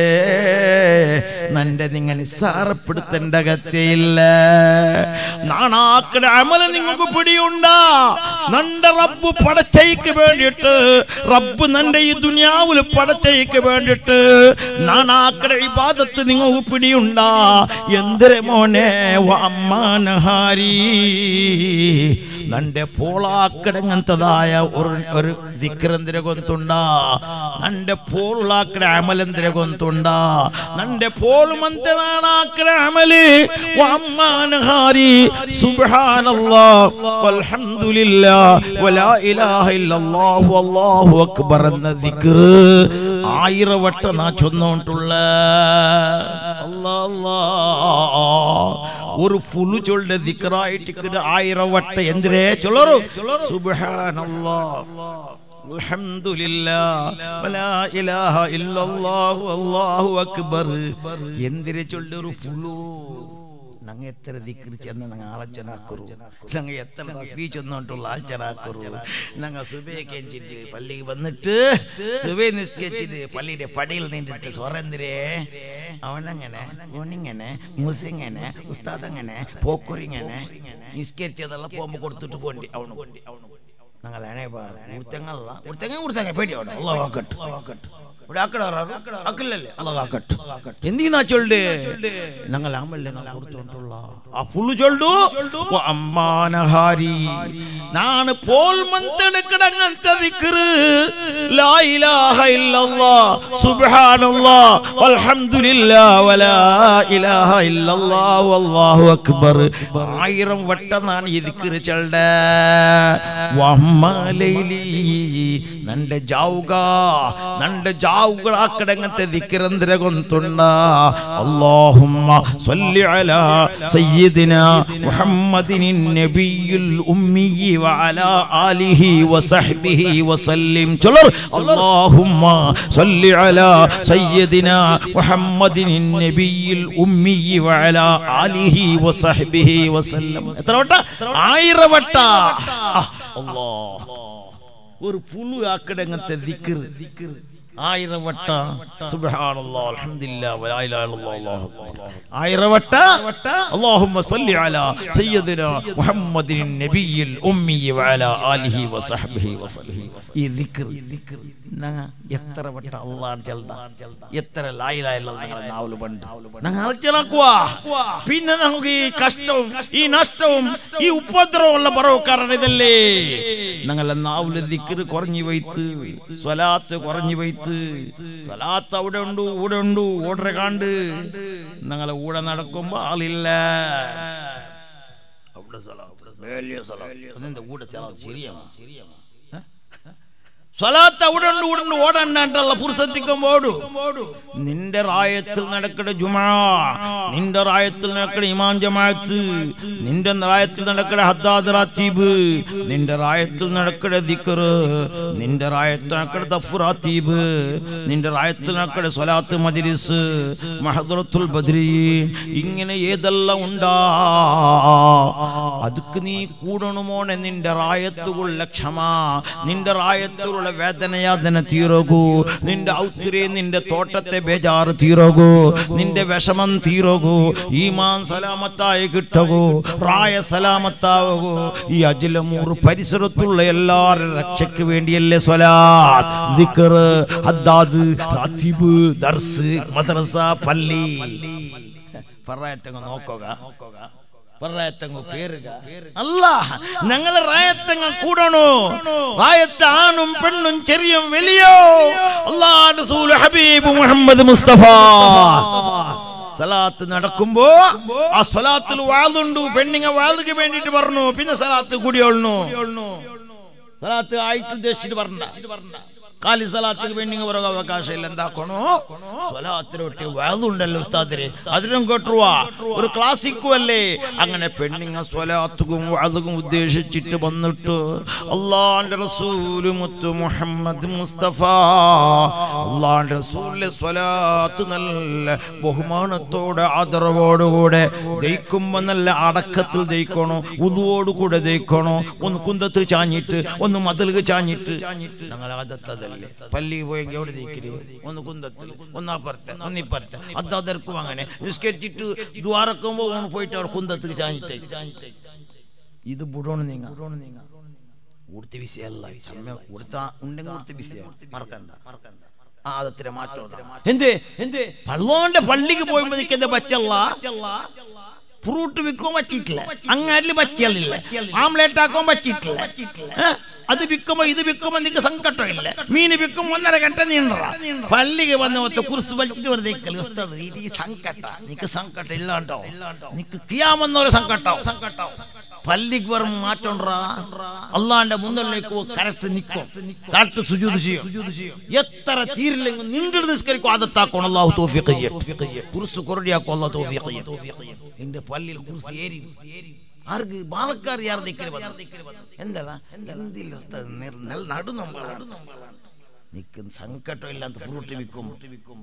നന്റെ നിങ്ങൾ നിസ്സാരപ്പെടുത്തേണ്ട അകത്തയില്ല നാണാക്കട അമല നിങ്ങൾക്ക് പിടിയുണ്ടാ നന്റെ റബ്ബ് പടച്ചയ്ക്ക് വേണ്ടിയിട്ട് റബ്ബ് നന്റെ ഈ ദുനിയാവില് പടച്ചയ്ക്ക് വേണ്ടിയിട്ട് നാണാക്കട ഇബാദത്ത് നിങ്ങൾക്ക് പിടിയുണ്ടാ എന്തിരെ മോനെ അമ്മാനഹാരി നന്റെ പോളാക്കടങ്ങനത്തതായ ഒരു ഒരു ദിക്രന്തിര കൊന്തുണ്ട നന്റെ പോളുളാക്കട അമലന്തിര കൊന്തുണ്ട നന്റെ പോളുമന്ത നാണാക്കട അമല് വമ്മാനഹാരി സുബ്ഹാനല്ലാ വൽഹംദുലില്ലാ വലാ ഇലാഹ ഇല്ലല്ലാഹു അല്ലാഹു അക്ബർ എന്ന ദിക്ർ ആയിരം വട്ടം നാ ചൊന്നോണ്ടുള്ള അല്ലാ അല്ലാ ഒരു പുലു ചൊല്ലുടെ ദിക്റായിട്ട് ആയിരം വട്ട എന്തിരേ ചൊല്ലറു സുബ്ഹാനല്ലാ അൽഹംദുലില്ലാ വലാ ഇലാഹ ഇല്ലല്ലാഹു അല്ലാഹു അക്ബർ എന്തിരെ ചൊല്ലൊരു പുലു ഞങ്ങൾ എത്ര ദിക്കറി ചെന്ന് ഞങ്ങൾ ആലോചനാക്കുറു ഞങ്ങൾ എത്ര തസ്ബീ ചെന്നോണ്ടുള്ള ആലോചനാക്കുറു ഞങ്ങൾ സുബയെ കെഞ്ചിട്ട് പള്ളിയിൽ വന്നിട്ട് സുബയെ നിസ്കരിച്ചിട്ട് പള്ളിയുടെ പടിയിൽ നിന്നിട്ട് സ്വരന്തിരേ അവനങ്ങനെ ഓണിങ്ങനെ മുസിങ്ങനെ ഉസ്താദങ്ങനെ പോക്കുറിങ്ങനെ നിസ്കരിച്ചതെല്ലാം പോകുമ്പോ കൊടുത്തിട്ട് പോണ്ടി അവന് പോണ്ടി അവന് ഞങ്ങൾ ഉടുത്തങ്ങല്ല ഉടുത്തങ്ങ ഉടുത്തങ്ങ പേടിയോടെ അള്ളാഹ് ആക്കട്ടെ ഇവിടെ ആക്കട ആക്കില്ലല്ലേ അള്ളാഹ് ആക്കട്ടെ എന്തിനാ ചൊല്ല് ഞങ്ങൾ ആമല്ലേ ഞങ്ങൾ കൊടുത്തോണ്ടുള്ള ആ പുള്ളു ചൊല്ലു അമ്മാനഹാരി നാണ് പോൽ മന്തെടുക്കടങ്ങനത്തെ ദിക്റ് ലാ ഇലാഹ ഇല്ലല്ലാഹ് സുബ്ഹാനല്ലാഹ് വൽഹംദുലില്ലാഹ് വലാ ഇലാഹ ഇല്ലല്ലാഹ് വല്ലാഹു അക്ബർ ആയിരം വട്ടം നാണ് ഈ ദിക്റ് ചൊല്ലുടെ വമ്മലൈലി നന്റെ ജാവുക നന്റെ ജാവുക ആക്കടങ്ങത്തെ ദിക്റന്തര കൊന്തുണ്ട അല്ലാഹുമ്മ സ്വല്ലി അലാ സയ്യിദിനാ മുഹമ്മദിൻ നബിയുൽ ഉമ്മി വഅലാ ആലിഹി വസഹ്ബിഹി വസല്ലിം ചൊല്ലർ അല്ലാഹുമ്മ സ്വല്ലി അലാ സയ്യിദിനാ മുഹമ്മദിൻ നബിയുൽ ഉമ്മി വഅലാ ആലിഹി വസഹ്ബിഹി വസല്ലം എത്ര വട്ട ആയിരം വട്ട അല്ലാഹ് ഒരു പുലു ആക്കടങ്ങത്തെ ദിക്ർ ആയിരം വട്ട സുബ്ഹാനല്ലാഹ് അൽഹംദുലില്ലാഹ് വലാ ഇലാഹ ഇല്ലല്ലാഹ് അല്ലാഹു ആയിരം വട്ട അല്ലാഹുമ്മ സ്വല്ലി അലാ സയ്യിദിനാ മുഹമ്മദിൻ നബിയിൽ ഉമ്മി വഅലാ ആലിഹി വസഹ്ബിഹി വസല്ലം ഈ ദിക്ർ നങ്ങ എത്ര വട്ട അല്ലാഹ് ചൽദ എത്ര ലാ ഇലാഹ ഇല്ലല്ലാഹ് ഞങ്ങളെ നാവല് ബണ്ട് നങ്ങ അൽച്ചലാക്കുക പിന്നെ നമുക്ക് ഈ കഷ്ടവും ഈ നഷ്ടവും ഈ ഉപദ്രവവും ഉള്ള പറവ് കാരണം ഇതല്ലേ ഞങ്ങളെ നാവില് ദിക്ർ കുറഞ്ഞു വൈത്ത് സ്വലാത്ത് കുറഞ്ഞു വൈത്ത് സ്വലാത്ത് അവിടെ ഉണ്ട് ഇവിടെ ഉണ്ട് ഓർഡർ കാണ്ട് ഞങ്ങളെ കൂടെ നടക്കുമ്പോ ആളില്ല അവിടെ സ്വലാത്ത് വലിയ സ്വലാത്ത് അതെന്താ കൂടെ സ്വലാത്ത് ശരിയാണ് ശരിയാണ് സ്വലാത്ത് അവിടെ ഉണ്ട് ഇവിടെ ഉണ്ട് ഓടണ്ടാണ്ടല്ല പുരുഷത്തിക്കുമ്പോടു നിന്റെ റായത്തിൽ നടക്കണ ജുമാ നിന്റെ റായത്തിൽ നടക്കണ ഇമാം ജമാഅത്ത് നിന്റെ റായത്തിൽ നടക്കണ ഹദ്ദാദ് റാത്തീബ് നിന്റെ റായത്തിൽ നടക്കണ ദിക്ർ നിന്റെ റായത്തിൽ നടക്കണ ദഫ്റാത്തീബ് നിന്റെ റായത്തിൽ നടക്കണ സ്വലാത്ത് മജ്ലിസ് മഹദറത്തുൽ ബദ്രി ഇങ്ങനെ ഏതെല്ലാം ഉണ്ടാ അതുക്ക് നീ കൂടണമോനെ നിന്റെ റായത്തുകളുടെ ക്ഷമ നിന്റെ റായത്തുകളുടെ വേദനയാതന തീരോകൂ നിന്റെ ഔത്തിരെ നിന്റെ തോട്ടത്തെ ബേജാറ് തീരോകൂ നിന്റെ വിഷമം തീരോകൂ ഈമാൻ സലാമത്തായി കിട്ടകൂ റായ സലാമത്താവകൂ ഈ അജിലമൂർ പരിസരത്തുള്ള എല്ലാവരുടെ രക്ഷയ്ക്ക് വേണ്ടിയല്ലേ സ്വലാത്ത് ദിക്ർ ഹദ്ദാദ് റാത്തിബ് ദർസ് മദ്രസ പള്ളി പറയത്തങ്ങ് നോക്കുക പറയത്തങ്ങ് പേരുക അല്ല ഞങ്ങൾ റായത്തങ്ങ് കൂടണോ റായത്ത് ആണും പെണ്ണും ചെറിയും വലിയോ അള്ളാഹ് റസൂൽ ഹബീബ് മുഹമ്മദ് മുസ്തഫ സലാത്ത് നടക്കുമ്പോ ആ സലാത്തിൽ വാതുണ്ടു പെണ്ണിങ്ങ വാതുക്ക് വേണ്ടിട്ട് പറഞ്ഞു പിന്നെ സലാത്ത് കൂടിയോളണു സലാത്ത് ആയിട്ട് ഉദ്ദേശിച്ചിട്ട് പറഞ്ഞ കാലി സലാത്തിന് വേണ്ടി പറയുക അവകാശം ഇല്ല എന്താക്കണോ സ്വലാത്തിനൊട്ടി വേതുണ്ടല്ലോ ഉസ്താദിന് അതിനും കേട്ടുവാ ഒരു ക്ലാസിക്കും അല്ലേ അങ്ങനെ പെണ്ണിങ്ങ സ്വലാത്തുക്കും വാതുക്കും ഉദ്ദേശിച്ചിട്ട് വന്നിട്ട് അള്ളാന്റെ റസൂല് മുത്തു മുഹമ്മദ് മുസ്തഫ അള്ളാന്റെ റസൂലിലെ സ്വലാത്ത് നല്ല ബഹുമാനത്തോടെ ആദരവോടുകൂടെ ദയിക്കുമ്പോ നല്ല അടക്കത്തിൽ ദയിക്കണോ ഉതുവോടുകൂടെ ദയിക്കണോ ഒന്ന് കുന്തത്ത് ചാഞ്ഞിട്ട് ഒന്ന് മതിലുക ചാഞ്ഞിട്ട് ഞങ്ങൾ അതത്തതല്ലേ പള്ളിയിൽ പോയെങ്കിൽ എവിടെ ദയിക്കല് ഒന്ന് കുന്തത്തിൽ ഒന്ന് അപ്പുറത്ത് ഒന്ന് ഇപ്പുറത്ത് അതാതർക്കും അങ്ങനെ നിസ്കരിച്ചിട്ട് ദ്വാരക്കുമ്പോ ഒന്ന് പോയിട്ട് അവിടെ കുന്തത്തിൽ ചാഞ്ഞിട്ട് ഇത് ബുഡോണ് നീങ്ങ ബുഡോണ് നീങ്ങ ഊർത്തി വിസയല്ല സമയം ഊർത്ത ഉണ്ടെങ്കിൽ ഊർത്തി വിസയ മറക്കണ്ട മറക്കണ്ട ആദത്തിലെ മാറ്റം എന്ത് എന്ത് പള്ളോന്റെ പള്ളിക്ക് പോയപ്പോ നിൽക്കുന്ന പച്ചല്ല ഫ്രൂട്ട് വിൽക്കാൻ പറ്റിയിട്ടില്ല അങ്ങാരിൽ പറ്റിയല്ല ആംലേറ്റ് ആക്കാൻ പറ്റിയിട്ടില്ല ഏ? അത് വിൽക്കുമ്പോ ഇത് വിൽക്കുമ്പോ നിനക്ക് സങ്കടം ഇല്ല മീൻ വിൽക്കുമ്പോ ഒന്നര ഘട്ട നീണ്ട പള്ളിക്ക് വന്ന ഒത്ത കുറിച്ച് വലിച്ചിട്ട് വെറുതെ ഇരിക്കല്. ഉസ്താദ്, ഇത് ഈ സങ്കട്ട നിനക്ക് സങ്കടം ഇല്ലാണ്ടോ നിനക്ക് കിയാമെന്നൊരു സങ്കട്ടോ സങ്കട്ടോ പള്ളിക്ക് വെറും മാറ്റണ്ടാ അള്ളാന്റെ മുന്നിലേക്ക് കറക്റ്റ് നിൽക്കും കറക്റ്റ് സുജൂത് ചെയ്യും എത്ര തീരില്ലെങ്കിൽ നിന്റെ നിസ്കരിക്കും ആദത്താക്കണം അള്ളാഹു തോഫിക്ക് കുറിച്ച് കുറടിയാക്കും അള്ളാഹു തോഫിക്ക് എന്റെ പള്ളിയിൽ കുറിച്ച് ഏരി ആർക്ക് ബാലക്കാർ യാർ നിൽക്കല് എന്താ എന്തില്ല ഉസ്താദ്, നെൽ- നെൽ നടു നമ്മളാണ് നിൽക്കുന്ന സങ്കടം ഇല്ലാത്ത ഫ്രൂട്ട് വിൽക്കും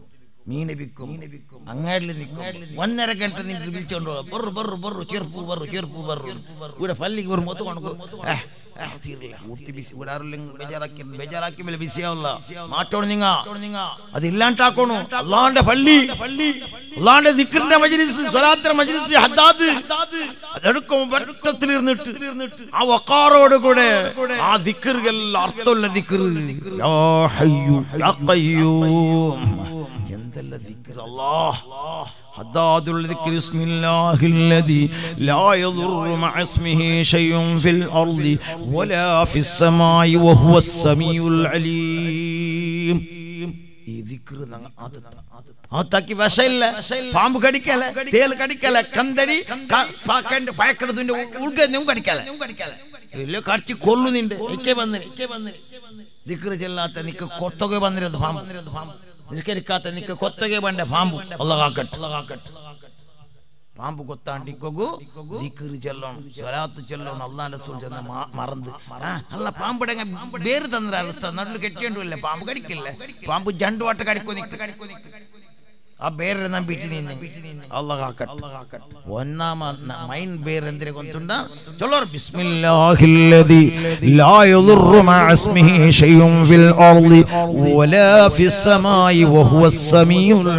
മീൻ വിൽക്കും അങ്ങാടിൽ നിൽക്കും ഒന്നര ഗಂಟೆ നിന്നിട്ട് വിളിച്ചോണ്ട് പോകും ബറു ബറു ബറു ചെറുപ്പു ബറു ചെറുപ്പു ബറു ഇവിടെ പള്ളിക്ക് ഒരു മൊത്തം കൊണ്ടു തീരില്ല ഊർത്തി ബിസി ഇവിടെ ആരെല്ലാം ബേജാറാക്കി ബേജാറാക്കി മേലെ ബിസി ആവില്ല മാറ്റോണ് നിങ്ങ അത് ഇല്ലാണ്ടാക്കണു അള്ളാന്റെ പള്ളി അള്ളാന്റെ ദിക്കറിന്റെ മജ്ലിസ് സ്വലാത്തിന്റെ മജ്ലിസ് ഹദ്ദാദ് അതെടുക്കും വട്ടത്തിൽ ഇരുന്നിട്ട് ആ വക്കാറോട് കൂടെ ആ ദിക്കറുകൾ അർത്ഥമുള്ള ദിക്കറ് യാ ഹയ്യു യാ ഖയ്യൂം എന്തെല്ല ദിക്കർ അല്ലാഹ് حداد الذكر اسم الله الذي لا يضر مع اسمه شيء في الأرض ولا في السماء وهو السميع العليم ഈ ദിക്റ് ഞങ്ങ ആദത്ത ആത്താക്കി വിഷയില്ല പാമ്പ് കടിക്കല തേൽ കടിക്കല കന്തടി പയക്കടത്തിന്റെ ഉൾക്കും കടിക്കല ഇല്ല കടിച്ച് കൊല്ലുന്നുണ്ട് ഇക്കെ വന്നിന് ദിക്റ് ചെല്ലാത്ത നിക്ക് കൊത്തക വന്നിരുന്നത് പാമ്പ് പാമ്പ് നിസ്കരിക്കാത്ത നിക്ക് കൊത്തക വേണ്ട പാമ്പ് അള്ളകാക്കട്ടെ പാമ്പ് കൊത്താണ്ടിക്കോകു ദിക്റ് ചെല്ലണം സ്വലാത്ത് ചെല്ലണം അള്ളാന്റെ സ്കൂൾ ചെന്ന് മറന്ന് ആ, അല്ല പാമ്പിടങ്ങ വേര് തന്നൊരു അവസ്ഥ നടുല് കെട്ടിയോണ്ടുമില്ല പാമ്പ് കടിക്കില്ല പാമ്പ് ജണ്ടു വാട്ട് കടിക്കോ നിക്ക് ആ ಬೇರೆ ನಂಬಿಟ್ಟು ನೀನು ಅಲ್ಲಾಹ್ ಹಾಕಟ್ ಒನ್ನಾಮ ಮೈನ್ ಬೇರೆ ಅಂದ್ರೆ ಗೊಂತುಂಡ ಚಲೋ ಬಿಸ್ಮಿಲ್ಲಾಹಿಲ್ಲದಿ ಲಾ ಯದುರ್ರು ಮಾ ಇಸ್ಮಿಹಿ ಶೈഉನ್ ಫಿಲ್ ಅರ್ದಿ ವಲಾ ಫಿಸ್ ಸಮಾಯಿ ವಹುವ സമീഉൽ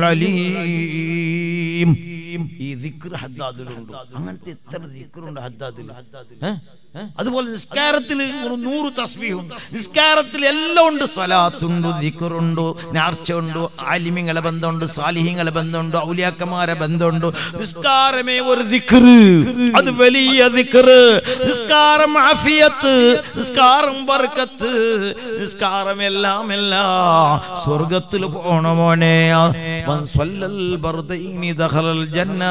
അലീം ഈ ദിക്ർ ഹദ്ദാദിലുണ്ട് അങ്ങനത്തെ എത്ര ദിക്റുണ്ട് ഹദ്ദാദിൽ ഏ? ഏ? അതുപോലെ നിസ്കാരത്തിൽ ഒരു നൂറ് തസ്ബീഹുണ്ട് നിസ്കാരത്തിൽ എല്ലാം ഉണ്ട് സ്വലാത്തുണ്ട് ദിക്റുണ്ട് നേർച്ചയുണ്ട് ആലിമിങ്ങളെ ബന്ധമുണ്ട് സാലിഹിങ്ങളെ ബന്ധമുണ്ട് ഔലിയാക്കന്മാരെ ബന്ധമുണ്ട് നിസ്കാരമേ ഒരു ദിക്ർ അത് വലിയ ദിക്ർ നിസ്കാരം ആഫിയത്ത് നിസ്കാരം ബർക്കത്ത് നിസ്കാരം എല്ലാം എല്ലാം സ്വർഗത്തിൽ പോണ മോനെ മൻ സ്വല്ലൽ ബർദൈനി ദഖലൽ ജന്ന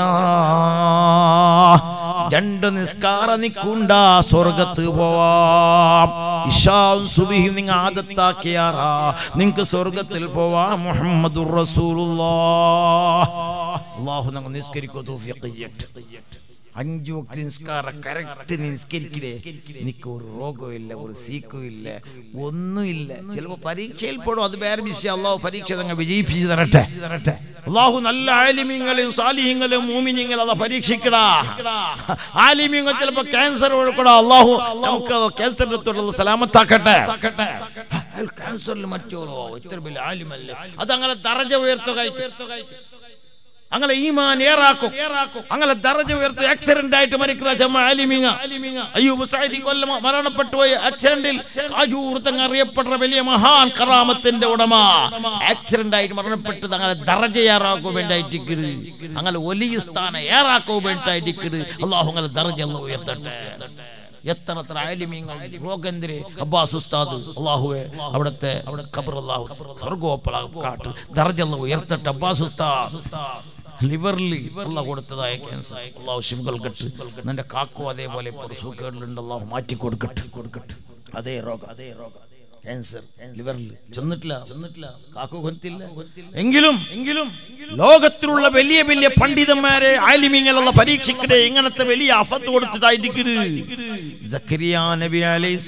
രണ്ട് നിസ്കാര നിക്കുണ്ട സ്വർഗത്ത് പോവാം ഇഷാവും സുബിയും നിങ്ങൾ ആദത്താക്കിയാറാ നിങ്ങൾക്ക് സ്വർഗത്തിൽ പോവാം മുഹമ്മദുർ റസൂലുള്ളാഹ് അല്ലാഹു ഞങ്ങൾ നിസ്കരിക്കോ തൗഫീഖ് ചെയ്യട്ടെ അഞ്ചു വക്തി നിസ്കാരം കറക്റ്റ് നിസ്കരിക്കലേ നിനക്ക് ഒരു രോഗവും ഇല്ല ഒരു സീക്കും ഇല്ല ഒന്നുമില്ല ചിലപ്പോ പരീക്ഷയിൽ പോടും അത് വേറെ വിഷയം അള്ളാഹു പരീക്ഷ നിങ്ങൾ വിജയിപ്പിച്ച് തരട്ടെ തരട്ടെ അള്ളാഹു നല്ല ആലിമ്യങ്ങളെയും സാലിഹ്യങ്ങളെയും മൂമിനിങ്ങളെ അത് പരീക്ഷിക്കടാ ആലിമ്യങ്ങൾ ചിലപ്പോ ക്യാൻസർ കൊടുക്കടാ അള്ളാഹു നമുക്ക് ക്യാൻസറിന്റെ തൊട്ടുള്ള സലാമത്താക്കട്ടെ ക്യാൻസറിൽ മറ്റോരോ ഇത്ര വലിയ ആലിമല്ലേ അത് അങ്ങനെ ദറജ ഉയർത്തുക അങ്ങനെ ഈമാൻ ഏറാക്കും അങ്ങനെ ദറജ ഉയർത്തി ആക്സിഡന്റ് ആയിട്ട് മരിക്കുന്ന ജമ ആലിമിങ്ങ അയ്യൂബ് സൈദി കൊല്ലം മരണപ്പെട്ടു പോയി ആക്സിഡന്റിൽ കാജൂർ തങ്ങ അറിയപ്പെട്ട വലിയ മഹാൻ കറാമത്തിന്റെ ഉടമ ആക്സിഡന്റ് ആയിട്ട് മരണപ്പെട്ടത് അങ്ങനെ ദറജ ഏറാക്കും വേണ്ടായിട്ടിക്കരുത് അങ്ങനെ വലിയ സ്ഥാനം ഏറാക്കും വേണ്ടായിട്ടിക്കരുത് അള്ളാഹു അങ്ങനെ ദറജ അല്ല ഉയർത്തട്ടെ എത്ര എത്ര ആലിമീങ്ങൾ രോഗന്തിരെ അബ്ബാസ് ഉസ്താദ് അള്ളാഹുവെ അവിടുത്തെ അവിടെ ഖബർ അള്ളാഹു സ്വർഗോപ്പളാട്ട് ദർജല്ല ഉയർത്തട്ടെ അബ്ബാസ് ഉസ്താദ് ലിവറിൽ അള്ളാഹ് കൊടുത്തതായ ക്യാൻസർ അള്ളാഹു ഷിഫുകൾ കെട്ട് നിന്റെ കാക്കോ അതേപോലെ ഇപ്പോൾ സൂക്കേടിലുണ്ട് അള്ളാഹു മാറ്റി കൊടുക്കട്ടെ കൊടുക്കട്ടെ അതേ രോഗം അതേ രോഗം ക്യാൻസർ ലിവറിൽ ചെന്നിട്ടില്ല ചെന്നിട്ടില്ല കാക്കോ കൊത്തില്ല എങ്കിലും എങ്കിലും ലോകത്തിലുള്ള വലിയ വലിയ പണ്ഡിതന്മാരെ ആലിമിങ്ങളുള്ള പരീക്ഷിക്കട്ടെ ഇങ്ങനത്തെ വലിയ അഫത്ത് കൊടുത്തിട്ടായിരിക്കരുത് സക്കരിയ നബി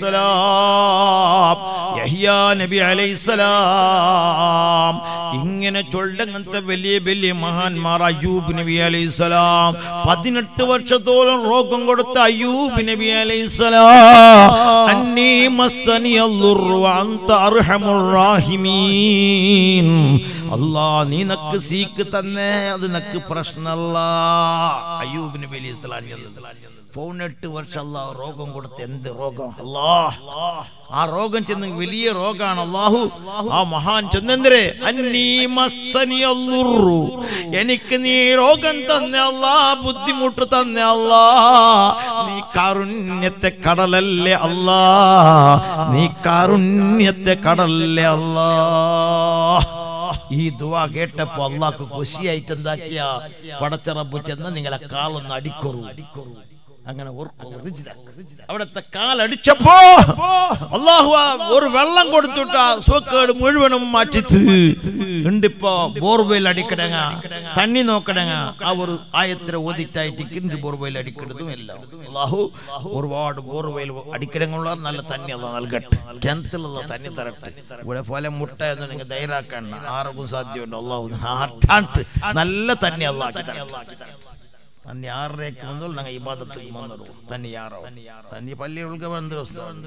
അലൈസലാം യഹ്യാ നബി അലൈസലാം ഇങ്ങനെ ചൊല്ലങ്ങനത്തെ വലിയ വലിയ മഹാന്മാർ അയ്യൂബ് നബി അലൈസലാം പതിനെട്ട് വർഷത്തോളം രോഗം കൊടുത്ത അയ്യൂബ് നബി അലൈസലാം അന്നീ മസ്തനി അല്ലുറു അന്ത അർഹമുർ റാഹിമീൻ അല്ലാ നീ നക്ക് സീക്ക് തന്നെ അത് നക്ക് പ്രശ്നമല്ല അയ്യൂബ് നബി അലൈഹി സ്വലാം ചെന്നത് പതിനെട്ട് വർഷം അല്ലാ രോഗം കൊടുത്ത് എന്ത് രോഗം അല്ലാ ആ രോഗം ചെന്ന് വലിയ രോഗമാണ് അള്ളാഹു ആ മഹാൻ ചെന്നെന്തരെ അന്നീ മസ്സനി അല്ലുറു എനിക്ക് നീ രോഗം തന്നെ അല്ലാ ബുദ്ധിമുട്ട് തന്നെ അല്ലാ നീ കാരുണ്യത്തെ കടലല്ലേ അല്ലാ നീ കാരുണ്യത്തെ കടലല്ലേ അല്ലാ ഈ ദുവാ കേട്ടപ്പോ അള്ളാഹ്ക്ക് ഖുഷിയായിട്ട് എന്താക്കിയ പടച്ചറബ് ചെന്ന് നിങ്ങളെ കാലൊന്ന് അടിക്കൊറു അങ്ങനെ ഓർക്കും റിജ്ല. അവിടത്തെ കാലടിച്ചപ്പോ അള്ളാഹു ആ ഒരു വെള്ളം കൊടുത്തിട്ട് ആ സുഖക്കേട് മുഴുവനും മാറ്റിച്ച് ഉണ്ടിപ്പോ ബോർവെൽ അടിക്കടങ്ങ തണ്ണി നോക്കടങ്ങ ആ ഒരു ആയത്തിനെ ഓതിട്ടായിട്ട് കിണ്ട് ബോർവെൽ അടിക്കുന്നതും എല്ലാം അള്ളാഹു ഒരുപാട് ബോർവെൽ അടിക്കടങ്ങളുള്ള നല്ല തന്നി അല്ല നൽകട്ടെ കിണറ്റിലുള്ള തന്നി തരട്ടെ ഇവിടെ പോലെ മുട്ട എന്ന് നിങ്ങൾ ധൈര്യമാക്കാൻ ആർക്കും സാധ്യമുണ്ട് അള്ളാഹു ആട്ടാണ്ട് നല്ല തന്നി അള്ളാക്കി തരട്ടെ തന്നി ആറരയ്ക്ക് വന്നാൽ ഞങ്ങൾ ഇബാദത്തുക്ക് വന്നത് തന്നി ആറോ തന്നി പള്ളി ഉൾക്ക വന്ന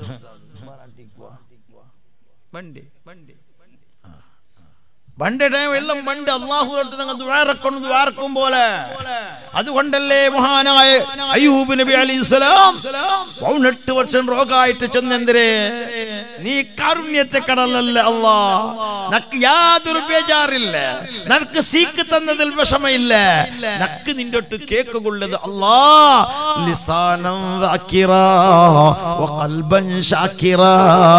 ബണ്ടി ബണ്ടി പണ്ട് ടൈം വെള്ളം പണ്ട് അള്ളാഹുലോട്ട് നിങ്ങൾ ദ്വാരക്കൊണ്ട് ദ്വാരക്കും പോലെ അതുകൊണ്ടല്ലേ മഹാനായ അയ്യൂബ് നബി അലൈഹി സ്വലാം പതിനെട്ട് വർഷം രോഗമായിട്ട് ചെന്നെന്തരേ നീ കാരുണ്യത്തെ കടലല്ല അല്ലാ നക്ക് യാതൊരു ബേജാറില്ല നനക്ക് സീക്ക് തന്നതിൽ വിഷമയില്ല നക്ക് നിന്റെ ഒട്ട് കേക്കുകൊള്ളത് അല്ലാ ലിസാനം ذاكرا وقلبا شاكرا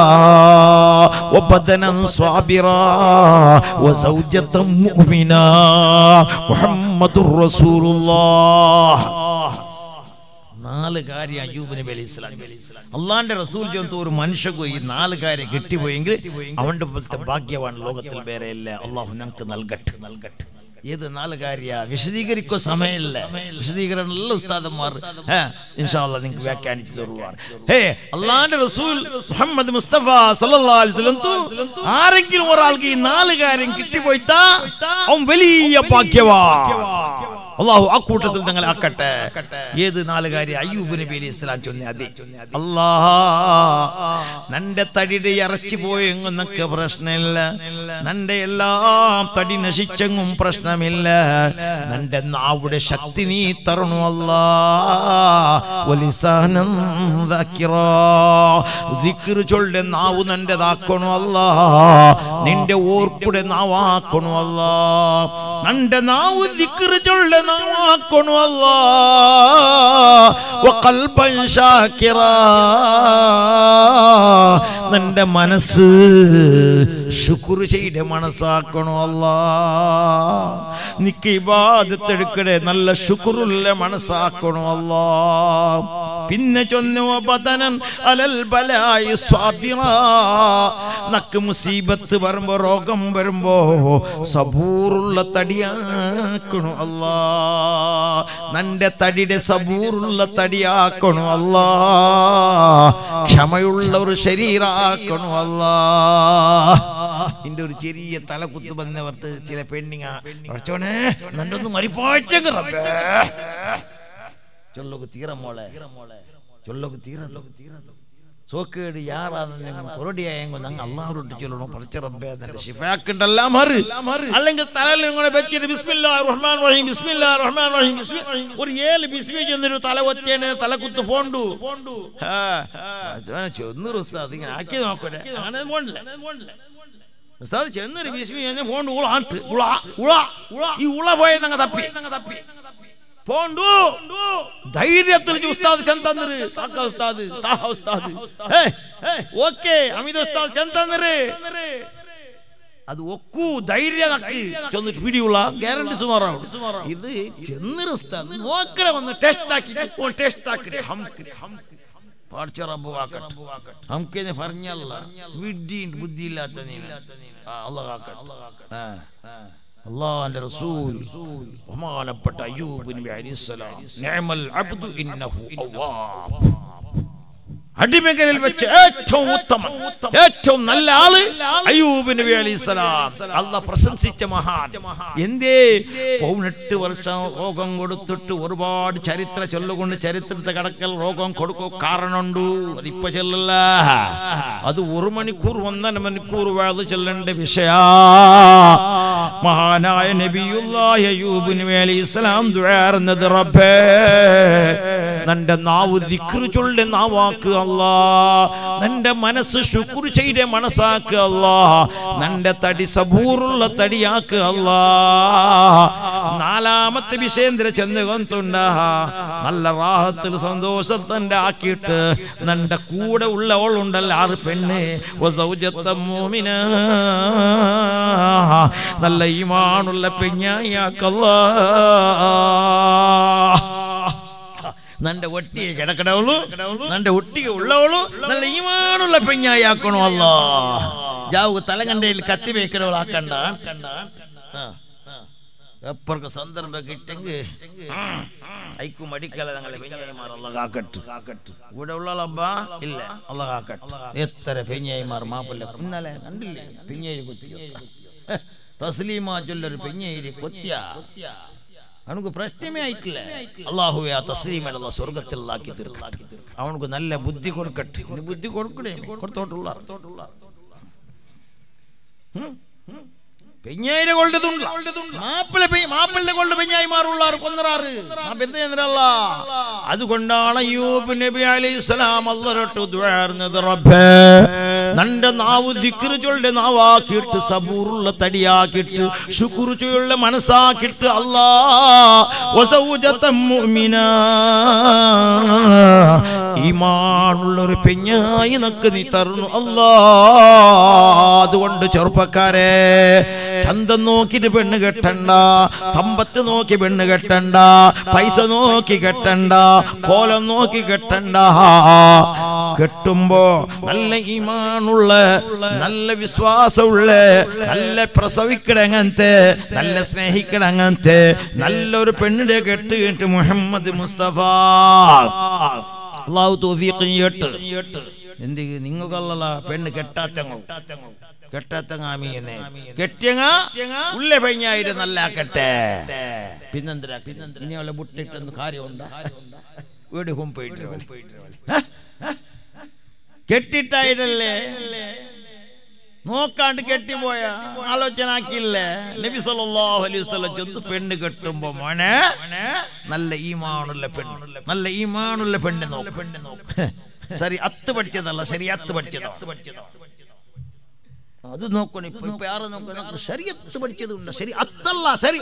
وبدنا صابرا وزوجة مؤمنا محمد رسول الله നാല് കാര്യം അയ്യൂബ് നബി അലൈഹി സ്വലാം അള്ളാന്റെ റസൂൽ ജോന്ത് ഒരു മനുഷ്യക്ക് ഈ നാല് കാര്യം കിട്ടിപ്പോയെങ്കിൽ അവന്റെ പോലത്തെ ഭാഗ്യവാൻ ലോകത്തിൽ വേറെ ഇല്ല അള്ളാഹു ഞങ്ങൾക്ക് നൽകട്ടെ നൽകട്ടെ ഏത് നാല് കാര്യ വിശദീകരിക്കോ സമയമില്ല വിശദീകരണം എല്ലാ ഉസ്താദന്മാർ ഏ, ഇൻഷാ അല്ലാ നിങ്ങൾക്ക് വ്യാഖ്യാനിച്ചു തരുവാണ് ഹേ അള്ളാന്റെ റസൂൽ മുഹമ്മദ് മുസ്തഫ സല്ലല്ലാഹു അലൈഹി വസല്ലം തു ആരെങ്കിലും ഒരാൾക്ക് ഈ നാല് കാര്യം കിട്ടിപ്പോയിട്ടാ അവൻ വലിയ ഭാഗ്യവാ അള്ളാഹു ആ കൂട്ടത്തിൽ ഞങ്ങൾ ആക്കട്ടെ ഏത് നാല് കാര്യം അയ്യൂബ് നബി അലൈഹി സ്വലാം ചൊന്ന അതെ അല്ലാ നന്റെ തടിയുടെ ഇറച്ചി പോയെങ്കും എന്നൊക്കെ പ്രശ്നമില്ല നന്റെ എല്ലാം തടി നശിച്ചെങ്കും പ്രശ്നമില്ല നന്റെ നാവുടെ ശക്തി നീ തരണു അല്ലാ വലിസാനം ദാക്കിറാ. ദിക്റ് ചൊല്ലെ നാവ് നന്റെതാക്കണു അല്ലാ നിന്റെ ഓർക്കുടെ നാവാക്കണു അല്ലാ നന്റെ നാവ് ദിക്റ് ചൊല്ലെ നാവാക്കണു അല്ലാ വഖൽബൻ ഷാക്കിറാ നിന്റെ മനസ്സ് ശുക്ർ ചെയ്ത മനസ്സാക്കണു അല്ലാ നിക്ക് ഇബാദത്തെടുക്കടെ നല്ല ശുക്റുള്ള മനസ്സാക്കണു അല്ലാ പിന്നെ ചൊന്നു ബദനൻ അലൽ ബലായി സ്വാബിറാ നക്ക് മുസീബത്ത് വരുമ്പോ രോഗം വരുമ്പോ സബൂറുള്ള തടിയാക്കണു അല്ലാ നന്റെ തടിയുടെ സബൂറുള്ള തടിയാക്കണു അല്ലാ ക്ഷമയുള്ള ഒരു ശരീരാക്കണു അല്ലാ എന്റെ ഒരു ചെറിയ തലകുത്ത് വന്നവർത്ത് ചില പെണ്ണിങ്ങ കുറച്ചോനെ നന്റെ ഒന്ന് മരിപ്പോച്ചെങ്ക് റബ്ബേ ചൊല്ലൊക്കെ തീര മോളെ ചൊല്ലൊക്കെ തീര സോക്കേട് യാറാന്ന് കൊറടിയായെങ്കിൽ ഞങ്ങൾ അള്ളാഹുരോട്ട് ചൊല്ലണോ പഠിച്ച റബ്ബേ അതിന്റെ ഷിഫാക്കുണ്ടല്ല മറ് അല്ലെങ്കിൽ തലയിൽ ഇങ്ങനെ വെച്ചിട്ട് ബിസ്മില്ലാ റഹ്മാൻ റഹീം ബിസ്മില്ലാ റഹ്മാൻ റഹീം ബിസ്മി ഒരു ഏഴ് ബിസ്മി ചെന്നൊരു തല ഒത്തേനെ തലക്കുത്ത് പോണ്ടു ആ, ആ, ചെന്നൊരു ഉസ്താദ് ഇങ്ങനെ ആക്കി നോക്കട്ടെ അങ്ങനെ പോണ്ടില്ല ഉസ്താദ് ചെന്നൊരു ബിസ്മി ചെന്ന് പോണ്ടു ഉള ആട്ട് ഉള ഉള ഉള ഈ ഉള പോയതങ്ങ് തപ്പി തപ്പി പോണ്ടു ധൈര്യത്തിൽ ഉസ്താദ് ചെന്തന്നര് താക്ക ഉസ്താദ് താഹ ഉസ്താദ് ഓക്കെ അമിത ഉസ്താദ് ചെന്തന്നര് അത് ഒക്കൂ ധൈര്യ നക്ക് ചെന്നിട്ട് പിടിയുള്ള ഗ്യാരണ്ടി സുമാറാണ് ഇത് ചെന്നൊരു ഉസ്താദ് നോക്കണ വന്ന് ടെസ്റ്റ് ആക്കി ടെസ്റ്റ് ആക്കി ഹംക്ക് ഹംക്ക് പാടിച്ച റബ്ബ് വാക്കട്ടെ നമുക്കെന്ന് പറഞ്ഞല്ല വിഡ്ഢി ബുദ്ധിയില്ലാത്ത നീ അള്ളാഹ് കാക്കട്ടെ ആ അള്ളാന്റെ റസൂൽ ബഹുമാനപ്പെട്ട അയ്യൂബ് നബി അലൈഹിസ്സലാം നിഅമൽ അബ്ദു ഇന്നഹു അവ്വാബ് അടിമകളിൽ വെച്ച് ഏറ്റവും ഉത്തമം ഏറ്റവും നല്ല ആള് അയ്യൂബ് നബി അലൈഹിസ്സലാം അല്ല പ്രശംസിച്ച മഹാൻ എന്തേ പതിനെട്ട് വർഷം രോഗം കൊടുത്തിട്ട് ഒരുപാട് ചരിത്ര ചൊല്ലുകൊണ്ട് ചരിത്രത്തെ കടക്കൽ രോഗം കൊടുക്കോ കാരണമുണ്ടു അതിപ്പോ ചെല്ലല്ല അത് ഒരു മണിക്കൂർ ഒന്നര മണിക്കൂർ വേദ ചെല്ലേണ്ട വിഷയ മഹാനായ നബിയുല്ലാഹി അയ്യൂബ് നബി അലൈഹിസ്സലാം ദുആർന്നത് റബ്ബേ നിന്റെ നാവ് ദിക്റ് ചൊല്ലെ നാവാക്ക് അല്ലാ നിന്റെ മനസ്സ് ശുക്ർ ചെയ്ത മനസ്സാക്ക് അല്ലാ നിന്റെ തടി സബൂറുള്ള തടിയാക്ക് അല്ലാ നാലാമത്തെ വിഷേന്ദ്ര ചെന്ന് കൊന്തുണ്ട നല്ല റാഹത്തിൽ സന്തോഷത്തന്റെ ആക്കിയിട്ട് നിന്റെ കൂടെ ഉള്ളവളുണ്ടല്ലോ ആറ് പെണ്ണ് വസൗജത്ത മോമിന നല്ല ഈമാനുള്ള പെഞ്ഞായാക്കല്ലാ നിന്റെ നന്റെ ഒട്ടിയെ കിടക്കടവുള്ളൂ നന്റെ ഒട്ടിಗೆ ഉള്ളവളു നല്ല ഈമാനുള്ള പെഞ്ഞായി ആക്കണോ അല്ലോ ജാവ് തലകണ്ടയിൽ കത്തി വെക്കണവൾ ആക്കണ്ട എപ്പർക്ക് സന്ദർഭം കിട്ടെങ്കിൽ ഐക്കു മടിക്കല ഞങ്ങളെ പെഞ്ഞായിമാർ അല്ല കാക്കട്ട് കാക്കട്ട് ഇവിടെ ഉള്ളപ്പ ഇല്ല അല്ല കാക്കട്ട് എത്ര പെഞ്ഞായിമാർ മാപ്പില്ല ഇന്നലെ കണ്ടില്ലേ പെഞ്ഞേരി കുത്തിയോ തസ്ലീമാ ചൊല്ലൊരു പെഞ്ഞേരി കൊത്തിയ അവനക്ക് പ്രശ്നമേ ആയിട്ടില്ല അള്ളാഹുവെ ആ തസ്ലീമല്ല സ്വർഗത്തിലാക്കി തീർക്കാക്കി അവനക്ക് നല്ല ബുദ്ധി കൊടുക്കട്ടെ ഇനി ബുദ്ധി കൊടുക്കണേ കൊടുത്തോട്ടുള്ള പെഞ്ഞായിരെ കൊണ്ടതുണ്ട് മാപ്പിള മാപ്പിളിനെ കൊണ്ട് പെഞ്ഞായി മാറുള്ളാറ് കൊന്നറാറ് എന്തിനല്ല അതുകൊണ്ടാണ് അയ്യൂബ് നബി അലൈഹി സ്വലാം അള്ളറോട്ട് ദ്വാർന്നത് റബ്ബേ നന്റെ നാവ് ദിക്റ് ചൊല്ലെ നാവാക്കിയിട്ട് സബൂറുള്ള തടിയാക്കിയിട്ട് ശുക്ർ ചൊല്ലെ മനസ്സാക്കിയിട്ട് അല്ലാ വസൗജതം മുഅ്മിന ഈമാനുള്ള ഒരു പെഞ്ഞായി നക്ക് നീ തരുന്നു അല്ലാ അതുകൊണ്ട് ചെറുപ്പക്കാരെ ചന്തം നോക്കിട്ട് പെണ്ണ് കെട്ടണ്ട സമ്പത്ത് നോക്കി പെണ്ണ് കെട്ടണ്ട പൈസ നോക്കി കെട്ടണ്ട കോലം നോക്കി കെട്ടണ്ട കെട്ടുമ്പോ നല്ല ഈമാനുള്ള നല്ല വിശ്വാസമുള്ള നല്ല പ്രസവിക്കടങ്ങനത്തെ നല്ല സ്നേഹിക്കടങ്ങനത്തെ നല്ലൊരു പെണ്ണിടെ കെട്ട് കേട്ട് മുഹമ്മദ് മുസ്തഫ അള്ളാഹു തോഫീഖ് ചെയ്യട്ട് എന്ത് നിങ്ങൾക്കല്ല പെണ്ണ് കെട്ടാത്തങ്ങോ കെട്ടാത്തങ്ങാമീന്നെ കെട്ടിയങ്ങ ഉള്ള പെഞ്ഞായിട്ട് നല്ല കെട്ടെ പിന്നെന്തിനാ പിന്നെന്തിനാ ഇനി അവളെ മുട്ടിട്ടെന്ന് കാര്യമുണ്ടാ വീട് ഹും പോയിട്ട് കെട്ടിട്ടായിട്ടല്ലേ നോക്കാണ്ട് കെട്ടിപ്പോയ ആലോചന ആക്കിയില്ലേ നബി സല്ലല്ലാഹു അലൈഹി വസല്ലം ചൊന്ന് പെണ്ണ് കെട്ടുമ്പോ മോനെ നല്ല ഈമാനുള്ള പെണ്ണ് നല്ല ഈമാനുള്ള പെണ്ണ് നോക്ക് പെണ്ണ് നോക്ക് ശരി അത്ത് പഠിച്ചതല്ല ശരി അത്ത് പഠിച്ചതോ അത് നോക്കണം ഇപ്പൊ ഇപ്പൊ ആറ് നോക്കണം ശരിയത്ത് പഠിച്ചതുണ്ട് ശരി അത്തല്ല ശരി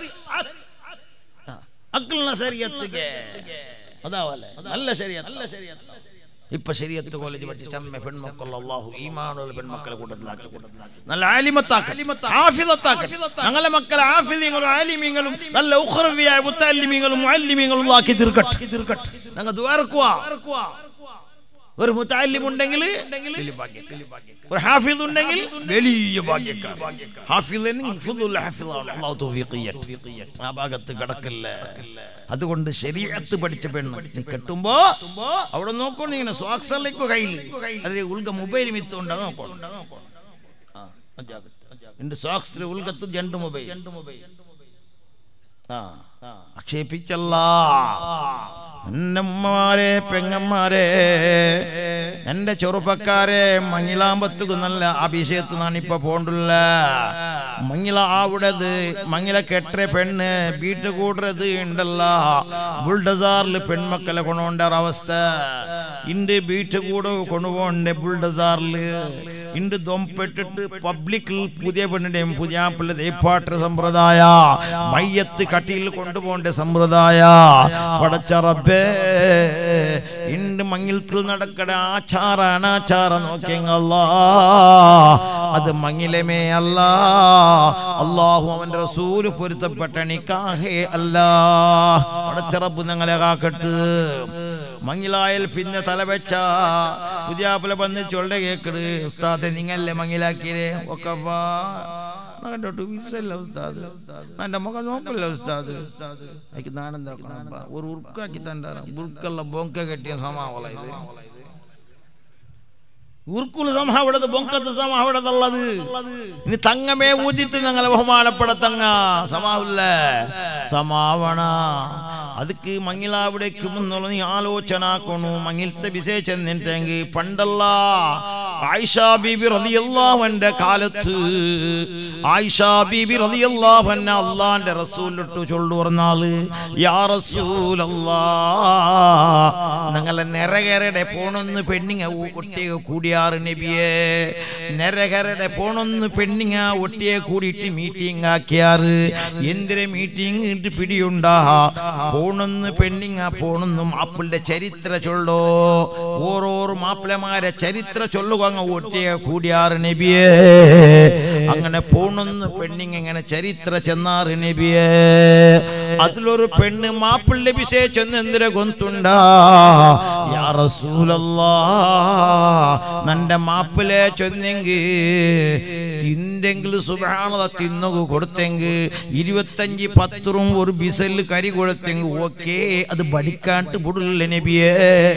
അക്കളുള്ള ശരിയത്തുಗೆ അതാവല്ലേ നല്ല ശരിയത്ത് നല്ല ശരിയത്ത് ഇപ്പൊ ശരിയത്ത് കോളേജ് പഠിച്ച ചമ്മ പെൺമക്കൾ അള്ളാഹു ഈമാനുള്ള പെൺമക്കളെ കൂട്ടത്തിലാക്കി നല്ല ആലിമത്താക്കി ഞങ്ങളെ മക്കളെ ആഫിദിങ്ങളും ആലിമീങ്ങളും നല്ല ഉഖ്റവിയായ മുത്താലിമീങ്ങളും മുഅല്ലിമീങ്ങളും ആക്കി തീർക്കട്ടെ തീർക്കട്ടെ ഞങ്ങൾ ദ്വാരക്കുവാ ഒരു മുത്താലിം ഉണ്ടെങ്കിൽ വലിയ ഭാഗ്യം. ഒരു ഹാഫിദ് ഉണ്ടെങ്കിൽ വലിയ ഭാഗ്യക്കാർ ഹാഫിദ് അള്ളാഹു തൗഫീഖ് ചെയ്യട്ടെ. ആ ഭാഗത്ത് കിടക്കില്ല അതുകൊണ്ട് ശരീരത്ത് പഠിച്ച പെണ്ണ് നീ കെട്ടുമ്പോ അവിടെ നോക്കണം ഇങ്ങനെ സ്വാക്സലേക്ക് കയ്യിൽ അതിൽ ഉൾഗ മൊബൈൽ മിത്തുണ്ട് അത് നോക്കണം ആ, അജാഗ്രത. എന്റെ സോക്സിൽ ഉൾഗത്ത് രണ്ട് മൊബൈൽ രണ്ട് മൊബൈൽ ആ ആക്ഷേപിച്ചല്ല എന്റെ ഉമ്മമാരെ പെങ്ങന്മാരെ എന്റെ ചെറുപ്പക്കാരെ മങ്ങിലാമ്പത്തുക്ക് നല്ല അഭിഷേകത്ത് നാണിപ്പ പോണ്ടില്ല മങ്ങില ആവിടത് മങ്ങില കെട്ട പെണ്ണ് വീട്ട് കൂടുന്നത് ഉണ്ടല്ല ബുൾഡസാറിൽ പെൺമക്കളെ കൊണ്ടുപോണ്ട അവസ്ഥ ഇണ്ട് വീട്ട് കൂടെ കൊണ്ടുപോകണ്ടേ ബുൾഡസാറില് ഇണ്ട് ദൊമ്പെട്ടിട്ട് പബ്ലിക്കിൽ പുതിയ പെണ്ണിന്റെയും പുതിയ പിള്ളേ ദൈപ്പാട്ട് സമ്പ്രദായ മയ്യത്ത് കട്ടിയിൽ കൊണ്ടുപോകേണ്ട സമ്പ്രദായ പടച്ച റബ്ബേ ഇണ്ട് മങ്ങിലത്തിൽ നടക്കട ആചാര അനാചാര നോക്കിയല്ല അത് മങ്ങിലമേ അല്ല അള്ളാഹു അവന്റെ റസൂല് പൊരുത്തപ്പെട്ട നിക്കാഹേ അല്ല പടച്ച റബ്ബ് ഞങ്ങളെ കാക്കട്ട് മങ്ങിലായൽ പിന്നെ തല വെച്ച പുതിയാപ്പിള വന്ന് ചൊല്ല കേക്കട് ഉസ്താദെ നിങ്ങല്ലേ മങ്ങിലാക്കിയേ ഒക്കെ കണ്ടോട്ട് വിസല്ല ഉസ്താദ് എന്റെ മകൻ നോക്കല്ല ഉസ്താദ് എനിക്ക് നാണം നോക്കണം ഒരു ഉറുക്കാക്കി തണ്ടാറ ഉറുക്കല്ല ബൊങ്ക കെട്ടിയ സമാവല ഇത് ഉറുക്കുല് സമ അവിടത് ബൊങ്കത്ത് സമ അവിടതുള്ളത് ഇനി തങ്ങമേ ഊതിട്ട് ഞങ്ങളെ ബഹുമാനപ്പെട തങ്ങ സമാവില്ല സമാവണ ಅದಕ್ಕೆ ಮಂಗಿಲ ಅವಿಡಕ್ಕೆ ಮುನ್ನೊಲ ನೀ ಆಲೋಚನಾ ಹಾಕೋಣ ಮಂಗಿಲ್ತ ವಿಶೇಷ ನಿಂಟಂಗಿ ಪಂಡಲ್ಲ ಆಯಿಷಾ ബീബി റളിയല്ലാഹുവിന്റെ കാലത്ത് ആയിഷാ ബീബി റളിയല്ലാഹുവിനെ അള്ളാന്റെ റസൂലിട്ട് ചൊല്ലു പറഞ്ഞാല് യാ റസൂലല്ലാ നിങ്ങളെ നെരകരടെ പോണൊന്ന് പെണ്ണിങ്ങ ഒട്ടിയെ കൂടിയാറ് നബിയെ നെരകരടെ പോണൊന്ന് പെണ്ണിങ്ങ ഒട്ടിയെ കൂടിയിട്ട് മീറ്റിംഗ് ആക്കിയാറ് എന്തിരെ മീറ്റിംഗ് ഇട്ട് പിടിയുണ്ടാ പോണൊന്ന് പെണ്ണിങ്ങ പോണൊന്ന് മാപ്പിളുടെ ചരിത്ര ചൊല്ലോ ഓരോരോ മാപ്പിളമാരെ ചരിത്ര ചൊല്ലുക അങ്ങ് ഒട്ടിയെ കൂടിയാറ് നബിയെ അങ്ങനെ പോണൊന്ന് പെണ്ണിങ് ഇങ്ങനെ ചരിത്ര ചെന്നാറ് നബിയെ അതിലൊരു പെണ്ണ് മാപ്പിള്ള വിശേഷം എന്തിനെ ഗൊന്തുണ്ടാ യാ റസൂലല്ലാ നന്റെ മാപ്പിലെ ചൊന്നെങ്കിൽ തിന്തെങ്കിൽ സുബാണത തിന്നു കൊടുത്തെങ്കിൽ ഇരുപത്തഞ്ച് പത്തറും ഒരു ബിസല് കരി കൊടുത്തെങ്കിൽ ഓക്കേ അത് പഠിക്കാണ്ട് ബുടില്ല നബിയേ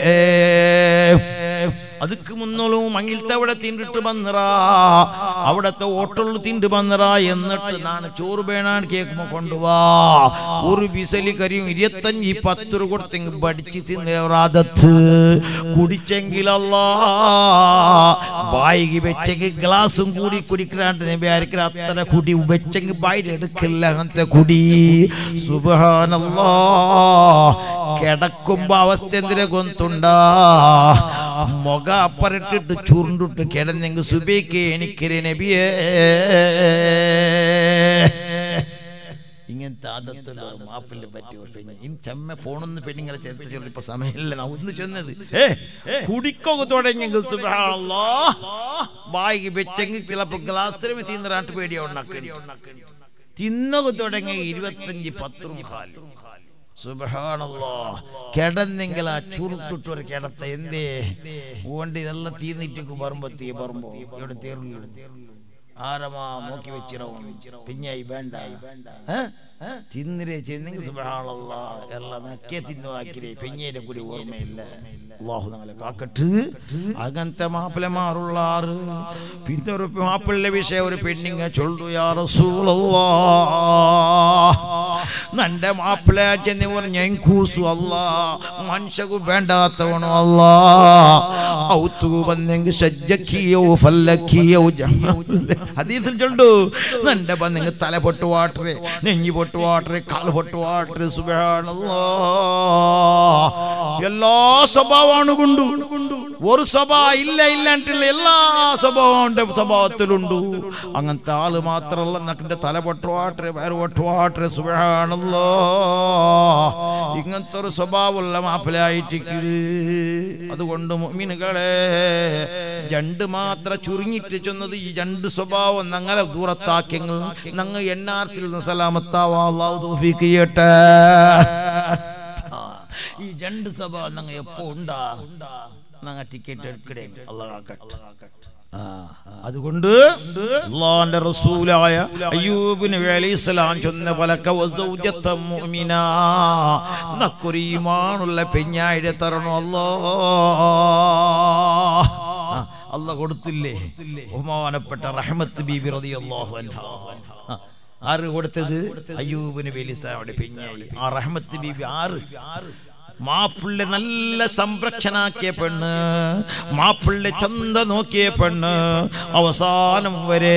ಅದಕ್ಕೆ മുന്നോളും മങ്ങിലത്തെ അവിടെ തിണ്ടിട്ട് വന്നറാ അവിടത്തെ ഓട്ടുള്ളു തിണ്ട് വന്നറാ എന്നിട്ട് നാണ് ചോറ് വേണാണ് കേൾക്കുമ്പോ കൊണ്ടുവാ ഒരു ബിസലി കരിയും ഇരുപത്തഞ്ച് പത്ത് രൂപ കൊടുത്തെങ്കിൽ പഠിച്ച് തിന്നറാദത്ത് കുടിച്ചെങ്കിലല്ലാ ബായിക്ക് വെച്ചെങ്കിൽ ഗ്ലാസും കൂടി കുടിക്കാണ്ട് വിചാരിക്കുന്ന അത്ര കുടി വെച്ചെങ്കിൽ ബായിൽ എടുക്കില്ല അങ്ങനത്തെ കുടി സുബാനല്ലാ കിടക്കുമ്പോ അവസ്ഥ എന്തിനെ കൊന്തുണ്ടാ മുഖ അപ്പരട്ടിട്ട് ചുരുണ്ടിട്ട് കിടന്നെങ്കിൽ സുബേക്ക് എനിക്കൊരു നബിയേ ഇങ്ങനത്തെ ആദത്തുള്ള മാപ്പിലെ പറ്റിയ ഒരു പെണ്ണ് ഇനി ചെമ്മ പോണെന്ന് പെണ്ണുങ്ങളെ ചേർത്ത് ചൊല്ലി ഇപ്പൊ സമയമില്ല നാ ഒന്ന് ചെന്നത് ഏ കുടിക്കൊക്കെ തുടങ്ങിയെങ്കിൽ സുബ്ഹാനല്ലാ ബായിക്ക് വെച്ചെങ്കിൽ ചിലപ്പോ ഗ്ലാസ്സിലും തിന്നറാണ്ട് പേടിയാ ഉണ്ടാക്കണി തിന്നൊക്കെ തുടങ്ങി ഇരുപത്തഞ്ച് പത്തും കാലും സുബഹാനല്ലോ കിടന്നെങ്കിൽ ആ ചുരുട്ടിട്ട് ഒരു കിടത്ത എന്തേ ഓണ്ട് ഇതെല്ലാം തീന്നിട്ടേക്ക് പറമ്പോ തീ പറമ്പോ ഇവിടെ തീർന്നു ആരമാ നോക്കി വെച്ചിരവും പിഞ്ഞായി വേണ്ട തിന്നിരെ ചെന്നെങ്കിൽ സുബഹാനല്ലാ എല്ലാം നക്കിയ തിന്നു ആക്കിരേ പിഞ്ഞേരെ കൂടി ഓർമ്മയില്ല അള്ളാഹു ഞങ്ങളെ കാക്കട്ട് അങ്ങനത്തെ മാപ്പിളമാറുള്ള ആറ് പിന്നെ ഒരു മാപ്പിളിന്റെ വിഷയം ഒരു പെണ്ണിങ്ങ ചൊല്ലു യാ റസൂലല്ലാ നന്റെ മാപ്പിള ചെന്ന് പറഞ്ഞ കൂസു അല്ലാ മനുഷ്യക്ക് വേണ്ടാത്തവണോ അല്ലാ ഔത്തു വന്നെങ്കിൽ സജ്ജക്കിയോ ഫല്ലക്കിയോ ഹദീസിൽ ചൊല്ലു നന്റെ വന്നെങ്കിൽ തല പൊട്ടു വാട്ടറെ നെഞ്ഞി പൊട്ടു വാട്ടറെ കാൽ പൊട്ടു വാട്ടറെ സുബാണല്ലോ എല്ലാ സ്വഭാവമാണ് കൊണ്ടു ഒരു സ്വഭാവം ഇല്ല ഇല്ലാണ്ടില്ല എല്ലാ സ്വഭാവം സ്വഭാവത്തിലുണ്ട് അങ്ങനത്തെ ആള് മാത്രമല്ല നക്കിന്റെ തല പൊട്ടുവാട്ടെ വയറ് പൊട്ടുവാട്ടെ സുബാണല്ലോ ഇങ്ങനത്തെ ഒരു സ്വഭാവമുള്ള മാപ്പിലായിട്ടിരിക്കല് അതുകൊണ്ട് മീനുകളെ ജണ്ട് മാത്രം ചുരുങ്ങിട്ട് ചെന്നത് ഈ രണ്ട് സ്വഭാവം ഞങ്ങളെ ദൂരത്താക്കിയെങ്കിൽ ഞങ്ങൾ എണ്ണാർത്തിൽ നിന്ന് സലാമത്താവാ അള്ളാഹു തൗഫീക്ക് ചെയ്യട്ടെ ഈ രണ്ട് സ്വഭാവം ഞങ്ങൾ എപ്പോ ഉണ്ടാ ഞങ്ങൾ ടിക്കറ്റ് എടുക്കടേ അള്ളാഹ് അതുകൊണ്ട് അള്ളാന്റെ റസൂലായ അയ്യൂബ് നബി അലൈഹിസ്സലാം ചൊന്ന പലക്ക വസൗജത്ത മുഅ്മിന നക്കൊരു ഈമാനുള്ള പെഞ്ഞായിടെ തരണോ അല്ലോ അല്ല കൊടുത്തില്ലേ ബഹുമാനപ്പെട്ട റഹ്മത്ത് ബീബി റളിയല്ലാഹു അൻഹ ആറ് കൊടുത്തത് അയ്യൂബ് നബി അലൈഹിസ്സലാമിന്റെ പെഞ്ഞായി ആ റഹ്മത്ത് ബീബി ആറ് മാപ്പിള്ള നല്ല സംരക്ഷണാക്കിയ പെണ്ണ് മാപ്പിള്ള ചന്ത നോക്കിയ പെണ്ണ് അവസാനം വരെ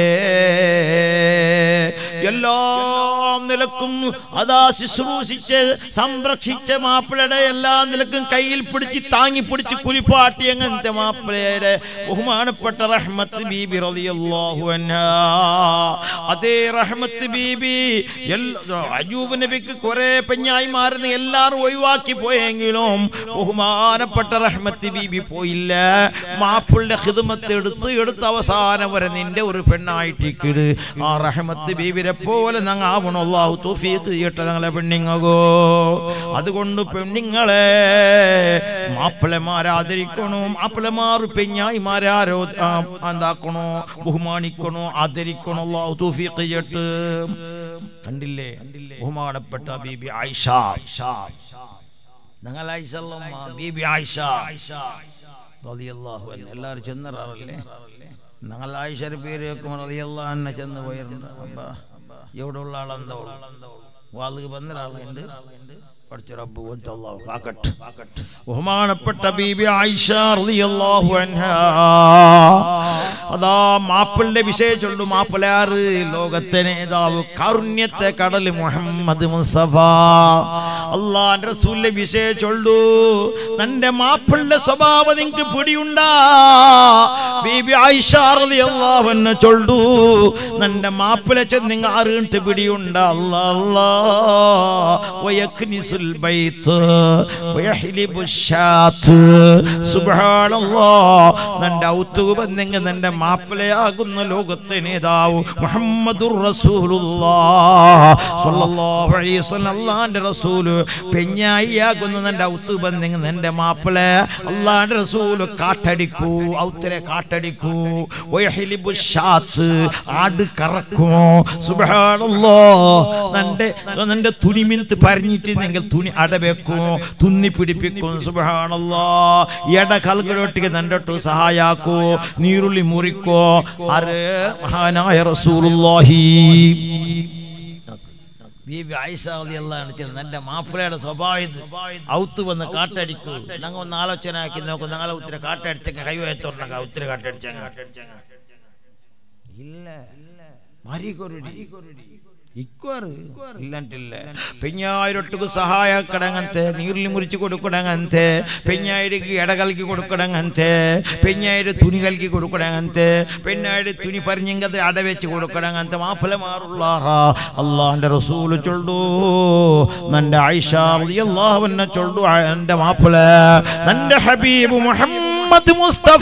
എല്ലാ നിലക്കും അതാ ശുശ്രൂഷിച്ച് സംരക്ഷിച്ച മാപ്പിളയുടെ എല്ലാ നിലക്കും കയ്യിൽ പിടിച്ച് താങ്ങി പിടിച്ച് കുലിപ്പാട്ടി അങ്ങനത്തെ മാപ്പിളയുടെ ബഹുമാനപ്പെട്ട റഹ്മത്ത് ബീബി റളിയല്ലാഹു അൻഹാ അതേ റഹ്മത്ത് ബീബി എല്ലാ അജൂബ് നബിക്ക് കുറെ പെഞ്ഞായിമാരെന്ന് എല്ലാവരും ഒഴിവാക്കി പോയെങ്കിലും ബഹുമാനപ്പെട്ട റഹ്മത്ത് ബീബി പോയില്ല മാപ്പിളുടെ ഹിദമത്ത് എടുത്ത് എടുത്ത് അവസാനം വരെ നിന്റെ ഒരു പെണ്ണായിട്ടിക്കിട് ആ റഹ്മത്ത് ബീബിരെ പോലെ ഞങ്ങൾ ആവണോ അള്ളാഹു തൗഫീഖ് ചെയ്യട്ടെ ഞങ്ങളെ പെണ്ണിങ്ങകോ അതുകൊണ്ട് പെണ്ണുങ്ങളെ മാപ്പിളമാരെ ആദരിക്കണോ മാപ്പിളമാർ പെഞ്ഞായിമാരെ ആരോ ആ, എന്താക്കണോ ബഹുമാനിക്കണോ ആദരിക്കണോ അള്ളാഹു തൗഫീഖ് ചെയ്യട്ടെ കണ്ടില്ലേ ബഹുമാനപ്പെട്ട ബീബി ആയിഷ ഞങ്ങൾ ആയിഷ അല്ലമ്മ, ബീബി ആയിഷ റളിയല്ലാഹു അൻഹ. എല്ലാവരും ചെന്നറാറല്ലേ ഞങ്ങൾ ആയിഷയുടെ പേര് കേൾക്കുമ്പോൾ റളിയല്ലാഹു അൻഹ ചെന്ന് പോയിട്ടുണ്ട് അപ്പാ എവിടെ ഉള്ള ആളെന്തോ വാളുക വന്ന ഒരാളുണ്ട് പഠിച്ച റബ്ബ് കൊണ്ടുള്ള അല്ലാഹു കാക്കട്ടെ ബഹുമാനപ്പെട്ട ബീബി ആയിഷ റളിയല്ലാഹു അൻഹ അതാ മാപ്പിളിന്റെ വിഷയം ചൊല്ലു മാപ്പിളാറ് ലോകത്തെ നേതാവ് കാരുണ്യത്തെ കടൽ മുഹമ്മദ് മുസഫ അള്ളാന്റെ റസൂലിന്റെ വിഷയം ചൊല്ലു തന്റെ മാപ്പിളിന്റെ സ്വഭാവം നിങ്ങക്ക് പിടിയുണ്ടാ ബീബി ആയിഷ റളിയല്ലാഹു അൻഹ ചൊല്ലു തന്റെ മാപ്പിളെ ചെന്നിങ്ങ ആറിട്ട് പിടിയുണ്ടാ അല്ലാ അല്ലാ വയക്നിസു البيت ويحلب الشاة سبحان الله നിന്റെ ഔത്തുക ബന്ധങ്ങൾ നിന്റെ മാപ്പിളയാകുന്ന ലോകത്തെ നേതാവ് മുഹമ്മദുർ അള്ളാന്റെ റസൂല് പെഞ്ഞായിയാകുന്ന നിന്റെ ഔത്തുക ബന്ധങ്ങൾ നിന്റെ മാപ്പിള അള്ളാന്റെ റസൂല് കാട്ടടിക്കൂ ഔത്തരെ കാട്ടടിക്കൂ വയഹിലിബു ഷാത്ത് ആട് കറക്കുമോ സുബ്ഹാനല്ലോ നന്റെ നന്റെ തുണി മിനുത്ത് പരഞ്ഞിട്ട് നിങ്ങൾ തുണി അടവെക്കുമോ തുന്നി പിടിപ്പിക്കും സുബ്ഹാനല്ലോ എട കൽകളൊട്ടിക്ക് നണ്ടൊട്ടു സഹായാക്കോ നീരുള്ളി മുറിക്കോ ആര് മഹാനായ റസൂലുള്ളാഹി ബീബി ആയിഷ റളിയല്ലാഹു അൻഹ എന്റെ മാപ്പിളയുടെ സ്വഭാവം ഔത്ത് വന്ന് കാട്ടടിക്കൂ ഞങ്ങൾ ഒന്ന് ആലോചന ആക്കി നോക്കും ഞങ്ങളെ ഉത്തര കാട്ടടിച്ചങ്ങ കൈവയത്തോണ്ടങ്ങ ഉത്തര കാട്ടടിച്ചങ്ങ ಇಲ್ಲ ಮರಿ ಕೊರಡಿ ಇಕ್ವರು ಇಲ್ಲಂಟಿಲ್ಲ പെഞ്ഞായിരൊട്ടുക്ക് സഹായക്കടങ്ങಂತೆ നീർലി മുറിച്ച് കൊടുക്കടങ്ങಂತೆ പെഞ്ഞായിരക്ക് എടകൽക്കി കൊടുക്കടങ്ങಂತೆ പെഞ്ഞായിര തുണി കൽക്കി കൊടുക്കടങ്ങಂತೆ പെണ്ണായിര തുണി പറഞ്ഞിങ്കത് അടവെച്ച് കൊടുക്കടങ്ങಂತೆ മാപ്പിളമാറുള്ളാറ അള്ളാന്റെ റസൂല് ചൊല്ലു നന്റെ ആയിഷ റളിയല്ലാഹുവിനെ ചൊല്ലു എന്റെ മാപ്പിള നന്റെ ഹബീബ് മുഹമ്മദ് മുസ്തഫ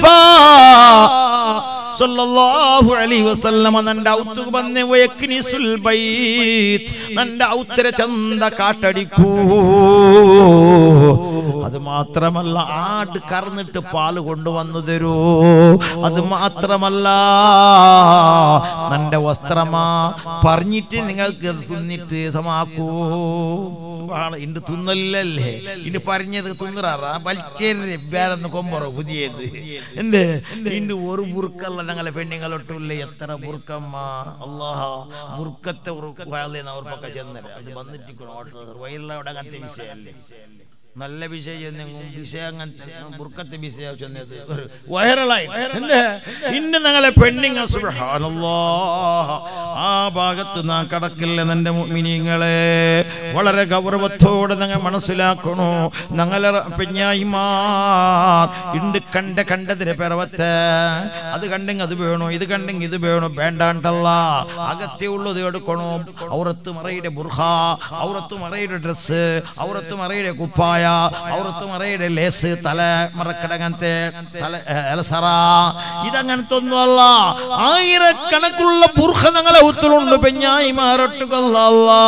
സല്ലല്ലാഹു അലൈഹി വസല്ലമ നന്റെ ഔത്തുക ബന്നെ വയക്നിസുൽ ബൈത്ത് നന്റെ ഔത്തര ചന്ത കാട്ടടിക്കൂ അത് മാത്രമല്ല ആട് കറന്നിട്ട് പാല് കൊണ്ടുവന്നു തരൂ അത് മാത്രമല്ല നന്റെ വസ്ത്രമാ പറഞ്ഞിട്ട് നിങ്ങൾക്ക് തുന്നിട്ട് സമാക്കൂ ആണ് ഇന്ന് തുന്നലല്ലേ ഇന്ന് പറഞ്ഞത് തുന്നറാറാ വലിച്ചേരി വേറൊന്ന് കൊമ്പറോ പുതിയത് എന്ത് ഇന്ന് ഒരു ബുർക്കല്ല ഞങ്ങളെ പെണ്ണുങ്ങളൊട്ടുമില്ല എത്ര ബുർക്കമ്മ അള്ളാഹ ബുർക്കത്തെ വയലേന്ന് അവർ പക്ക ചെന്നല്ലേ അത് വന്നിട്ട് വയലിലവിടെ അങ്ങനത്തെ വിഷയമല്ലേ നല്ല വിഷയം ചെന്നെങ്കും വിഷയം അങ്ങനത്തെ ബുർക്കത്തെ വിഷയം ചെന്നത് വൈറലായി എന്ത് ഇന്ന് ഞങ്ങളെ പെണ്ണിങ്ങ സുബ്ഹാനല്ലാഹ് ആ ഭാഗത്ത് നാ കടക്കില്ല നിന്റെ മിനിങ്ങളെ വളരെ ഗൗരവത്തോടെ നിങ്ങൾ മനസ്സിലാക്കണോ ഞങ്ങളെ പെഞ്ഞായിമാർ ഇണ്ട് കണ്ട കണ്ടതിരെ പിറവത്തെ അത് കണ്ടെങ്കിൽ അത് വേണോ ഇത് കണ്ടെങ്കിൽ ഇത് വേണോ വേണ്ടാണ്ടല്ല അകത്തെ ഉള്ളത് എടുക്കണോ ഔറത്ത് മറയുടെ ബുർഹ ഔറത്ത് മറയുടെ ഡ്രസ്സ് ഔറത്ത് മറയുടെ കുപ്പായ ഔറത്ത് മറയുടെ ലേസ് തല മറക്കടങ്ങനത്തെ തല എലസറ ഇതങ്ങനത്തെ ഒന്നുമല്ല ആയിരക്കണക്കുള്ള ബുർഹ ഞങ്ങളെ ഉത്തലുണ്ട് പെഞ്ഞായിമാരൊട്ടുകൊള്ള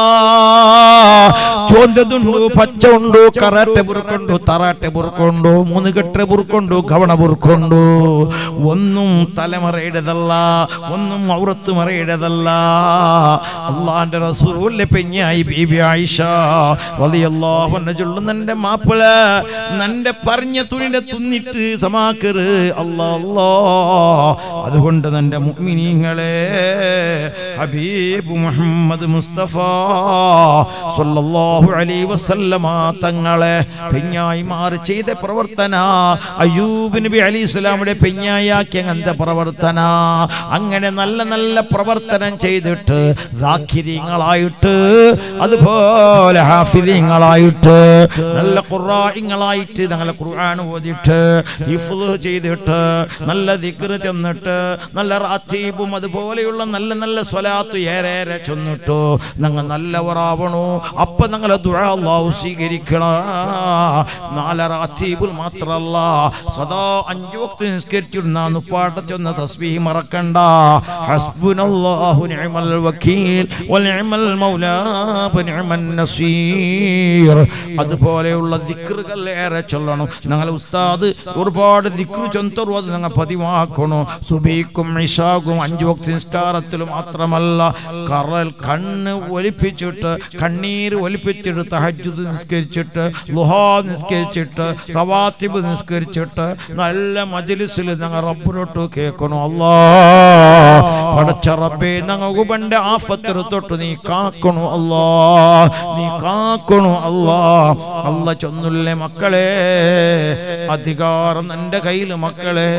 ചോന്തതുണ്ടു പച്ച ഉണ്ടു കറാട്ടെ ബുർക്കുണ്ടു തറാട്ടെ ബുർക്കുണ്ടു മൂന്ന് കെട്ട് ബുർക്കുണ്ടു കവണ ബുർക്കുണ്ടു ഒന്നും തലമറയുടേതല്ല ഒന്നും ഔറത്ത് മറയുടേതല്ല അള്ളാന്റെ റസൂലിന്റെ പെഞ്ഞായി ബീബി ആയിഷ റളിയല്ലാഹു അൻഹ ചൊല്ലുന്നന്റെ മാപ്പിള നന്റെ പറഞ്ഞ തുണിന്റെ തുന്നിട്ട് സമാക്കറ് അല്ലാ അല്ലാ അതുകൊണ്ട് നന്റെ മുഅ്മിനീങ്ങളെ ഹബീബ് മുഹമ്മദ് മുസ്തഫ സല്ലല്ലാഹു അലൈഹി വസല്ലമ തങ്ങളെ പെഞ്ഞായി മാറി ചെയ്ത പ്രവർത്തന അയ്യൂബ് നബി അലി ഇസ്ലാമിയുടെ പെഞ്ഞായാക്കി അങ്ങനത്തെ പ്രവർത്തന അങ്ങനെ നല്ല നല്ല പ്രവർത്തനം ചെയ്തിട്ട് ദാഖിരിങ്ങളായിട്ട് അതുപോലെ ഹാഫിദിങ്ങളായിട്ട് നല്ല ഖുറായിങ്ങളായിട്ട് ഞങ്ങളെ ഖുർആൻ ഓതിയിട്ട് ഹിഫ്ള് ചെയ്തിട്ട് നല്ല ദിക്ർ ചെന്നിട്ട് നല്ല റാത്തീബും അതുപോലെയുള്ള നല്ല നല്ല സ്വലാത്ത് ഏറെ ഏറെ ചെന്നിട്ടു ഞങ്ങൾ നല്ലവരാവണു അപ്പൊ ഞങ്ങളെ ദുആ അല്ലാഹു സ്വീകരിക്കണം നാല് റാത്തീബുൽ മാത്രല്ല സദാ അഞ്ചു വക്ത് നിസ്കരിച്ചിരുന്ന നുപ്പാട്ട ചെന്ന തസ്ബീഹ് മറക്കണ്ട ഹസ്ബുനല്ലാഹു നിഅമൽ വക്കീൽ വനിഅമൽ മൗലാ വനിഅമൻ നസീർ അതുപോലെയുള്ള ദിക്റുകൾ ഏറെ ചൊല്ലണം ഞങ്ങളെ ഉസ്താദ് ഒരുപാട് ദിക്റ് ചൊന്തറും അത് ഞങ്ങൾ പതിവാക്കണോ സുബീക്കും ഇഷാക്കും അഞ്ചു വക്ത് നിസ്കാരത്തിൽ മാത്രമല്ല കറൽ കണ്ണ് ഒലിപ്പിച്ചിട്ട് കണ്ണീര് ഒലിപ്പിച്ചിട്ട് തഹജ്ജുദ് നിസ്കരിച്ചിട്ട് ലുഹാ നിസ്കരിച്ചിട്ട് റവാത്തിബ് നിസ്കരിച്ചിട്ട് നല്ല മജ്ലിസിൽ ഞങ്ങൾ റബ്ബിനോട്ട് കേൾക്കണോ അല്ലാ പടച്ച റബ്ബേ ഞങ്ങൾക്ക് പണ്ട് ആഫത്തിൽ തൊട്ട് നീ കാക്കണു അല്ലാ നീ കാക്കണു അല്ലാ അല്ല ചൊന്നുല്ലേ മക്കളെ അധികാരം എൻ്റെ കയ്യിൽ മക്കളെ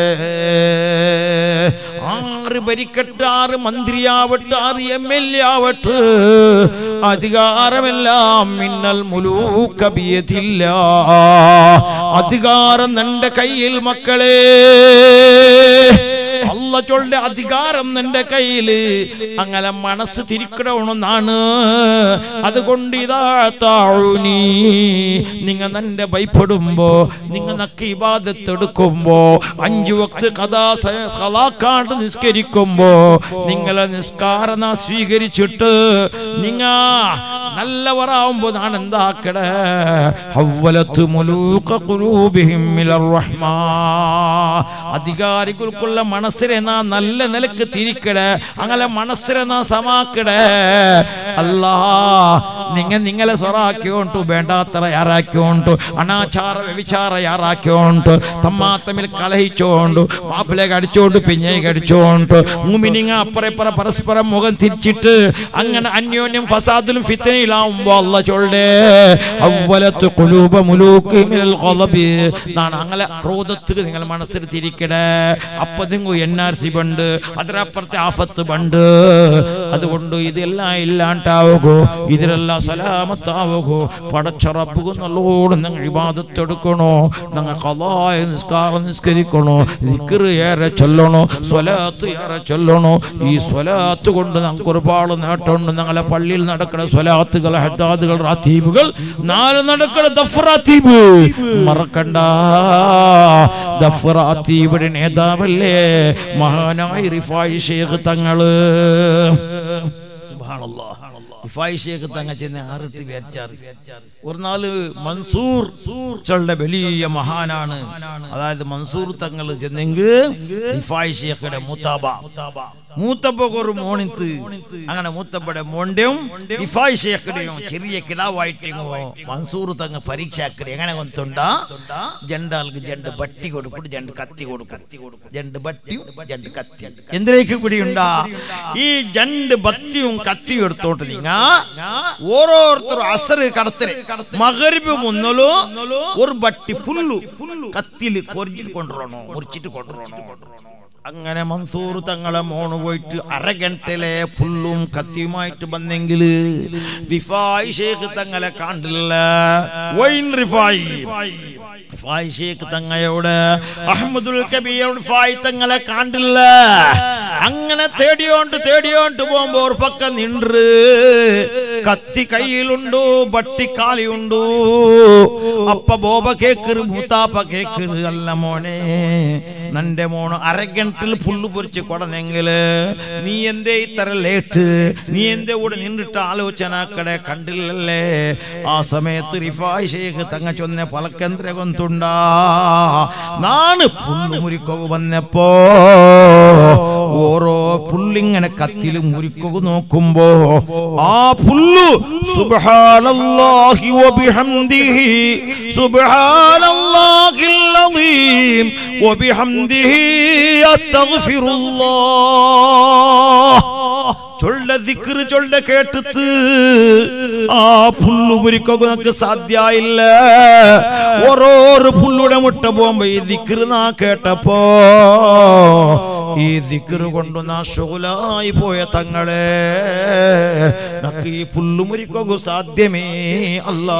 ആറ് ഭരിക്കട്ടെ ആറ് മന്ത്രിയാവട്ടെ ആറ് എം എൽ എ ആവട്ടെ അധികാരമെല്ലാം മിന്നൽ മുലൂക്കബിയതില്ല അധികാരം നിന്റെ കയ്യിൽ മക്കളെ അല്ല അല്ല ചൊല്ലെ അധികാരം നിന്റെ കയ്യില് അങ്ങനെ മനസ്സ് തിരിക്കണമെന്നാണ് അതുകൊണ്ട് ഇതാ താഴുനി നിങ്ങ നന്റെ ഭയപ്പെടുമ്പോ നിങ്ങ നക്ക് ഇബാദത്തെടുക്കുമ്പോ അഞ്ചു വക്ത് കഥാ കഥാക്കാണ്ട് നിസ്കരിക്കുമ്പോ നിങ്ങളെ നിസ്കാരം സ്വീകരിച്ചിട്ട് നിങ്ങ നല്ലവരാവുമ്പോ ഞാൻ എന്താക്കടേ ഹവ്വലത്ത് മുലൂക ഖുലൂബിഹിം മിനർ റഹ്മാ അധികാരികൾക്കുള്ള മനസ്സിനെ നാ നല്ല നിലക്ക് തിരിക്കടേ അങ്ങനെ മനസ്സിനെ നാ സമാക്കടേ അല്ലാ നിങ്ങ നിങ്ങളെ സ്വറാക്കിയോണ്ടു വേണ്ടാത്തറ യാറാക്കിയോണ്ടു അനാചാര വ്യഭിചാര യാറാക്കിയോണ്ടു തമ്മാ തമ്മിൽ കലഹിച്ചോണ്ടു മാപ്പിളെ കടിച്ചോണ്ട് പിഞ്ഞെ കടിച്ചോണ്ട് മുമിനിങ്ങ അപ്പറെ ഇപ്പറ പരസ്പരം മുഖം തിരിച്ചിട്ട് അങ്ങനെ അന്യോന്യം ഫസാദിലും ഫിത്തനയിലാവുമ്പോ അല്ല ചൊല്ലേ അവലത്ത് കുലൂബ മുലൂക്ക് മിനൽ ഖളബി നാണ് അങ്ങനെ ക്രോധത്തുക്ക് നിങ്ങൾ മനസ്സിൽ തിരിക്കടേ അപ്പൊ നിങ്ങൾ എൻ ആർ സി ബണ്ട് അതിനപ്പുറത്തെ ആഫത്ത് ബണ്ട് അതുകൊണ്ട് ഇതെല്ലാം ഇല്ലാണ്ടാവുകോ ഇതിലെല്ലാം സലാമത്താവുകോ പടച്ചറപ്പുക നല്ലോണം നിങ്ങൾ ഇബാദത്തെടുക്കണോ നിങ്ങൾ കലായ നിസ്കാരം നിസ്കരിക്കണോ ദിക്റ് ഏറെ ചൊല്ലണോ സ്വലാത്ത് ഏറെ ചൊല്ലണോ ഈ സ്വലാത്ത് കൊണ്ട് നമുക്ക് ഒരുപാട് നേട്ടമുണ്ട് ഞങ്ങളെ പള്ളിയിൽ നടക്കുന്ന സ്വലാത്തുകൾ ഹദ്ദാദുകൾ റാത്തീബുകൾ നാല് നടക്കുന്ന ദഫ്റാത്തീബ് മറക്കണ്ട ദഫ്റാത്തീബിയുടെ നേതാവല്ലേ മഹാനായ റിഫായി ഷേഖ് തങ്ങള് സുബ്ഹാനല്ലാഹ്. റിഫായി ഷേഖ് തങ്ങ ചെന്ന് ആറിട്ട് വിചാരിച്ചാറ് ഒരു നാല് മൻസൂർ ചളുടെ വലിയ മഹാനാണ് അതായത് മൻസൂർ തങ്ങൾ ചെന്നെങ്കിൽ റിഫായി ഷേഖയുടെ മുത്താബ മൂത്തപ്പക്ക് ഒരു മോണിത്ത് അങ്ങനെ മൂത്തപ്പയുടെ മോണ്ടയും റിഫായി ഷേഖയുടെയും ചെറിയ കിടാവായിട്ടോ മൻസൂർ തങ്ങ പരീക്ഷാക്കടി എങ്ങനെ കൊണ്ടുണ്ട ജണ്ടാൾക്ക് ജണ്ട് ബട്ടി കൊടുക്കും ജണ്ട് കത്തി കൊടുക്കും ജണ്ട് ബട്ടിയും ജണ്ട് കത്തി എന്തിലേക്ക് പിടിയുണ്ടാ ഈ ജണ്ട് ബത്തിയും കത്തിയും എടുത്തോട്ട് നീങ്ങ ഓരോരുത്തരും അസറ് കടത്തരെ മകരിബ് മുന്നലോ ഒരു ബട്ടി പുല്ലു കത്തില് കൊരിച്ചിട്ട് കൊണ്ടുവരണോ മുറിച്ചിട്ട് കൊണ്ടുവരണോ അങ്ങനെ മൻസൂർ തങ്ങളെ മോണ് പോയിട്ട് അരഗണ്ടയിലെ പുല്ലും കത്തിയുമായിട്ട് വന്നെങ്കിൽ റിഫായി ഷേഖ് തങ്ങളെ കണ്ടില്ല വൈൻ റിഫായി റിഫായി ഷേഖ് തങ്ങയോട് അഹമ്മദുൽ കബീർ റിഫായി തങ്ങളെ കണ്ടില്ല അങ്ങനെ തേടിയോണ്ട് തേടിയോണ്ട് പോകുമ്പോ ഒരു പക്കം നിன்று കത്തി കയ്യിലുണ്ടു ബട്ടി കാലിയുണ്ടു അപ്പ ബോബ കേക്കറ് മൂത്താപ്പ കേക്കറ് അല്ല മോനെ നന്റെ മോണ് അരഗണ്ടിൽ പുല്ലു പൊരിച്ച് കൊടന്നെങ്കില് നീ എന്തേ ഇത്ര ലേറ്റ് നീ എന്തേ കൂടെ നിന്നിട്ട് ആലോചന കടെ കണ്ടില്ലല്ലേ ആ സമയത്ത് റിഫായ് ഷേഖ് തങ്ങ ചൊന്ന പലക്കെന്ത്ര കൊന്തുണ്ടാ നാണ് പുല്ലു മുരിക്കൊക്കെ വന്നപ്പോ ഓരോ പുല്ലിങ്ങനെ കത്തില് മുരിക്കൊക്കെ നോക്കുമ്പോ ആ പുല്ലു സുബ്ഹാനല്ലാഹി വബിഹംദിഹി സുബ്ഹാനല്ലാഹിൽ അളീം വബിഹംദിഹി അസ്തഗ്ഫിറുല്ലാഹ് ചൊല്ല ദിക്റ് ചൊല്ല കേട്ടിട്ട് ആ പുല്ലു മുരിക്കൊക്കെ നമുക്ക് സാധ്യായില്ല ഓരോരോ പുല്ലുടെ മുട്ട പോകുമ്പോ ഈ ദിക്റ് നാ കേട്ടപ്പോ ഈ ദിക്റ് കൊണ്ട് നാ ഷുഗലായി പോയ തങ്ങളെ നക്ക് ഈ പുല്ലു മുരിക്കൊക്കെ സാധ്യമേ അല്ലാ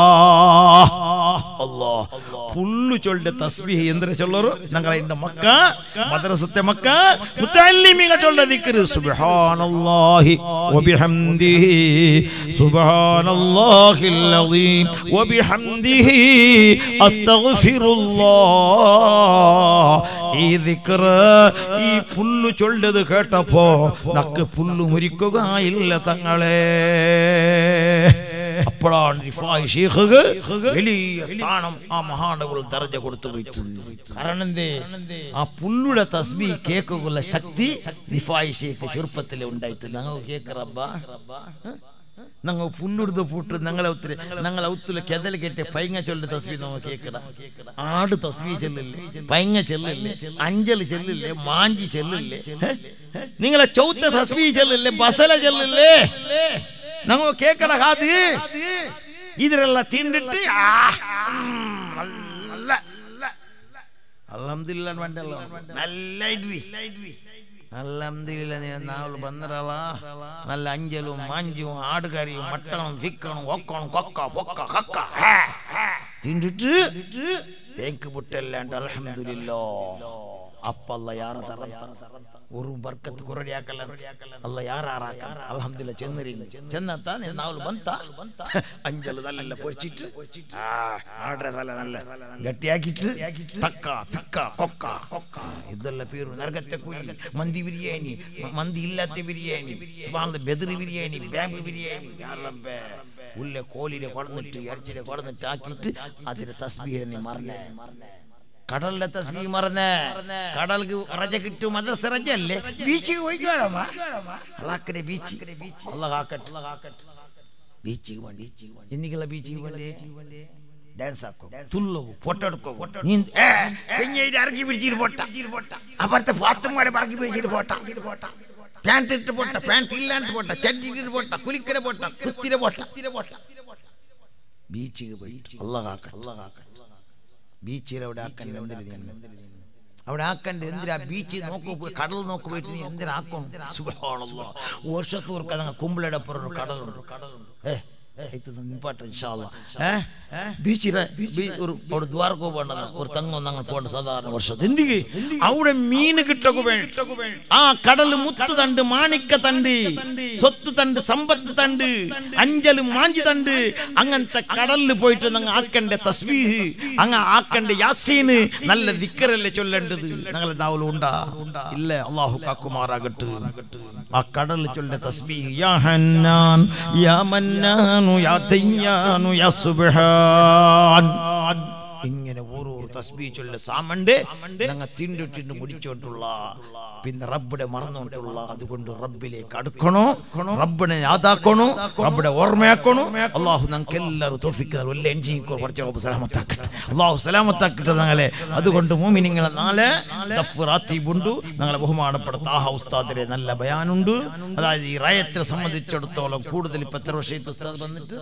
അല്ലാ പുല്ലു ചൊല്ലിന്റെ തസ്ബീഹ് എന്തിനാ ചൊല്ലറു ഞങ്ങൾ അതിന്റെ മക്ക മദ്രസത്തെ മക്ക മുത്തല്ലിമിക ചൊല്ല ദിക്റ് സുബ്ഹാനല്ലാഹി വബിഹംദിഹി സുബ്ഹാനല്ലാഹിൽ അളീം വബിഹംദിഹി അസ്തഗ്ഫിറുല്ലാഹ് ഈ ദിക്റ് ഈ പുല്ലു ചൊല്ലത് കേട്ടപ്പോ നക്ക് പുല്ലു മുരിക്കുകയില്ല തങ്ങളെ അപ്പോഴാണ് റിഫായ് ഷീഖ് വലിയ സ്ഥാനം ആ മഹാനകൾ ദർജ കൊടുത്തു വെച്ചു കാരണം എന്തേ ആ പുല്ലുടെ തസ്ബി കേക്കുള്ള ശക്തി റിഫായ് ഷീഖ് ചെറുപ്പത്തിൽ ഉണ്ടായിട്ട് ഞങ്ങൾ കേക്കറബ്ബ ഞങ്ങൾ പുല്ലുടുത്ത് പൂട്ട് ഞങ്ങളെ ഒത്തിരി ഞങ്ങളെ ഒത്തിരി കെതൽ കെട്ടി പൈങ്ങ ചൊല്ലി തസ്ബി നമ്മ കേക്കട ആട് തസ്ബി ചെല്ലില്ലേ പൈങ്ങ ചെല്ലില്ലേ അഞ്ചല് ചെല്ലില്ലേ മാഞ്ചി ചെല്ലില്ലേ നിങ്ങളെ ചൗത്ത തസ്ബി ചെല്ലില്ലേ ബസല ചെല്ലില്ലേ ഞങ്ങൾ കേക്കട കാത് ഇതിലെല്ലാം തിണ്ടിട്ട് ആ, ഉം, നല്ല അൽഹംദുലില്ലാ വേണ്ടല്ലോ നല്ല ഇഡ്ലി അൽഹംദുലില്ലാ നീ നാവൽ ಬಂದರಲ್ಲ നല്ല അഞ്ചലും മാഞ്ചും ആടുകറിയും മട്ടണം ഫിക്കണം ഒക്കണം കൊക്ക പൊക്ക കക്ക ഹേ, ഹേ. തിണ്ടിട്ട് തേക്ക് പുട്ടല്ലാണ്ട് അൽഹംദുലില്ലാ അപ്പ അല്ല യാറ തറത്ത ഒരു ബർക്കത്ത് കുറടിയാക്കಲ್ಲ ಅಲ್ಲ ಯಾರಾರಾಕ ಅಲ್ಹಮ್ದುಲಿಲ್ಲ ಚೆನ್ನರಿಲ್ಲ ಚೆನ್ನತ್ತ ನೀನು ನಾವು ಬಂತ ಅಂಜಲು ನಲ್ಲೆಲ್ಲ പൊരിച്ചിട്ട് ആ ആടറെ തല നല്ല ഗട്ടിയാക്കിട്ട് തക്ക പിക്ക കൊക്ക കൊക്ക ഇതെല്ലാം പേര് നരകത്തെ കൂലി മന്തി ബിരിയാണി മ- മന്തി ഇല്ലാത്ത ബിരിയാണി സുബ്ഹാനല്ലാ, ബെദറി ബിരിയാണി ബാമ്പ് ബിരിയാണി യാറബ്ബേ. ഉള്ള കോലിനെ കൊടന്നിട്ട് ഇറച്ചിനെ കൊടന്നിട്ട് ആക്കിയിട്ട് അതിന്റെ തസ്ബീഹ് നീ മറന്നേ കടലിലെ തസ്ബീ മറന്നേ കടൽക്ക് റജ കിട്ടും അത് റജ അല്ലേ ബീച്ചിൽ പോയിക്കോളാം അള്ളാക്കടെ ബീച്ച് അള്ളാഹാക്കട്ടെ ബീച്ചിಗೆ വേണ്ടി എന്തിക്കുള്ള ബീച്ചിಗೆ വേണ്ടി ഡാൻസ് ആക്കും തുള്ളവും ഫോട്ടോ എടുക്കും നീന്ത് ഏ കഞ്ഞിയിട്ട് ഇറക്കി പിടിച്ചിട്ട് പോട്ട അപ്പുറത്തെ പാത്തുമാടെ പറക്കി പിടിച്ചിട്ട് പോട്ട പാൻറ് ഇട്ട് പോട്ട പാൻറ് ഇല്ലാണ്ട് പോട്ട ചട്ടി ഇട്ടിട്ട് പോട്ട കുലിക്കര പോട്ട കുസ്തിര പോട്ട ബീച്ചിಗೆ പോയി അള്ളാഹാക്കട്ടെ അള്ളാഹാക്കട്ടെ ബീച്ചിൽ അവിടെ ആക്കണ്ട എന്തിനു അവിടെ ആക്കണ്ട എന്തിനാ ബീച്ച് നോക്കു പോയി കടൽ നോക്കി പോയിട്ട് നീ എന്തിനാക്കും സുബ്ഹാനല്ലാ വർഷത്തൂർക്ക് അതങ്ങ് കുമ്പിളടപ്പുറം ഒരു കടലുണ്ട് കടലുണ്ട് ഏ ഇത് നിപ്പാട്ടെ ഇൻഷാല്ല ഏ ബീച്ചിലെ ഒരു അവിടെ ദ്വാരക്കോ പോകേണ്ടത് ഒരു തങ്ങ ഒന്നങ്ങ് പോകേണ്ട സാധാരണ വർഷത്ത് എന്തിക്ക് അവിടെ മീൻ കിട്ടൊക്കെ വേണ്ടി ആ കടൽ മുത്ത് തണ്ട് മാണിക്ക തണ്ട് സ്വത്ത് തണ്ട് സമ്പത്ത് തണ്ട് അഞ്ചല് മാഞ്ചി തണ്ട് അങ്ങനത്തെ കടലിൽ പോയിട്ട് അങ്ങ് ആക്കണ്ട തസ്ബീഹ് അങ്ങ് ആക്കണ്ട യാസീന് നല്ല ദിക്കറല്ലേ ചൊല്ലേണ്ടത് ഞങ്ങളെ നാവലും ഉണ്ടാ ഇല്ല അള്ളാഹു കാക്കുമാറാകട്ട് ആ കടലിൽ ചൊല്ല തസ്ബീഹ് യാ ഹന്നാൻ യാ മന്നാനു യാ തയ്യാനു യാ സുബ്ഹാൻ ഇങ്ങനെ ഓരോ തസ്ബീ ചൊല്ല സാമണ്ട് ഞങ്ങൾ തിണ്ടിട്ടിണ്ട് മുടിച്ചോണ്ടുള്ള പിന്നെ റബ്ബിടെ മറന്നോണ്ടുള്ള അതുകൊണ്ട് റബ്ബിലേക്ക് അടുക്കണോ റബ്ബിനെ യാതാക്കണോ റബ്ബിടെ ഓർമ്മയാക്കണോ അള്ളാഹു ഞങ്ങൾക്ക് എല്ലാവരും തോഫിക്കുന്നത് വല്ല എൻജിനിക്കോ കുറച്ച് സലാമത്താക്കട്ടെ അള്ളാഹു സലാമത്താക്കട്ടെ ഞങ്ങളെ അതുകൊണ്ട് മോമിനിങ്ങളെ നാളെ ദഫ്റാത്തീബുണ്ട് ഞങ്ങളെ ബഹുമാനപ്പെട്ട താഹ ഉസ്താദിലെ നല്ല ബയാനുണ്ട് അതായത് ഈ റയത്തിനെ സംബന്ധിച്ചിടത്തോളം കൂടുതൽ ഇപ്പൊ എത്ര വർഷത്തെ ഉസ്താദ് വന്നിട്ട്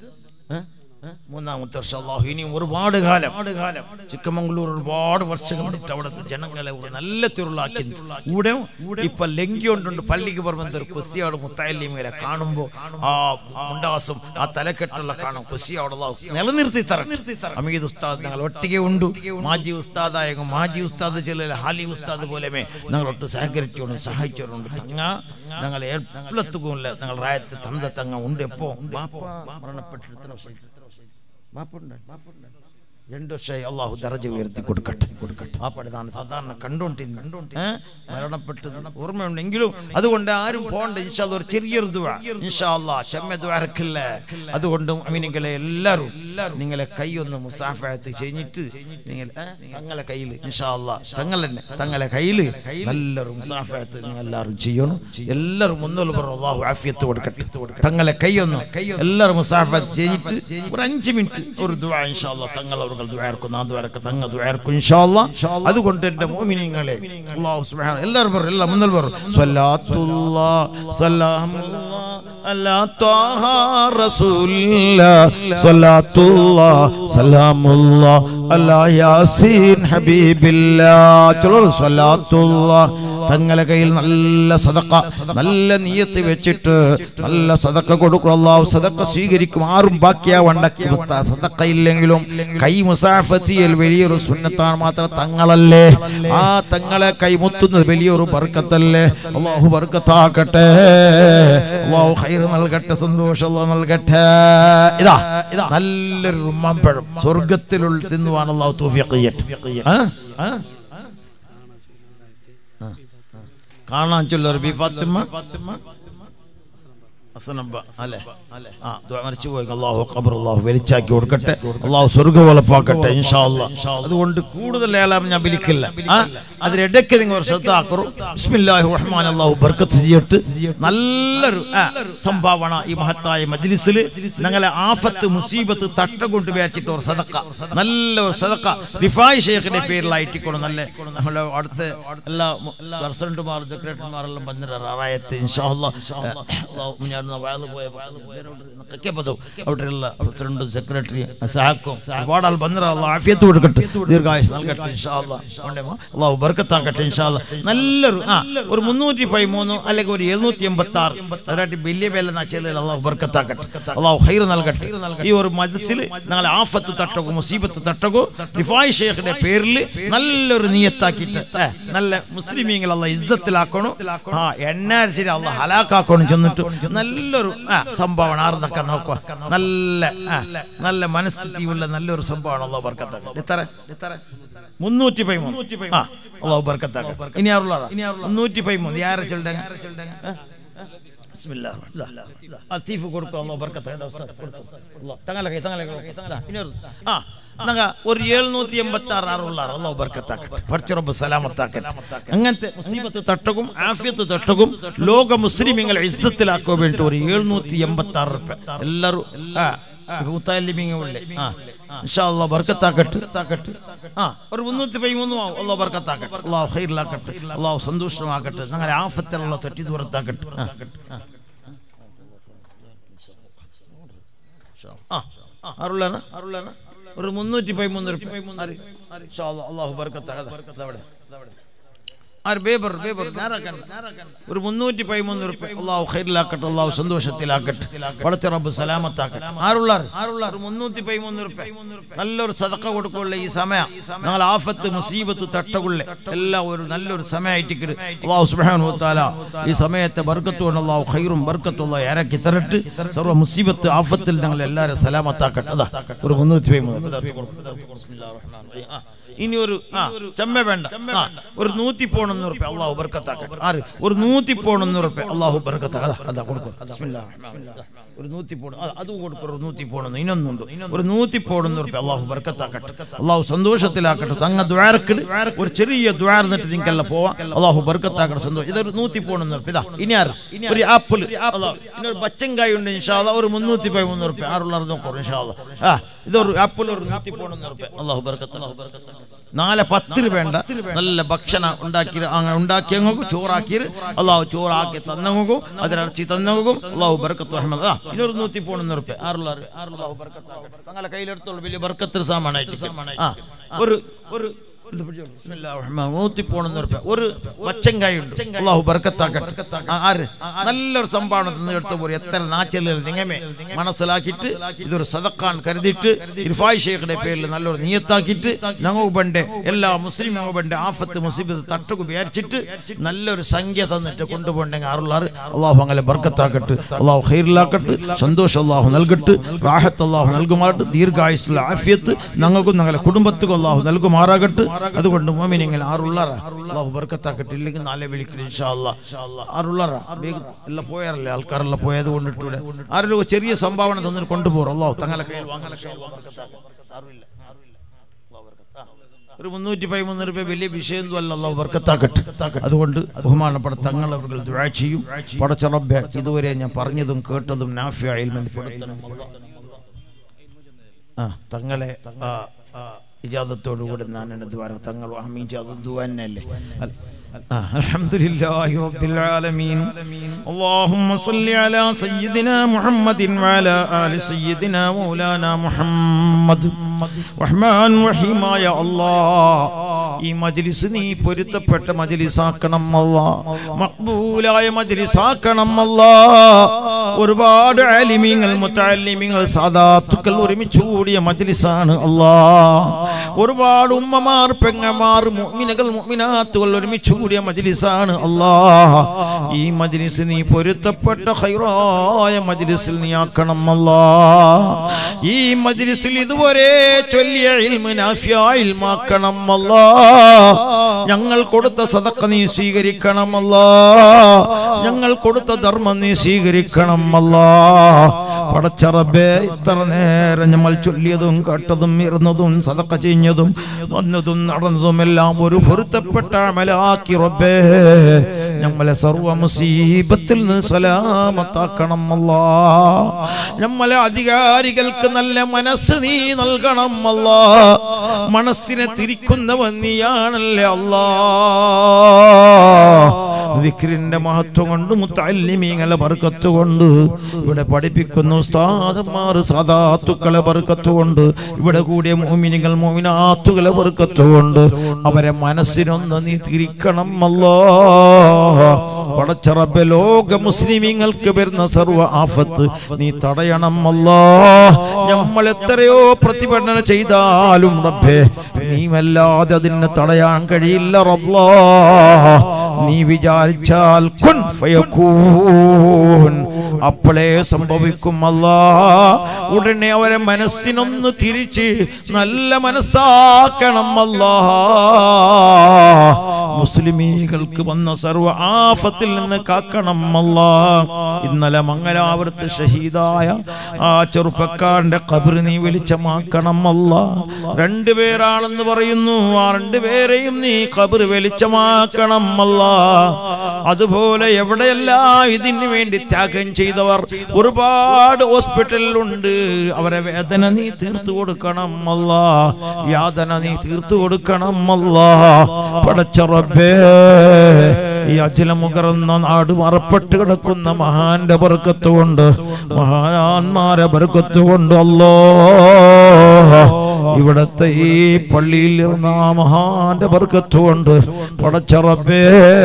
ഏ? ഏ? മൂന്നാമത്തെ വർഷം അള്ളാഹു ഇനിയും ഒരുപാട് കാലം കാലം ചിക്കമംഗളൂർ ഒരുപാട് വർഷങ്ങൾ എടുത്ത് അവിടുത്തെ ജനങ്ങളെ ഒരു നല്ല തിരുളാക്കി ഇവിടെ ഇപ്പൊ ലംഘിയോണ്ടുണ്ട് പള്ളിക്ക് പുറമെന്ത് ഒരു കുസിയോട് മുത്തായല്ലിമേലെ കാണുമ്പോ ആ മുണ്ടാസും ആ തലക്കെട്ടുള്ള കാണും കുസിയോട് അള്ളാഹു നിലനിർത്തി തരണം അമീദ് ഉസ്താദ് ഞങ്ങൾ ഒട്ടിಗೆ ഉണ്ട് മാജി ഉസ്താദായ മാജി ഉസ്താദ് ചില ഹാലി ഉസ്താദ് പോലെമേ ഞങ്ങൾ ഒട്ട് സഹകരിച്ചോണ്ട് സഹായിച്ചവരുണ്ട് തങ്ങ ഞങ്ങൾ എപ്പോഴത്തുക്കും ഇല്ല ഞങ്ങൾ റായത്ത് തന്ത തങ്ങ ഉണ്ട് എപ്പോ ബാപ്പ മരണപ്പെട്ടിട്ട് എത്ര വർഷം ബാപ്പുണ്ട് ബാപ്പുണ്ട് രണ്ടു വർഷമായി അള്ളാഹു ദറജ ഉയർത്തി കൊടുക്കട്ടെ കൊടുക്കട്ടെ ആ പടിതാണ് സാധാരണ കണ്ടോണ്ടിരുന്ന് ഏ? മരണപ്പെട്ടത് ഓർമ്മയുണ്ടെങ്കിലും അതുകൊണ്ട് ആരും പോകണ്ട ഇൻഷാല്ല ഒരു ചെറിയൊരു ദുവ ഇൻഷാല്ല ഷമ്മ ദ്വാരക്കില്ല അതുകൊണ്ട് അമീനികളെ എല്ലാവരും നിങ്ങളെ കൈ ഒന്ന് മുസാഫത്ത് കഴിഞ്ഞിട്ട് നിങ്ങൾ ഏ? തങ്ങളെ കയ്യിൽ ഇൻഷാല്ല തങ്ങൾ തന്നെ തങ്ങളെ കയ്യിൽ നല്ലൊരു മുസാഫത്ത് നിങ്ങൾ എല്ലാവരും ചെയ്യണം എല്ലാവരും ഒന്നുമില്ല പറഞ്ഞു അള്ളാഹു ആഫിയത്ത് കൊടുക്കട്ടെ തങ്ങളെ കൈയൊന്ന് എല്ലാവരും മുസാഫത്ത് ചെയ്തിട്ട് ഒരു അഞ്ച് മിനിറ്റ് ഒരു ദുആ ഇൻഷാല്ല തങ്ങൾ അവർ ദുആർക്കും നാ ദുആർക്ക് തങ്ങ ദുആർക്കും ഇൻഷാല്ല അതുകൊണ്ട് എൻ്റെ മോമിനിങ്ങളെ അല്ലാഹു സുബ്ഹാന എല്ലാവരും പറയും എല്ലാം മുന്നിൽ പറയും സ്വലാത്തുല്ലാ സലാമുല്ലാ അലാ ത്വാഹ റസൂലില്ലാ സ്വലാത്തുല്ലാ സലാമുല്ലാ അലാ യാസീൻ ഹബീബില്ലാ ചലോ സ്വലാത്തുല്ലാ തങ്ങളെ കയ്യിൽ നല്ല സദക്ക നല്ല നീയത്ത് വെച്ചിട്ട് നല്ല സദക്ക കൊടുക്കും അള്ളാഹു സദക്ക സ്വീകരിക്കും ആരും ബാക്കിയാവണ്ട സദക്ക ഇല്ലെങ്കിലും കൈ മുസാഫത്തിയൽ വലിയൊരു സുന്നത്താണ് മാത്രം തങ്ങളല്ലേ ആ തങ്ങളെ കൈമുത്തുന്നത് വലിയൊരു ബർക്കത്തല്ലേ അള്ളാഹു ബർക്കത്താക്കട്ടെ അള്ളാഹു ഹൈർ നൽകട്ടെ സന്തോഷം അള്ളാഹു നൽകട്ടെ ഇതാ ഇതാ നല്ലൊരു ഉമ്മമ്പഴം സ്വർഗത്തിലുള്ള തിന്നുവാൻ അള്ളാഹു തൗഫീഖ് ചെയ്യട്ടെ ആ? ആ? കാണാൻ ചൊല്ലൊരു ബി ഫാത്തിമ ഹസനബ്ബ അല്ലേ ആ ദുആ മരിച്ചു പോയി അള്ളാഹു ഖബർ അള്ളാഹു വലിച്ചാക്കി കൊടുക്കട്ടെ അള്ളാഹു സ്വർഗ്ഗ വളപ്പാക്കട്ടെ ഇൻഷാ അല്ലാ അതുകൊണ്ട് കൂടുതൽ ഏലാം ഞാൻ വിളിക്കില്ല ആ അതിനിടയ്ക്ക് നിങ്ങൾ ശ്രദ്ധാക്കറു ബിസ്മില്ലാഹി റഹ്മാൻ അള്ളാഹു ബർക്കത്ത് ചെയ്യട്ട് നല്ലൊരു ആ, സംഭാവന ഈ മഹത്തായ മജ്ലിസിൽ ഞങ്ങളെ ആഫത്ത് മുസീബത്ത് തട്ട കൊണ്ട് വിചാരിച്ചിട്ട് ഒരു സദക്ക നല്ല ഒരു സദക്ക റിഫായ് ഷേഖിന്റെ പേരിലായിട്ടിക്കണം നല്ല നമ്മളെ അടുത്ത എല്ലാ പ്രസിഡന്റുമാർ സെക്രട്ടറിമാരെല്ലാം വന്നിട്ട് റായത്ത് ഇൻഷാ അല്ലാ അള്ളാഹു മുന്നേ ഞാൻ വയത് പോയ അവിടെയുള്ള പ്രസിഡന്റും സെക്രട്ടറി സഹാക്കും ഒരുപാട് ആൾ ബന്ധ ആഫിയത്ത് കൊടുക്കട്ടെ ദീർഘായുസ് നൽകട്ടെ ഇൻഷാ അല്ലാ. അതുകൊണ്ട് അള്ളാഹു ബർക്കത്താക്കട്ടെ ഇൻഷാ അല്ലാ. നല്ലൊരു ആ ഒരു മുന്നൂറ്റി പതിമൂന്ന് അല്ലെങ്കിൽ ഒരു എഴുന്നൂറ്റി എൺപത്തി ആറ് അതിനായിട്ട് വലിയ വില നച്ചലിൽ അള്ളാഹു ബർക്കത്താക്കട്ടെ അള്ളാഹു ഹൈർ നൽകട്ടെ ഈ ഒരു മജസിൽ ഞങ്ങളെ ആഫത്ത് തട്ടകു മുസീബത്ത് തട്ടകു റിഫായ് ഷേഖിന്റെ പേരിൽ നല്ലൊരു നീയത്താക്കിയിട്ട് ഏ, നല്ല മുസ്ലിമീങ്ങൾ അല്ല ഇസ്സത്തിലാക്കണം ആ എണ്ണ ശരി അല്ല ഹലാക്കാക്കണം ചെന്നിട്ട് നല്ലൊരു ആ, സംഭാവന ആർന്നൊക്കെ നോക്കുക നല്ല ആ, നല്ല മനസ്ഥിതിയുള്ള നല്ലൊരു സംഭവമാണ് അള്ളാഹു ബർക്കത്താക്കട്ടെ ഇത്ര ഇത്ര മുന്നൂറ്റി പതിമൂന്ന് ആ അള്ളാഹു ബർക്കത്താക്കട്ടെ ഇനി ആറുള്ള മുന്നൂറ്റി പതിമൂന്ന് ആരെ ചൊല്ലുക ബിസ്മില്ലാ അത്തീഫ് കൊടുക്കും അള്ളാഹു ബർക്കത്ത് ഏതാ ഉസ്താദ്? കൊടുക്കും. അള്ളാഹ്. തങ്ങളെ കൈ തങ്ങളെ കൈ തങ്ങളെ. ഇനി ഒരു ആ നങ്ങ ഒരു എഴുന്നൂറ്റി എൺപത്തി ആറ് ആറുള്ള അള്ളാഹു ബർക്കത്താക്കട്ടെ പഠിച്ചുറപ്പ് സലാമത്താക്കട്ടെ അങ്ങനത്തെ മുസീബത്ത് തട്ടകും ആഫിയത്ത് തട്ടകും ലോക മുസ്ലിമീങ്ങൾ ഇസ്സത്തിലാക്കാൻ വേണ്ടി ഒരു എഴുന്നൂറ്റി എൺപത്തി ആറ് റുപ്യ എല്ലാവരും ആ ൂത്താലിമിങ്ങുള്ളേ ആ ഇൻഷാ അള്ളാഹ് ബർക്കത്താക്കട്ടെ താക്കട്ടെ ആ ഒരു മുന്നൂറ്റി പതിമൂന്നും ആവും അള്ളാഹ് ബർക്കത്താക്കട്ടെ അള്ളാഹു ഹൈറിലാക്കട്ടെ അള്ളാഹു സന്തോഷമാക്കട്ടെ ഞങ്ങളെ ആഫത്തിലുള്ള തെറ്റി ദൂരത്താക്കട്ടെ ആ ആ ആ അറുള്ളാണ് അറുള്ളാണ് ഒരു മുന്നൂറ്റി പതിമൂന്ന് റുപ്യ ഇൻഷാ അല്ലാഹ് അള്ളാഹു ബർക്കത്താക്കട്ടെ അവിടെ ആര് ബേബർ ബേബർ നേരാക്കണ്ട ഒരു മുന്നൂറ്റി പതിമൂന്ന് റുപ്യ അള്ളാഹു ഖൈറിലാക്കട്ടെ അള്ളാഹു സന്തോഷത്തിലാക്കട്ടെ പടച്ച റബ്ബ് സലാമത്താക്കട്ടെ ആരുള്ളാർ ആരുള്ളാർ മുന്നൂറ്റി പതിമൂന്ന് റുപ്യ നല്ലൊരു സദക്ക കൊടുക്കുള്ള ഈ സമയം ഞങ്ങൾ ആഫത്ത് മുസീബത്ത് തട്ടകുള്ള എല്ലാം ഒരു നല്ലൊരു സമയമായിട്ട് അള്ളാഹു സുബ്ഹാനഹു വ തആല ഈ സമയത്തെ ബർക്കത്ത് കൊണ്ട് അള്ളാഹു ഖൈറും ബർക്കത്തും അള്ളാഹു ഇറക്കി തരട്ട് സർവ്വ മുസീബത്ത് ആഫത്തിൽ ഞങ്ങൾ എല്ലാവരും സലാമത്താക്കട്ടെ അതാ ഒരു മുന്നൂറ്റി പതിമൂന്ന് ആ ഇനി ഒരു ആ ചെമ്മ വേണ്ട ആ ഒരു നൂറ്റി പോണെന്ന് ഉറപ്പ് അള്ളാഹു ബർക്കത്താക്കട്ടെ ആറ് ഒരു നൂറ്റി പോണെന്ന് ഉറപ്പ് അള്ളാഹു ബർക്കത്താക്ക അതാ അതാ കൊടുക്കും ബിസ്മില്ലാ, ബിസ്മില്ലാ. ഒരു നൂറ്റി പോണ് അത് അത് കൊടുക്കും ഒരു നൂറ്റി പോണെന്ന് ഇനൊന്നുണ്ട് ഒരു നൂറ്റി പോണെന്ന് ഉറപ്പ് അള്ളാഹു ബർക്കത്താക്കട്ടെ അള്ളാഹു സന്തോഷത്തിലാക്കട്ടെ തങ്ങ ദ്വാരക്കിട് ഒരു ചെറിയ ദ്വാരന്നിട്ട് നിങ്ങൾക്കെല്ലാം പോവാം അള്ളാഹു ബർക്കത്താക്കട്ടെ സന്തോഷം ഇതൊരു നൂറ്റി പോണെന്ന് ഉറപ്പ് ഇതാ ഇനി ആറ് ഒരു ആപ്പിൾ അള്ളാഹു ഇനി ഒരു ബച്ചങ്കായ ഉണ്ട് ഇൻഷാല്ല ഒരു മുന്നൂറ്റി പതിമൂന്ന് ഉറപ്പ് ആറുള്ള നോക്കൂ ഇൻഷാല്ല ആ ഇതൊരു ആപ്പിൾ ഒരു നൂറ്റി പോണെന്ന് ഉറപ്പ് അള്ളാഹു ബർക്കത്ത് അള്ളാഹു ബർക്കത്ത് നാല് പത്തിന് വേണ്ട നല്ല ഭക്ഷണം ഉണ്ടാക്കി അങ്ങനെ ഉണ്ടാക്കി അങ്ങോക്കും ചോറാക്കി അള്ളാഹു ചോറാക്കി തന്നങ്ങോക്കും അതിലിറച്ചി തന്നങ്ങോക്കും അള്ളാഹു ബർക്കത്ത് അഹമ്മദ് ആ ഇനി ഒരു നൂറ്റി പോണെന്ന് ഉറപ്പ് ആറുള്ള ആറുള്ള ബർക്കത്ത് തങ്ങളെ കയ്യിലെടുത്തോളൂ വലിയ ബർക്കത്ത് സാമാനായിട്ട് ആ ഒരു ഒരു ഇത് പിടിച്ചോ. ബിസ്മില്ലാഹിർ റഹ്മാനിർ റഹീം. നൂറ്റി പോണെന്ന് ഉറപ്പ് ഒരു പച്ചങ്കായ ഉണ്ട് അള്ളാഹു ബർക്കത്താക്കട്ടെ ആ, ആര് നല്ലൊരു സംഭാവന തന്നെടുത്ത പോലെ എത്ര നാച്ചലുകൾ നിങ്ങമേ മനസ്സിലാക്കിയിട്ട് ഇതൊരു സദക്കാൻ കരുതിയിട്ട് ഇർഫായ് ഷേഖിന്റെ പേരിൽ നല്ലൊരു നിയത്താക്കിയിട്ട് ഞങ്ങൾക്ക് പണ്ട് എല്ലാ മുസ്ലിം ഞങ്ങൾ പണ്ട് ആഫത്ത് മുസീബത്ത് തട്ടുക വിചാരിച്ചിട്ട് നല്ലൊരു സംഖ്യ തന്നിട്ട് കൊണ്ടുപോകണ്ടെങ്കിൽ ആറുള്ളാറ് അള്ളാഹു അങ്ങനെ ബർക്കത്താക്കട്ടെ അള്ളാഹു ഹൈറിലാക്കട്ടെ സന്തോഷം അള്ളാഹു നൽകട്ട് റാഹത്ത് അള്ളാഹു നൽകുമാറട്ടെ ദീർഘായുസുള്ള ആഫിയത്ത് ഞങ്ങൾക്കും ഞങ്ങളുടെ കുടുംബത്തിനും അള്ളാഹു നൽകുമാറാകട്ടെ അതുകൊണ്ട് മോമിനിങ്ങൾ ആറുള്ളാറ അള്ളാഹു ബർക്കത്താക്കട്ടെ ഇല്ലെങ്കിൽ നാളെ വിളിക്കണം ഇൻഷാ അല്ലാ ആറുള്ളാറ വേഗം എല്ലാം പോയാറല്ലേ ആൾക്കാരെല്ലാം പോയത് കൊണ്ടിട്ടൂടെ ആരെങ്കിലും ചെറിയ സംഭാവന തന്നിട്ട് കൊണ്ടുപോകും അള്ളാഹു തങ്ങളെ കയ്യിൽ വാങ്ങാൻ ആരുമില്ല ഒരു മുന്നൂറ്റി പതിമൂന്ന് രൂപ വലിയ വിഷയം അല്ല അള്ളാഹു ബർക്കത്താക്കട്ടെ അതുകൊണ്ട് ബഹുമാനപ്പെട്ട തങ്ങൾ അവർ ദുആ ചെയ്യും പടച്ച റബ്ബെ ഇതുവരെ ഞാൻ പറഞ്ഞതും കേട്ടതും നാഫിയായിൽ പെടുത്തണം ആ തങ്ങളെ ആ, ആ, ഇജാദത്തോടുകൂടി ഞാൻ എന്നെ ദ്വാര തങ്ങൾ ആമീൻ ഇജാദത്ത് ദുആ തന്നെയല്ലേ അൽ- آه الحمد لله رب العالمين اللهم صل على سيدنا محمد وعلى آل سيدنا مولانا محمد റഹ്മാൻ റഹീമായ അല്ലാ ഈ മജ്ലിസ് നീ പൊരുത്തപ്പെട്ട മജ്ലിസാക്കണം അല്ലാ മഖ്ബൂലായ മജ്ലിസാക്കണം അല്ലാ ഒരുപാട് ആലിമീങ്ങൾ മുത്തഅല്ലിമീങ്ങൾ സാദാത്തുക്കൾ ഒരുമിച്ച് കൂടിയ മജ്ലിസാണ് അല്ലാ ഒരുപാട് ഉമ്മമാർ പെങ്ങമാർ മുഅ്മിനുകൾ മുഅ്മിനാത്തുകൾ ഒരുമിച്ച് കൂടിയ മജ്ലിസാണ് അല്ലാ ഈ മജ്ലിസ് നീ പൊരുത്തപ്പെട്ട ഖൈറായ മജ്ലിസിൽ നീ ആക്കണം അല്ലാ ഈ മജ്ലിസിൽ ഇതുവരെ ചൊല്ലിയ ഇൽമു നാഫിയ ഇൽമാക്കണം അല്ലാ ഞങ്ങൾ കൊടുത്ത സദക്ക നീ സ്വീകരിക്കണം അല്ലാ ഞങ്ങൾ കൊടുത്ത ധർമ്മം നീ സ്വീകരിക്കണം അല്ലാ പടച്ചറബേ ഇത്ര നേരം നമ്മൾ ചൊല്ലിയതും കേട്ടതും ഇരുന്നതും സദക്ക ചെയ്യുന്നതും വന്നതും നടന്നതും എല്ലാം ഒരു പൊരുത്തപ്പെട്ട അമലാക്കി റബ്ബേ നമ്മളെ സർവ മുസീബത്തിൽ നിന്ന് സലാമത്താക്കണം അല്ലാ നമ്മളെ അധികാരികൾക്ക് നല്ല മനസ്സ് നീ നൽകണം അല്ലാ മനസ്സിനെ തിരിക്കുന്നവൻ നീയാണല്ലേ അല്ലാ ദിക്റിന്റെ മഹത്വം കൊണ്ട് മുത്തല്ലിമീങ്ങളെ ബർക്കത്ത് കൊണ്ട് ഇവിടെ പഠിപ്പിക്കുന്ന ഉസ്താദന്മാർ സദാത്തുക്കളെ ബർക്കത്ത് കൊണ്ട് ഇവിടെ കൂടിയ മോമിനികൾ മോമിനാത്തുകളെ ബർക്കത്ത് കൊണ്ട് അവരെ മനസ്സിനൊന്ന് നീ തിരിക്കണം അല്ലോ പടച്ചറബ് ലോക മുസ്ലിമീങ്ങൾക്ക് വരുന്ന സർവ ആഫത്ത് നീ തടയണം അല്ലോ നമ്മൾ എത്രയോ പ്രതിഭടന ചെയ്താലും റബ്ബേ നീമല്ലാതെ അതിനെ തടയാൻ കഴിയില്ല റബ്ബാ നീ വിചാരിച്ചാൽ കുൻ ഫയകൂൻ അപ്പോഴേ സംഭവിക്കും അല്ലാ ഉടനെ അവരെ മനസ്സിനൊന്ന് തിരിച്ച് നല്ല മനസ്സാക്കണം അല്ലാ മുസ്ലിമീകൾക്ക് വന്ന സർവ ആഫത്തിൽ നിന്ന് കാക്കണം അല്ലാ ഇന്നലെ മംഗലാപുരത്ത് ഷഹീദായ ആ ചെറുപ്പക്കാരന്റെ കബർ നീ വെളിച്ചമാക്കണം അല്ല രണ്ടുപേരാണെന്ന് പറയുന്നു ആ രണ്ടുപേരെയും നീ കബർ വെളിച്ചമാക്കണം അല്ല അതുപോലെ എവിടെയെല്ലാം ഇതിനു വേണ്ടി ത്യാഗം ചെയ്തവർ ഒരുപാട് ഹോസ്പിറ്റലിലുണ്ട് അവരെ വേദന നീ തീർത്തു കൊടുക്കണം അല്ല യാതന നീ തീർത്തു കൊടുക്കണം അല്ല പടച്ചറബേ ഈ അജിലമുകർന്ന നാട് മറപ്പെട്ട് കിടക്കുന്ന മഹാന്റെ ബർക്കത്ത് കൊണ്ട് മഹാന്മാരെ ബർക്കത്ത് കൊണ്ട് അല്ലോ ഇവിടത്തെ ഈ പള്ളിയിൽ ഇരുന്ന ആ മഹാന്റെ ബർക്കത്ത് കൊണ്ട് പടച്ചറബേ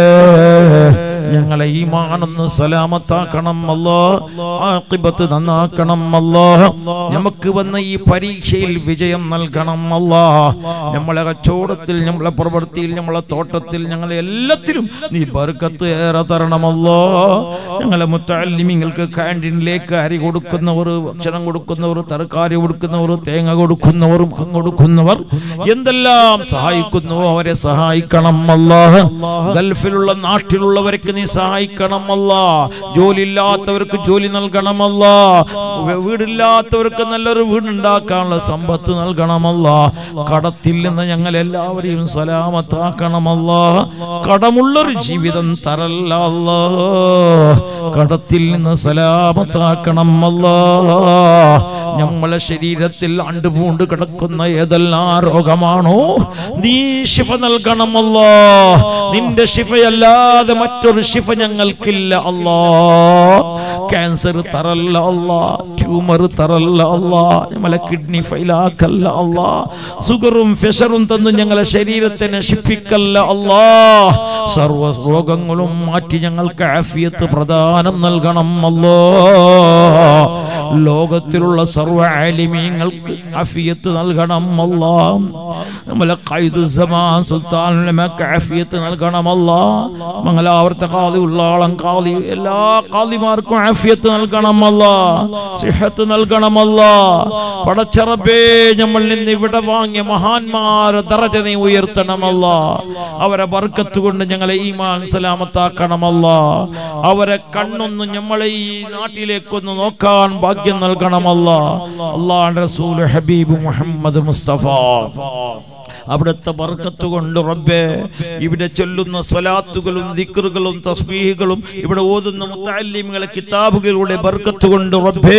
ഞങ്ങളെ ഈ മാനൊന്ന് സലാമത്താക്കണം അല്ലോ ആക്കിബത്ത് നന്നാക്കണം അല്ലോ നമുക്ക് വന്ന ഈ പരീക്ഷയിൽ വിജയം നൽകണം അല്ലോ നമ്മളെ കച്ചവടത്തിൽ നമ്മളെ പ്രവൃത്തിയിൽ നമ്മളെ തോട്ടത്തിൽ ഞങ്ങളെ എല്ലാത്തിലും നീ ബർക്കത്ത് ഏറെ തരണമല്ലോ ഞങ്ങളെ മുത്തല്ലിമിങ്ങൾക്ക് ക്യാൻറ്റീനിലേക്ക് അരി കൊടുക്കുന്നവർ ഭക്ഷണം കൊടുക്കുന്നവർ തറക്കാരി കൊടുക്കുന്നവർ തേങ്ങ കൊടുക്കുന്നവർ മുഖം കൊടുക്കുന്നവർ എന്തെല്ലാം സഹായിക്കുന്നുവോ അവരെ സഹായിക്കണം അല്ല ഗൾഫിലുള്ള നാട്ടിലുള്ളവർക്ക് നീ സഹായിക്കണം അല്ല ജോലി ഇല്ലാത്തവർക്ക് ജോലി നൽകണമല്ല വീടില്ലാത്തവർക്ക് നല്ലൊരു വീടുണ്ടാക്കാനുള്ള സമ്പത്ത് നൽകണമല്ല കടത്തിൽ നിന്ന് ഞങ്ങൾ എല്ലാവരെയും സലാമത്താക്കണമല്ല കടമുള്ളൊരു ജീവിതം തരല്ല അല്ലാ. കടത്തിൽ നിന്ന് സലാമത്താക്കണം അല്ല നമ്മളെ ശരീരത്തിൽ അണ്ടുപൂണ്ട് കിടക്കുന്ന ഏതെല്ലാം രോഗമാണോ നീ ശിഫ നൽകണമല്ല നിന്റെ ശിഫയല്ലാതെ മറ്റൊരു ശിഫ ഞങ്ങൾക്കില്ല അല്ലാ ക്യാൻസർ തരല്ല അല്ലാ ട്യൂമർ തരല്ല അല്ലാ നമ്മളെ കിഡ്നി ഫൈലാക്കല്ല അല്ലാ സുഗറും ഫെഷറും തന്ന് ഞങ്ങളെ ശരീരത്തെ നശിപ്പിക്കല്ല അല്ലാ സർവ രോഗങ്ങളും മാറ്റി ഞങ്ങൾക്ക് ആഫിയത്ത് പ്രദാനം നൽകണം അല്ലോ ലോകത്തിലുള്ള സർവ ആലിമീങ്ങൾക്ക് ആഫിയത്ത് നൽകണം അല്ലാ നമ്മളെ ഖൈദു സമാൻ സുൽത്താനുലമക്ക് ആഫിയത്ത് നൽകണം അല്ലാ മംഗലാവർത്ത കാതി ഉള്ളാളം കാതി എല്ലാ കാതിമാർക്കും ആഫിയത്ത് നൽകണം അല്ലാ സിഹത്ത് നൽകണം അല്ലാ പടച്ചറബേ നമ്മൾ നിന്ന് ഇവിടെ വാങ്ങിയ മഹാന്മാരെ ദറജ നീ ഉയർത്തണമല്ല അവരെ ബർക്കത്ത് കൊണ്ട് ഞങ്ങളെ ഈമാൻ സലാമത്താക്കണമല്ല അവരെ കണ്ണൊന്ന് നമ്മളെ ഈ നാട്ടിലേക്കൊന്ന് നോക്കാൻ ഭാഗ്യം നൽകണമല്ല അള്ളാഹ് റസൂൽ ഹബീബ് മുഹമ്മദ് മുസ്തഫ അവിടുത്തെ ബർക്കത്ത് കൊണ്ട് റബ്ബേ ഇവിടെ ചൊല്ലുന്ന സ്വലാത്തുകളും ദിക്റുകളും തസ്ബീഹുകളും ഇവിടെ ഓതുന്ന മുത്തല്ലിമുകളെ കിതാബുകളുടെ ബർക്കത്ത് കൊണ്ട് റബ്ബേ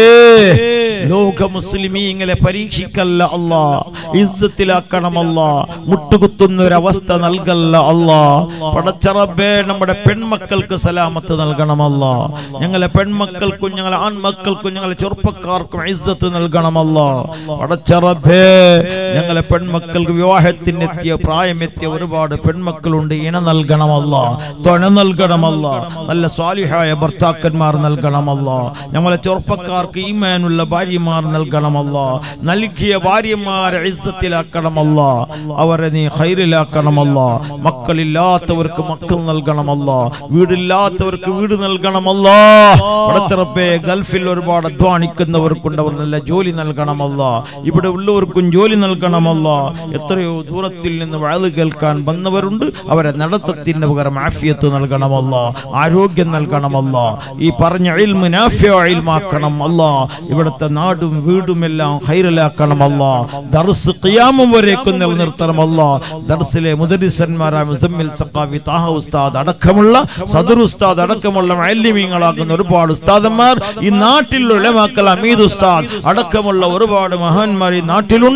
ലോക മുസ്ലിമീങ്ങളെ പരീക്ഷിക്കല്ല അല്ലാ ഇസ്സത്തിലാക്കണമല്ല മുട്ടുകുത്തുന്ന ഒരു അവസ്ഥ നൽകല്ല അല്ലാ പടച്ച റബ്ബേ നമ്മുടെ പെൺമക്കൾക്ക് സലാമത്ത് നൽകണമല്ല ഞങ്ങളെ പെൺമക്കൾക്കും ഞങ്ങളെ ആൺമക്കൾക്കും ഞങ്ങളെ ചെറുപ്പക്കാർക്കും ഇസ്സത്ത് നൽകണമല്ല പടച്ച റബ്ബേ ഞങ്ങളെ പെൺമക്കൾക്ക് വിവാഹത്തിനെത്തിയ പ്രായമെത്തിയ ഒരുപാട് പെൺമക്കളുണ്ട് ഇണ നൽകണമല്ല തുണ നൽകണമല്ല നല്ല സ്വാലിഹായ ഭർത്താക്കന്മാർ നൽകണമല്ല ഞങ്ങളെ ചെറുപ്പക്കാർക്ക് ഈമാനുള്ള ഭാര്യമാർ നൽകണമല്ല നൽകിയ ഭാര്യമാരെ ഇസ്സത്തിലാക്കണമല്ല അവരെ നീ ഹൈറിലാക്കണമല്ല മക്കളില്ലാത്തവർക്ക് മക്കൾ നൽകണമല്ല വീടില്ലാത്തവർക്ക് വീട് നൽകണമല്ല പടത്തിറപ്പേ ഗൾഫിൽ ഒരുപാട് അധ്വാനിക്കുന്നവർക്കുണ്ട് അവർ നല്ല ജോലി നൽകണമല്ല ഇവിടെ ഉള്ളവർക്കും ജോലി നൽകണമല്ല എത്രയോ ദൂരത്തിൽ നിന്ന് വഴല് കേൾക്കാൻ വന്നവരുണ്ട് അവരെ നടത്തത്തിന് പകരം ആഫിയത്ത് നൽകണമല്ല ആരോഗ്യം നൽകണമല്ല ഈ പറഞ്ഞ ഇൽമ് നാഫിയ ഇൽമാക്കണം അല്ല ഇവിടുത്തെ നാടും വീടും എല്ലാം ഹൈറലാക്കണമല്ല ദർസ് ഖിയാമം വരേക്കും നിലനിർത്തണമല്ല ദർസിലെ മുദരിസന്മാരായ മുസമ്മിൽ സഖാഫി താഹ ഉസ്താദ് അടക്കമുള്ള സദർ ഉസ്താദ് അടക്കമുള്ള മഅല്ലിമീങ്ങളാകുന്ന ഒരുപാട് ഉസ്താദന്മാർ ഈ നാട്ടിലുള്ള ഉലമാക്കൾ അമീദ് ഉസ്താദ് അടക്കമുള്ള ഒരുപാട് മഹാന്മാർ ഈ നാട്ടിലുണ്ട് അവർ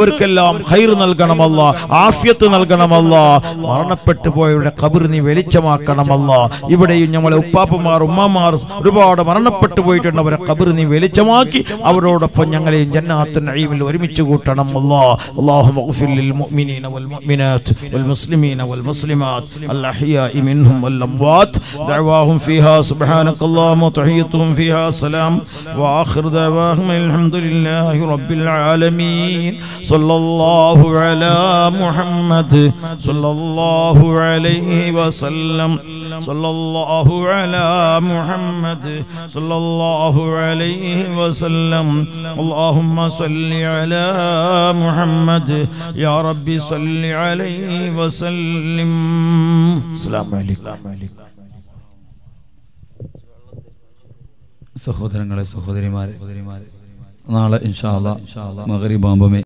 അവർക്കെല്ലാം ഖൈർ നൽകണമല്ല ആഫ്യത്ത് നൽകണമല്ല മരണപ്പെട്ടു പോയവരുടെ ഖബർ നീ വെളിച്ചമാക്കണമല്ല ഇവിടെയും നമ്മളെ ഉപ്പാപ്പമാർ ഉമ്മമാർ ഒരുപാട് മരണപ്പെട്ടു പോയിട്ടുണ്ട് അവരെ ഖബർ നീ വെളിച്ചമാക്കി അവരോടൊപ്പം ഞങ്ങളെയും ജന്നാത്തു നഈമിൽ ഒരുമിച്ച് കൂട്ടണം അല്ലാ اللهم اغفر للمؤمنين والمؤمنات والمسلمين والمسلمات الأحياء منهم والأموات دعواهم فيها سبحانك اللهم وتحيتهم فيها سلام وآخر دعواهم الحمد لله رب العالمين صلى الله على محمد صلى الله عليه وسلم صلى الله على محمد صلى الله عليه وسلم اللهم صل على محمد يا ربي صل عليه وسلم السلام عليكم സഹോദരങ്ങളെ സഹോദരിമാരെ നാളെ ഇൻഷാ അല്ലാ മഗ്രിബാകുമ്പോൾ